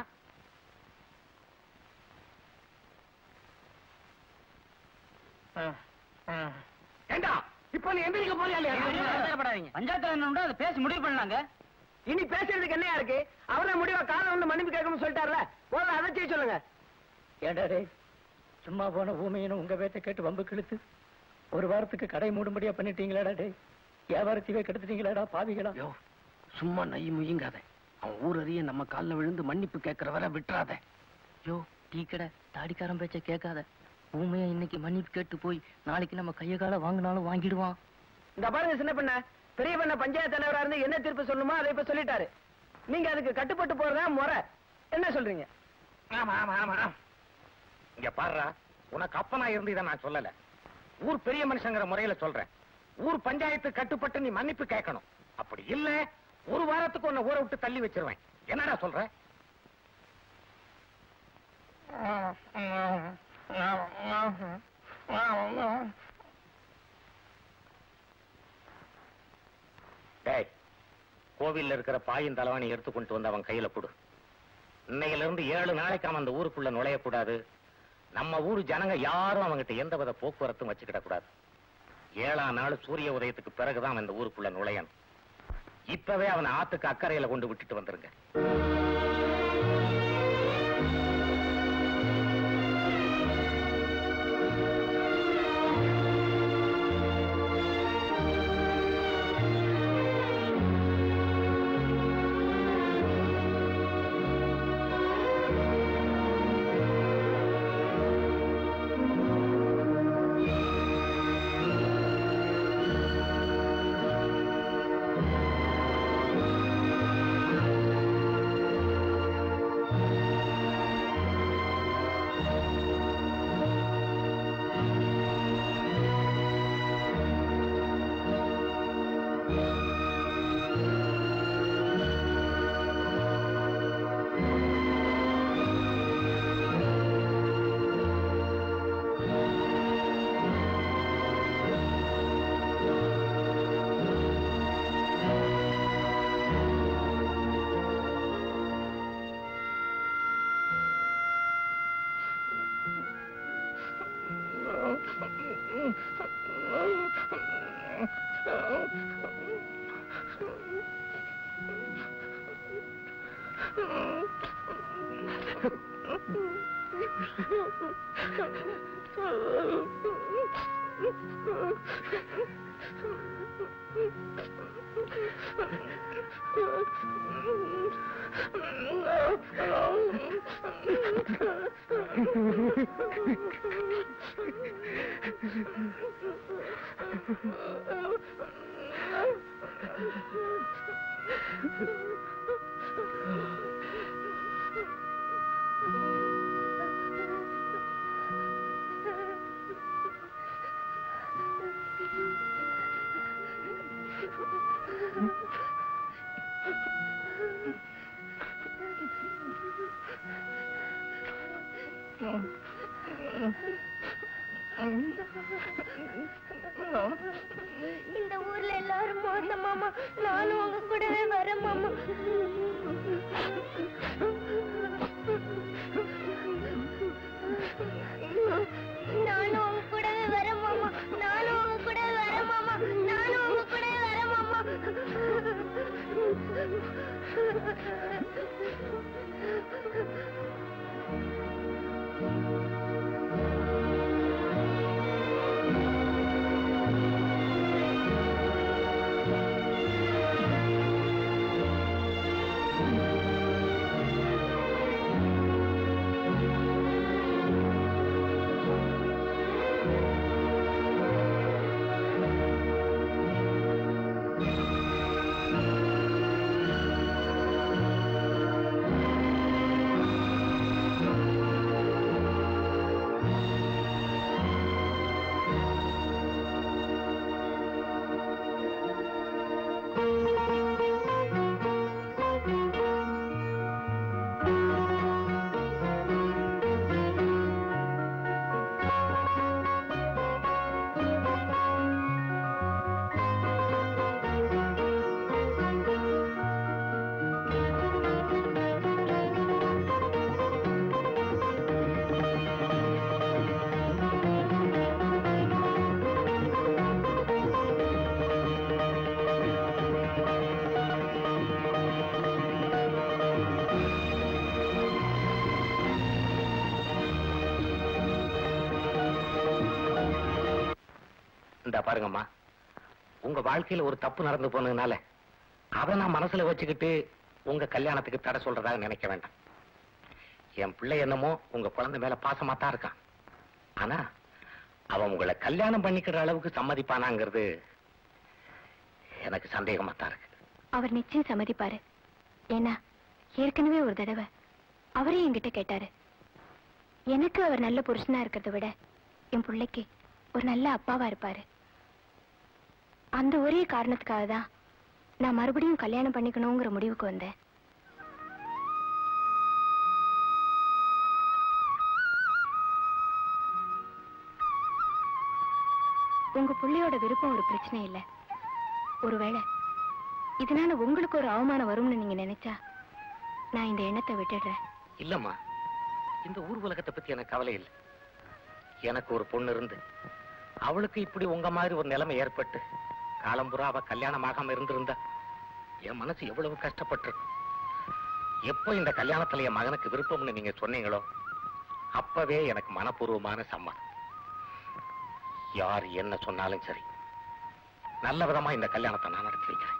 ஏண்டா இப்ப நீ எந்திரிக்க போறியா இல்லையா பஞ்சாயத்துல என்ன அதை பேசி முடிவு பண்ணலாங்க இனி பேசுறதுக்கு என்னையா இருக்கு அவரே முடிவா காலை வந்து மன்னிப்பு கேட்கணும்னு சொல்லிட்டார்ல போதும் அதை செய்ய சொல்லுங்க ஏடா டேய் சும்மா போன பூமியினும் உங்க பேச்ச கேட்டு வம்பு கிழித்து ஒரு வாரத்துக்கு கடை மூடும்படியா பண்ணிட்டீங்களாடா டேய் வியாபாரத்தையே கெடுத்துட்டீங்களாடா பாவிகளா யோ சும்மா நை முயங்காத அவன் ஊரறிய நம்ம கால்ல விழுந்து மன்னிப்பு கேட்கிற வரை விட்டுறாத யோ டீ கடை தாடிக்காரன் பேச்ச கேட்காத ஊமையா இன்னைக்கு மன்னிப்பு கேட்டு போய் நாளைக்கு நம்ம கைய கால வாங்கினாலும் வாங்கிடுவான் இந்த பாருங்க சின்ன பண்ண பெரிய பண்ண பஞ்சாயத்து தலைவரா இருந்து என்ன தீர்ப்பு சொல்லணுமோ அதை இப்ப சொல்லிட்டாரு நீங்க அதுக்கு கட்டுப்பட்டு போறதா முறை என்ன சொல்றீங்க ஆமா ஆமா ஆமா இங்க பாருடா உனக்கு அப்பனா இருந்து இதை நான் சொல்லல ஊர் பெரிய மனுஷங்கிற முறையில சொல்றேன் ஊர் பஞ்சாயத்து கட்டுப்பட்டு நீ மன்னிப்பு கேட்கணும் அப்படி இல்ல ஒரு வாரத்துக்கு உன்னை ஊரை விட்டு தள்ளி வச்சிருவேன் என்னடா சொல்ற டேய் கோவில்ல இருக்கிற பாயின் தலைவாணி எடுத்து கொண்டு வந்து அவன் கையில கொடு இன்னையில இருந்து ஏழு நாளைக்கு அவன் அந்த ஊருக்குள்ள நுழையக்கூடாது நம்ம ஊர் ஜனங்க யாரும் அவங்கிட்ட எந்த வித போக்குவரத்தும் வச்சுக்கிட கூடாது ஏழாம் நாள் சூரிய உதயத்துக்கு பிறகுதான் அவன் இந்த ஊருக்குள்ள நுழையணும் இப்பவே அவனை ஆத்துக்கு அக்கறையில கொண்டு விட்டுட்டு வந்துருங்க இந்த ஊர்ல எல்லாரும் மோசம் மாமா நானும் உங்க கூடவே வரேன் மாமா நானும் உங்க கூடவே வரேன் மாமா நானும் உங்க கூடவே வரேன் மாமா நானும் உங்க கூடவே வரேன் மாமா இந்த பாருங்கம்மா உங்க வாழ்க்கையில ஒரு தப்பு நடந்து போனதுனால அதை நான் மனசுல வச்சுக்கிட்டு உங்க கல்யாணத்துக்கு தடை சொல்றதாக நினைக்க வேண்டாம் என் பிள்ளை என்னமோ உங்க குழந்தை மேல பாசமா தான் இருக்கான் ஆனா அவன் உங்களை கல்யாணம் பண்ணிக்கிற அளவுக்கு சம்மதிப்பானாங்கிறது எனக்கு சந்தேகமா தான் இருக்கு அவர் நிச்சயம் சம்மதிப்பாரு ஏன்னா ஏற்கனவே ஒரு தடவை அவரே என்கிட்ட கேட்டாரு எனக்கு அவர் நல்ல புருஷனா இருக்கிறத விட என் பிள்ளைக்கு ஒரு நல்ல அப்பாவா இருப்பாரு அந்த ஒரே காரணத்துக்காக தான் நான் மறுபடியும் கல்யாணம் பண்ணிக்கணுங்கிற முடிவுக்கு வந்தேன் உங்க பிள்ளையோட விருப்பம் ஒரு பிரச்சனை இல்லை ஒருவேளை இதனால உங்களுக்கு ஒரு அவமானம் வரும்னு நீங்க நினைச்சா நான் இந்த எண்ணத்தை விட்டுடுறேன் இல்லம்மா இந்த ஊர் உலகத்தை பத்தி எனக்கு கவலை இல்லை எனக்கு ஒரு பொண்ணு இருந்து அவளுக்கு இப்படி உங்க மாதிரி ஒரு நிலைமை ஏற்பட்டு காலம்புறா அவ கல்யாணம் ஆகாம இருந்திருந்தா என் மனசு எவ்வளவு கஷ்டப்பட்டிருக்கும் எப்போ இந்த கல்யாணத்துல என் மகனுக்கு விருப்பம்னு நீங்க சொன்னீங்களோ அப்பவே எனக்கு மனப்பூர்வமான சம்மதம் யார் என்ன சொன்னாலும் சரி நல்ல விதமா இந்த கல்யாணத்தை நான் நடத்தி வைக்கிறேன்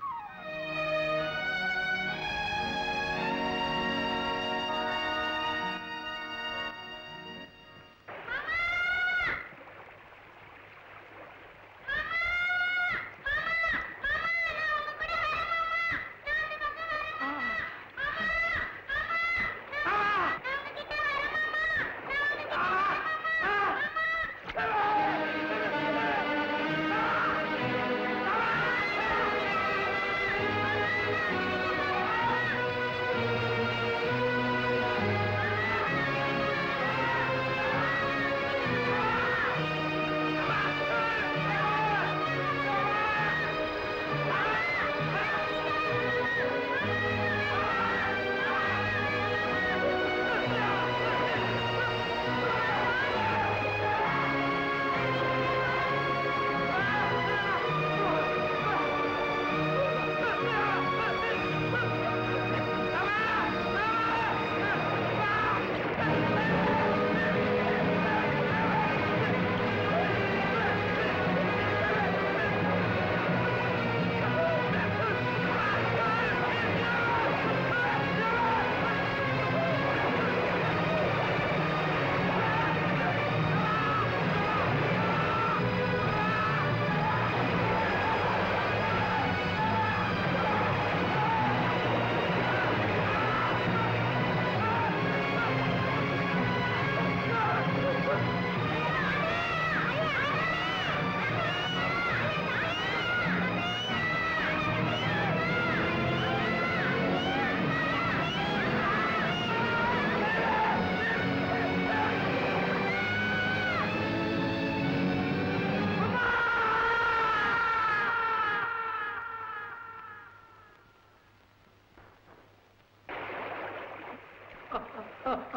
ஆ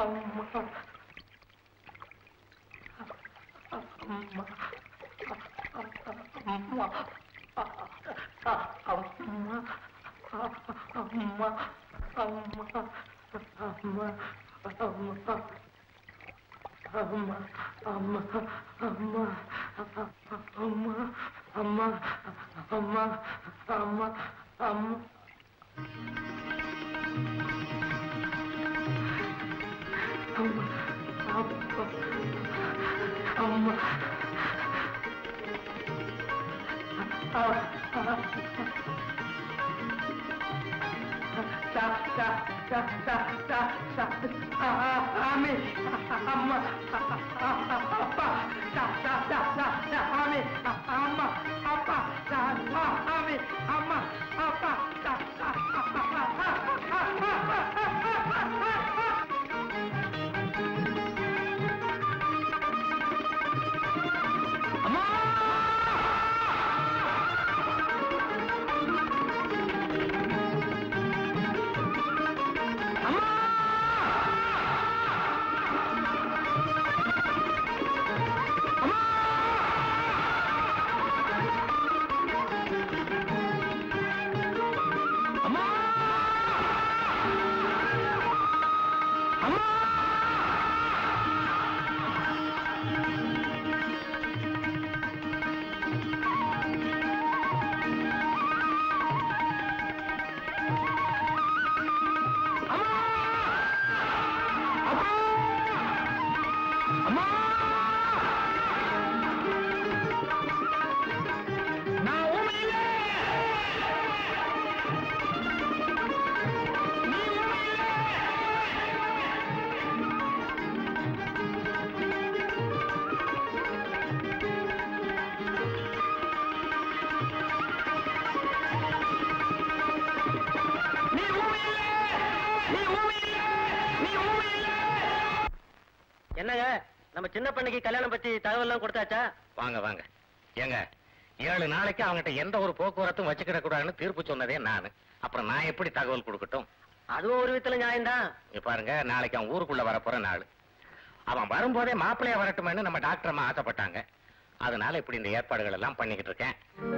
என்னங்க நம்ம சின்ன பண்ணைக்கு கல்யாணம் பத்தி தகவல் எல்லாம் கொடுத்தாச்சா வாங்க வாங்க ஏங்க ஏழு நாளைக்கு அவங்ககிட்ட எந்த ஒரு போக்குவரத்தும் வச்சுக்கிட கூடாதுன்னு தீர்ப்பு சொன்னதே நானு அப்புறம் நான் எப்படி தகவல் கொடுக்கட்டும் அதுவும் ஒரு விதத்துல நியாயம்தான் இங்க பாருங்க நாளைக்கு அவன் ஊருக்குள்ள வரப்போற நாள் அவன் வரும்போதே மாப்பிள்ளையா வரட்டுமேன்னு நம்ம டாக்டர் அம்மா ஆசைப்பட்டாங்க அதனால இப்படி இந்த ஏற்பாடுகள் எல்லாம் பண்ணிக்கிட்டு இருக்கேன்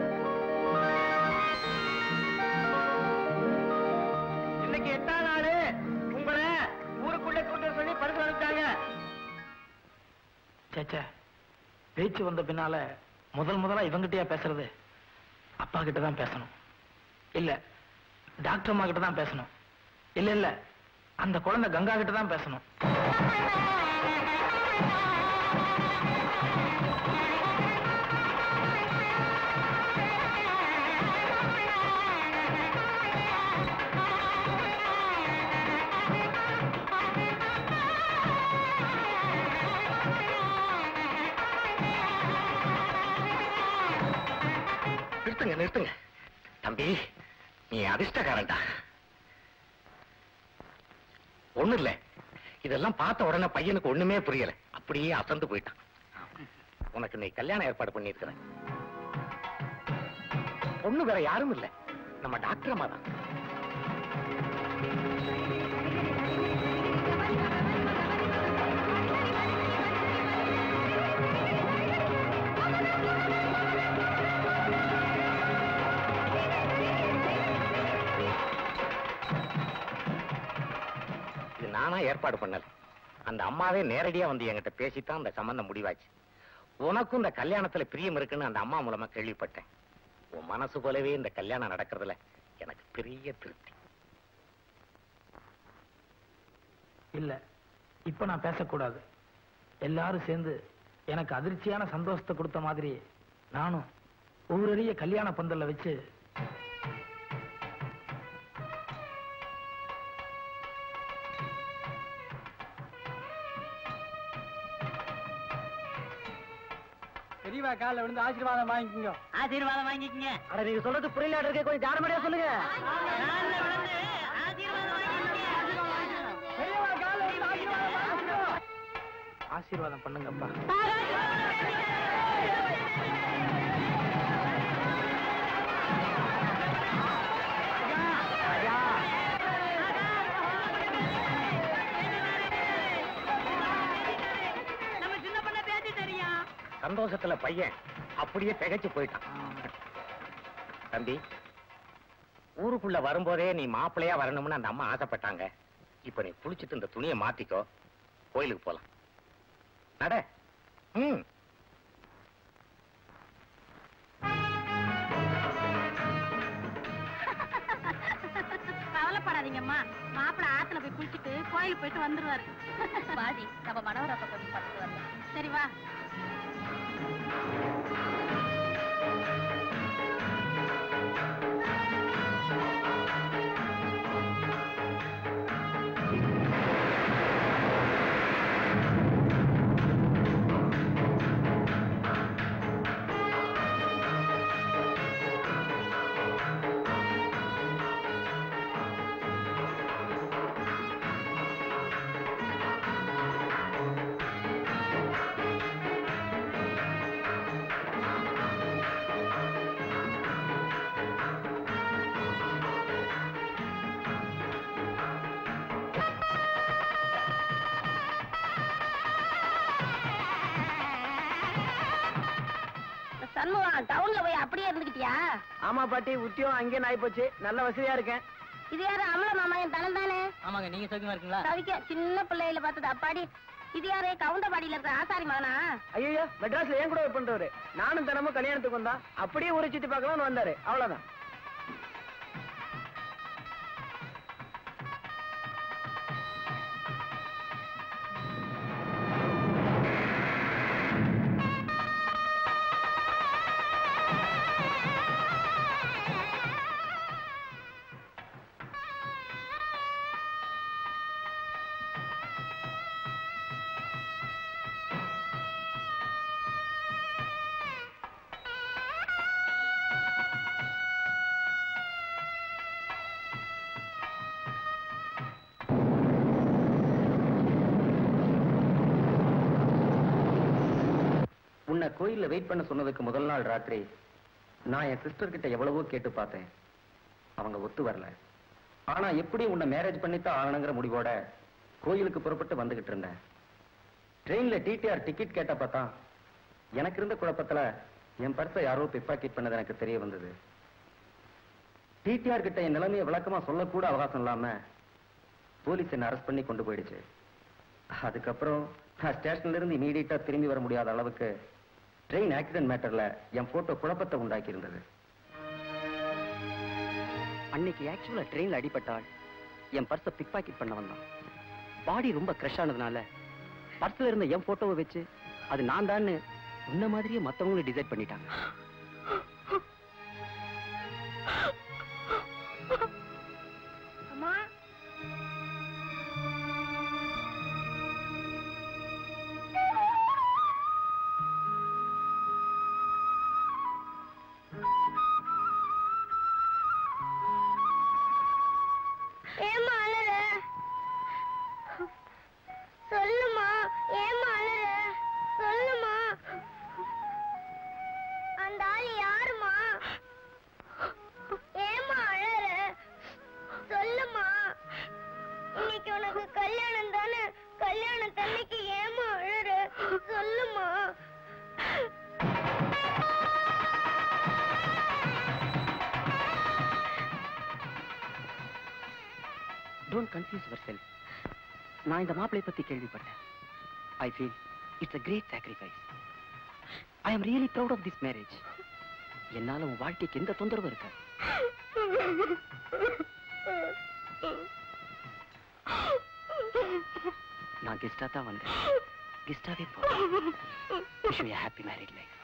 இன்னைக்கு எட்டாம் நாள் உங்களை ஊருக்குள்ள கூட்ட சொல்லி பரிசு அனுப்பிச்சாங்க சேச்சே பேச்சு வந்த பின்னால முதல் முதலா இவங்கிட்டயா பேசுறது அப்பா கிட்ட தான் பேசணும் இல்ல டாக்டர் அம்மா கிட்ட தான் பேசணும் இல்ல இல்ல அந்த குழந்தை கங்கா கிட்ட தான் பேசணும் நிறுத்துங்க நிறுத்துங்க தம்பி நீ அதிர்ஷ்டக்காரன்டா ஒண்ணு இல்ல இதெல்லாம் பார்த்த உடனே பையனுக்கு ஒண்ணுமே புரியல அப்படியே அசந்து போயிட்டான் உனக்கு நீ கல்யாணம் ஏற்பாடு பண்ணியிருக்கிறேன் பொண்ணு வேற யாரும் இல்ல நம்ம டாக்டர் அம்மா தான் இது நானா ஏற்பாடு பண்ணல அந்த அம்மாவே நேரடியா வந்து என்கிட்ட பேசித்தான் அந்த சம்பந்தம் முடிவாச்சு உனக்கும் இந்த கல்யாணத்துல பிரியம் இருக்குன்னு அந்த அம்மா மூலமா கேள்விப்பட்டேன் உன் மனசு போலவே இந்த கல்யாணம் நடக்கிறதுல எனக்கு பெரிய திருப்தி இல்ல இப்ப நான் பேசக்கூடாது எல்லாரும் சேர்ந்து எனக்கு அதிர்ச்சியான சந்தோஷத்தை கொடுத்த மாதிரி நானும் ஊரறிய கல்யாண பந்தல்ல வச்சு பெரியவா காலில் விழுந்து ஆசீர்வாதம் வாங்கிக்கோங்க ஆசீர்வாதம் வாங்கிக்கங்க அட நீங்க சொல்றது புரியல இருக்கே கொஞ்சம் ஜாரமடியா சொல்லுங்க பெரியவா காலில் விழுந்து ஆசீர்வாதம் வாங்கிக்கோங்க ஆசீர்வாதம் பண்ணுங்கப்பா சந்தோஷத்துல பையன் அப்படியே திகைச்சு போயிட்டான் தம்பி ஊருக்குள்ள வரும்போதே நீ மாப்பிள்ளையா வரணும்னு அந்த அம்மா ஆசைப்பட்டாங்க இப்ப நீ குளிச்சிட்டு இந்த துணியை மாத்திக்கோ கோயிலுக்கு போலாம் நட ம் கவலைப்படாதீங்கம்மா மாப்பிள்ள ஆத்துல போய் குளிச்சுட்டு கோயிலுக்கு போயிட்டு வந்துருவாரு வாடி நம்ம மனோரப்ப கொஞ்சம் பார்த்துட்டு வரலாம் சரி வா சண்முகம் டவுன்ல போய் அப்படியே இருந்துக்கிட்டியா ஆமா பாட்டி உத்தியோகம் அங்கேயே நாய் போச்சு நல்ல வசதியா இருக்கேன் இது யாரு அமல மாமா என் தனம் தானே ஆமாங்க நீங்க சௌக்கியமா இருக்கீங்களா தவிக்க சின்ன பிள்ளையில பார்த்தது அப்பாடி இது யாரு கவுண்டபாடியில இருக்கிற ஆசாரி மகனா ஐயோ மெட்ராஸ்ல ஏன் கூட ஒர்க் பண்றவரு நானும் தினமும் கல்யாணத்துக்கு வந்தா அப்படியே ஊரை சுத்தி பார்க்கலாம்னு வந்தாரு அவ்வளவுதான் உன்னை கோயில்ல வெயிட் பண்ண சொன்னதுக்கு முதல் நாள் ராத்திரி நான் என் சிஸ்டர் கிட்ட எவ்வளவோ கேட்டு பார்த்தேன் அவங்க ஒத்து வரல ஆனா எப்படி உன்னை மேரேஜ் பண்ணித்தான் ஆகணுங்கிற முடிவோட கோயிலுக்கு புறப்பட்டு வந்துகிட்டு இருந்தேன் ட்ரெயின்ல டிடிஆர் டிக்கெட் கேட்ட பார்த்தா எனக்கு இருந்த குழப்பத்துல என் பர்ஸை யாரோ பிப்பாக்கெட் பண்ணது எனக்கு தெரிய வந்தது டிடிஆர் கிட்ட என் நிலைமையை விளக்கமா சொல்லக்கூட அவகாசம் இல்லாம போலீஸ் என்ன அரெஸ்ட் பண்ணி கொண்டு போயிடுச்சு அதுக்கப்புறம் நான் ஸ்டேஷன்ல இருந்து இமீடியட்டா திரும்பி வர முடியாத அளவுக்கு ட்ரெயின் ஆக்சிடென்ட் மேட்டர்ல என் போட்டோ குழப்பத்தை உண்டாக்கி இருந்தது அன்னைக்கு ஆக்சுவலா ட்ரெயின்ல அடிபட்டால் என் பர்ஸை பிக் பாக்கெட் பண்ண வந்தான் பாடி ரொம்ப கிரஷ் ஆனதுனால பர்ஸ்ல இருந்த என் போட்டோவை வச்சு அது நான் தான் உன்ன மாதிரியே மத்தவங்களும் டிசைட் பண்ணிட்டாங்க அம்மா ஏம்மா அழற சொல்லுமா ஏம்மா அழற சொல்லுமா அந்த ஆள் யாருமா ஏம்மா அழற சொல்லுமா இன்னைக்கு உனக்கு கல்யாணம் தானே கல்யாணம் தன்னைக்கு ஏம்மா அழற சொல்லுமா டோன்ட் கன்ஃபியூஸ் யுவர் செல்ஃப் நான் இந்த மாப்பிளை பத்தி கேள்விப்பட்டேன் I feel it's a great sacrifice I am really proud of this marriage என்னால உன் வாழ்க்கைக்கு எந்த தொந்தரவும் இருக்காது நான் கெஸ்டா தான் வந்தேன் கெஸ்டாவே போறேன் wish you happy married life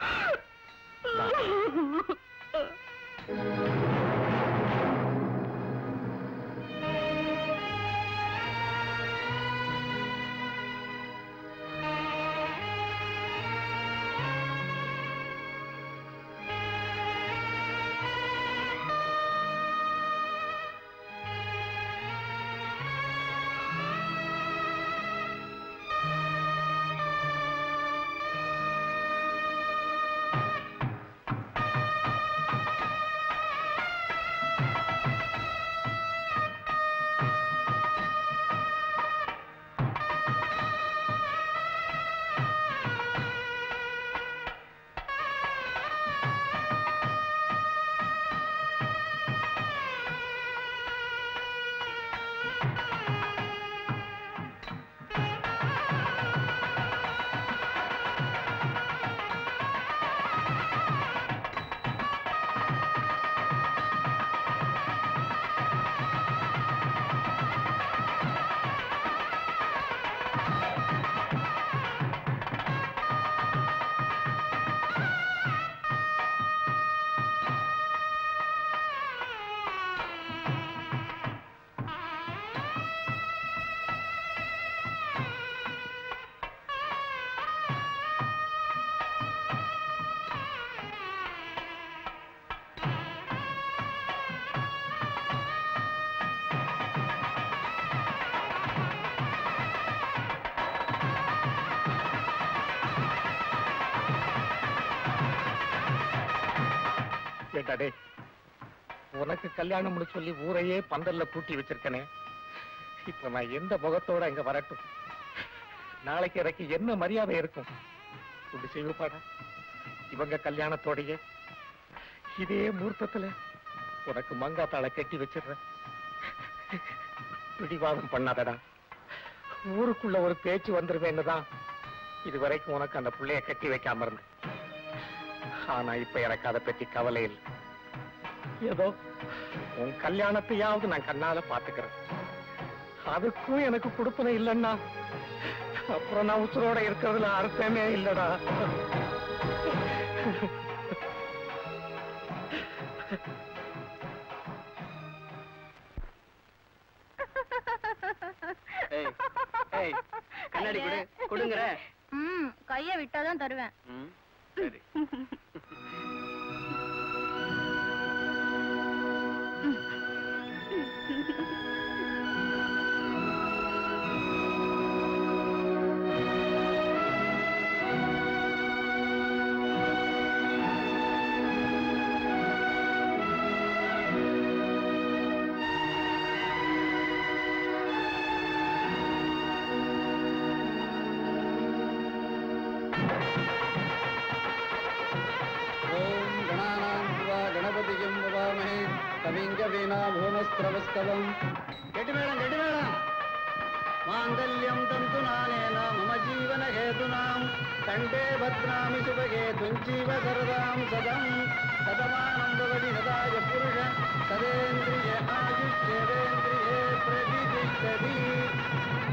போயிட்டா டேய் உனக்கு கல்யாணம்னு சொல்லி ஊரையே பந்தல்ல பூட்டி வச்சிருக்கனே இப்ப நான் எந்த முகத்தோட இங்க வரட்டும் நாளைக்கு எனக்கு என்ன மரியாதை இருக்கும் இப்படி செய்வப்பாடா இவங்க கல்யாணத்தோடயே இதே மூர்த்தத்துல உனக்கு மங்காத்தாளை கட்டி வச்சிடுறேன் பிடிவாதம் பண்ணாதடா ஊருக்குள்ள ஒரு பேச்சு வந்துருவேன்னு தான் இதுவரைக்கும் உனக்கு அந்த புள்ளைய கட்டி வைக்காம இருந்தேன் ஆனா இப்ப எனக்கு அதை பத்தி கவலை இல்லை ஏதோ உன் கல்யாணத்தையாவது நான் கண்ணால பாத்துக்கிறேன் அதுக்கும் எனக்கு கொடுப்பன இல்லைன்னா அப்புறம் நான் உசுரோட இருக்கிறதுல அர்த்தமே இல்லடா ஏய் ஏய் கண்ணாடி கொடு கொடுங்கற ம் கைய விட்டாதான் தருவேன் ம் சரி ஓம் கணானாம் சிவா கணபதியும் உபாமகே கவிங்க வீணா பூமஸ்திரவஸ்தவம் கெட்டி மேளம் கெட்டி மேளம் மாங்கல்யம் தந்து நானேன மம ஜீவன ஹேதுனாம் கண்டே பத்ராமி சுபகே துஞ்சீவ சரதாம் சதம் சதமானம் பவதி சதாய புருஷ சதேந்திரிய ஆயுஷ்யேவேந்திரியே பிரதிதிஷ்டதி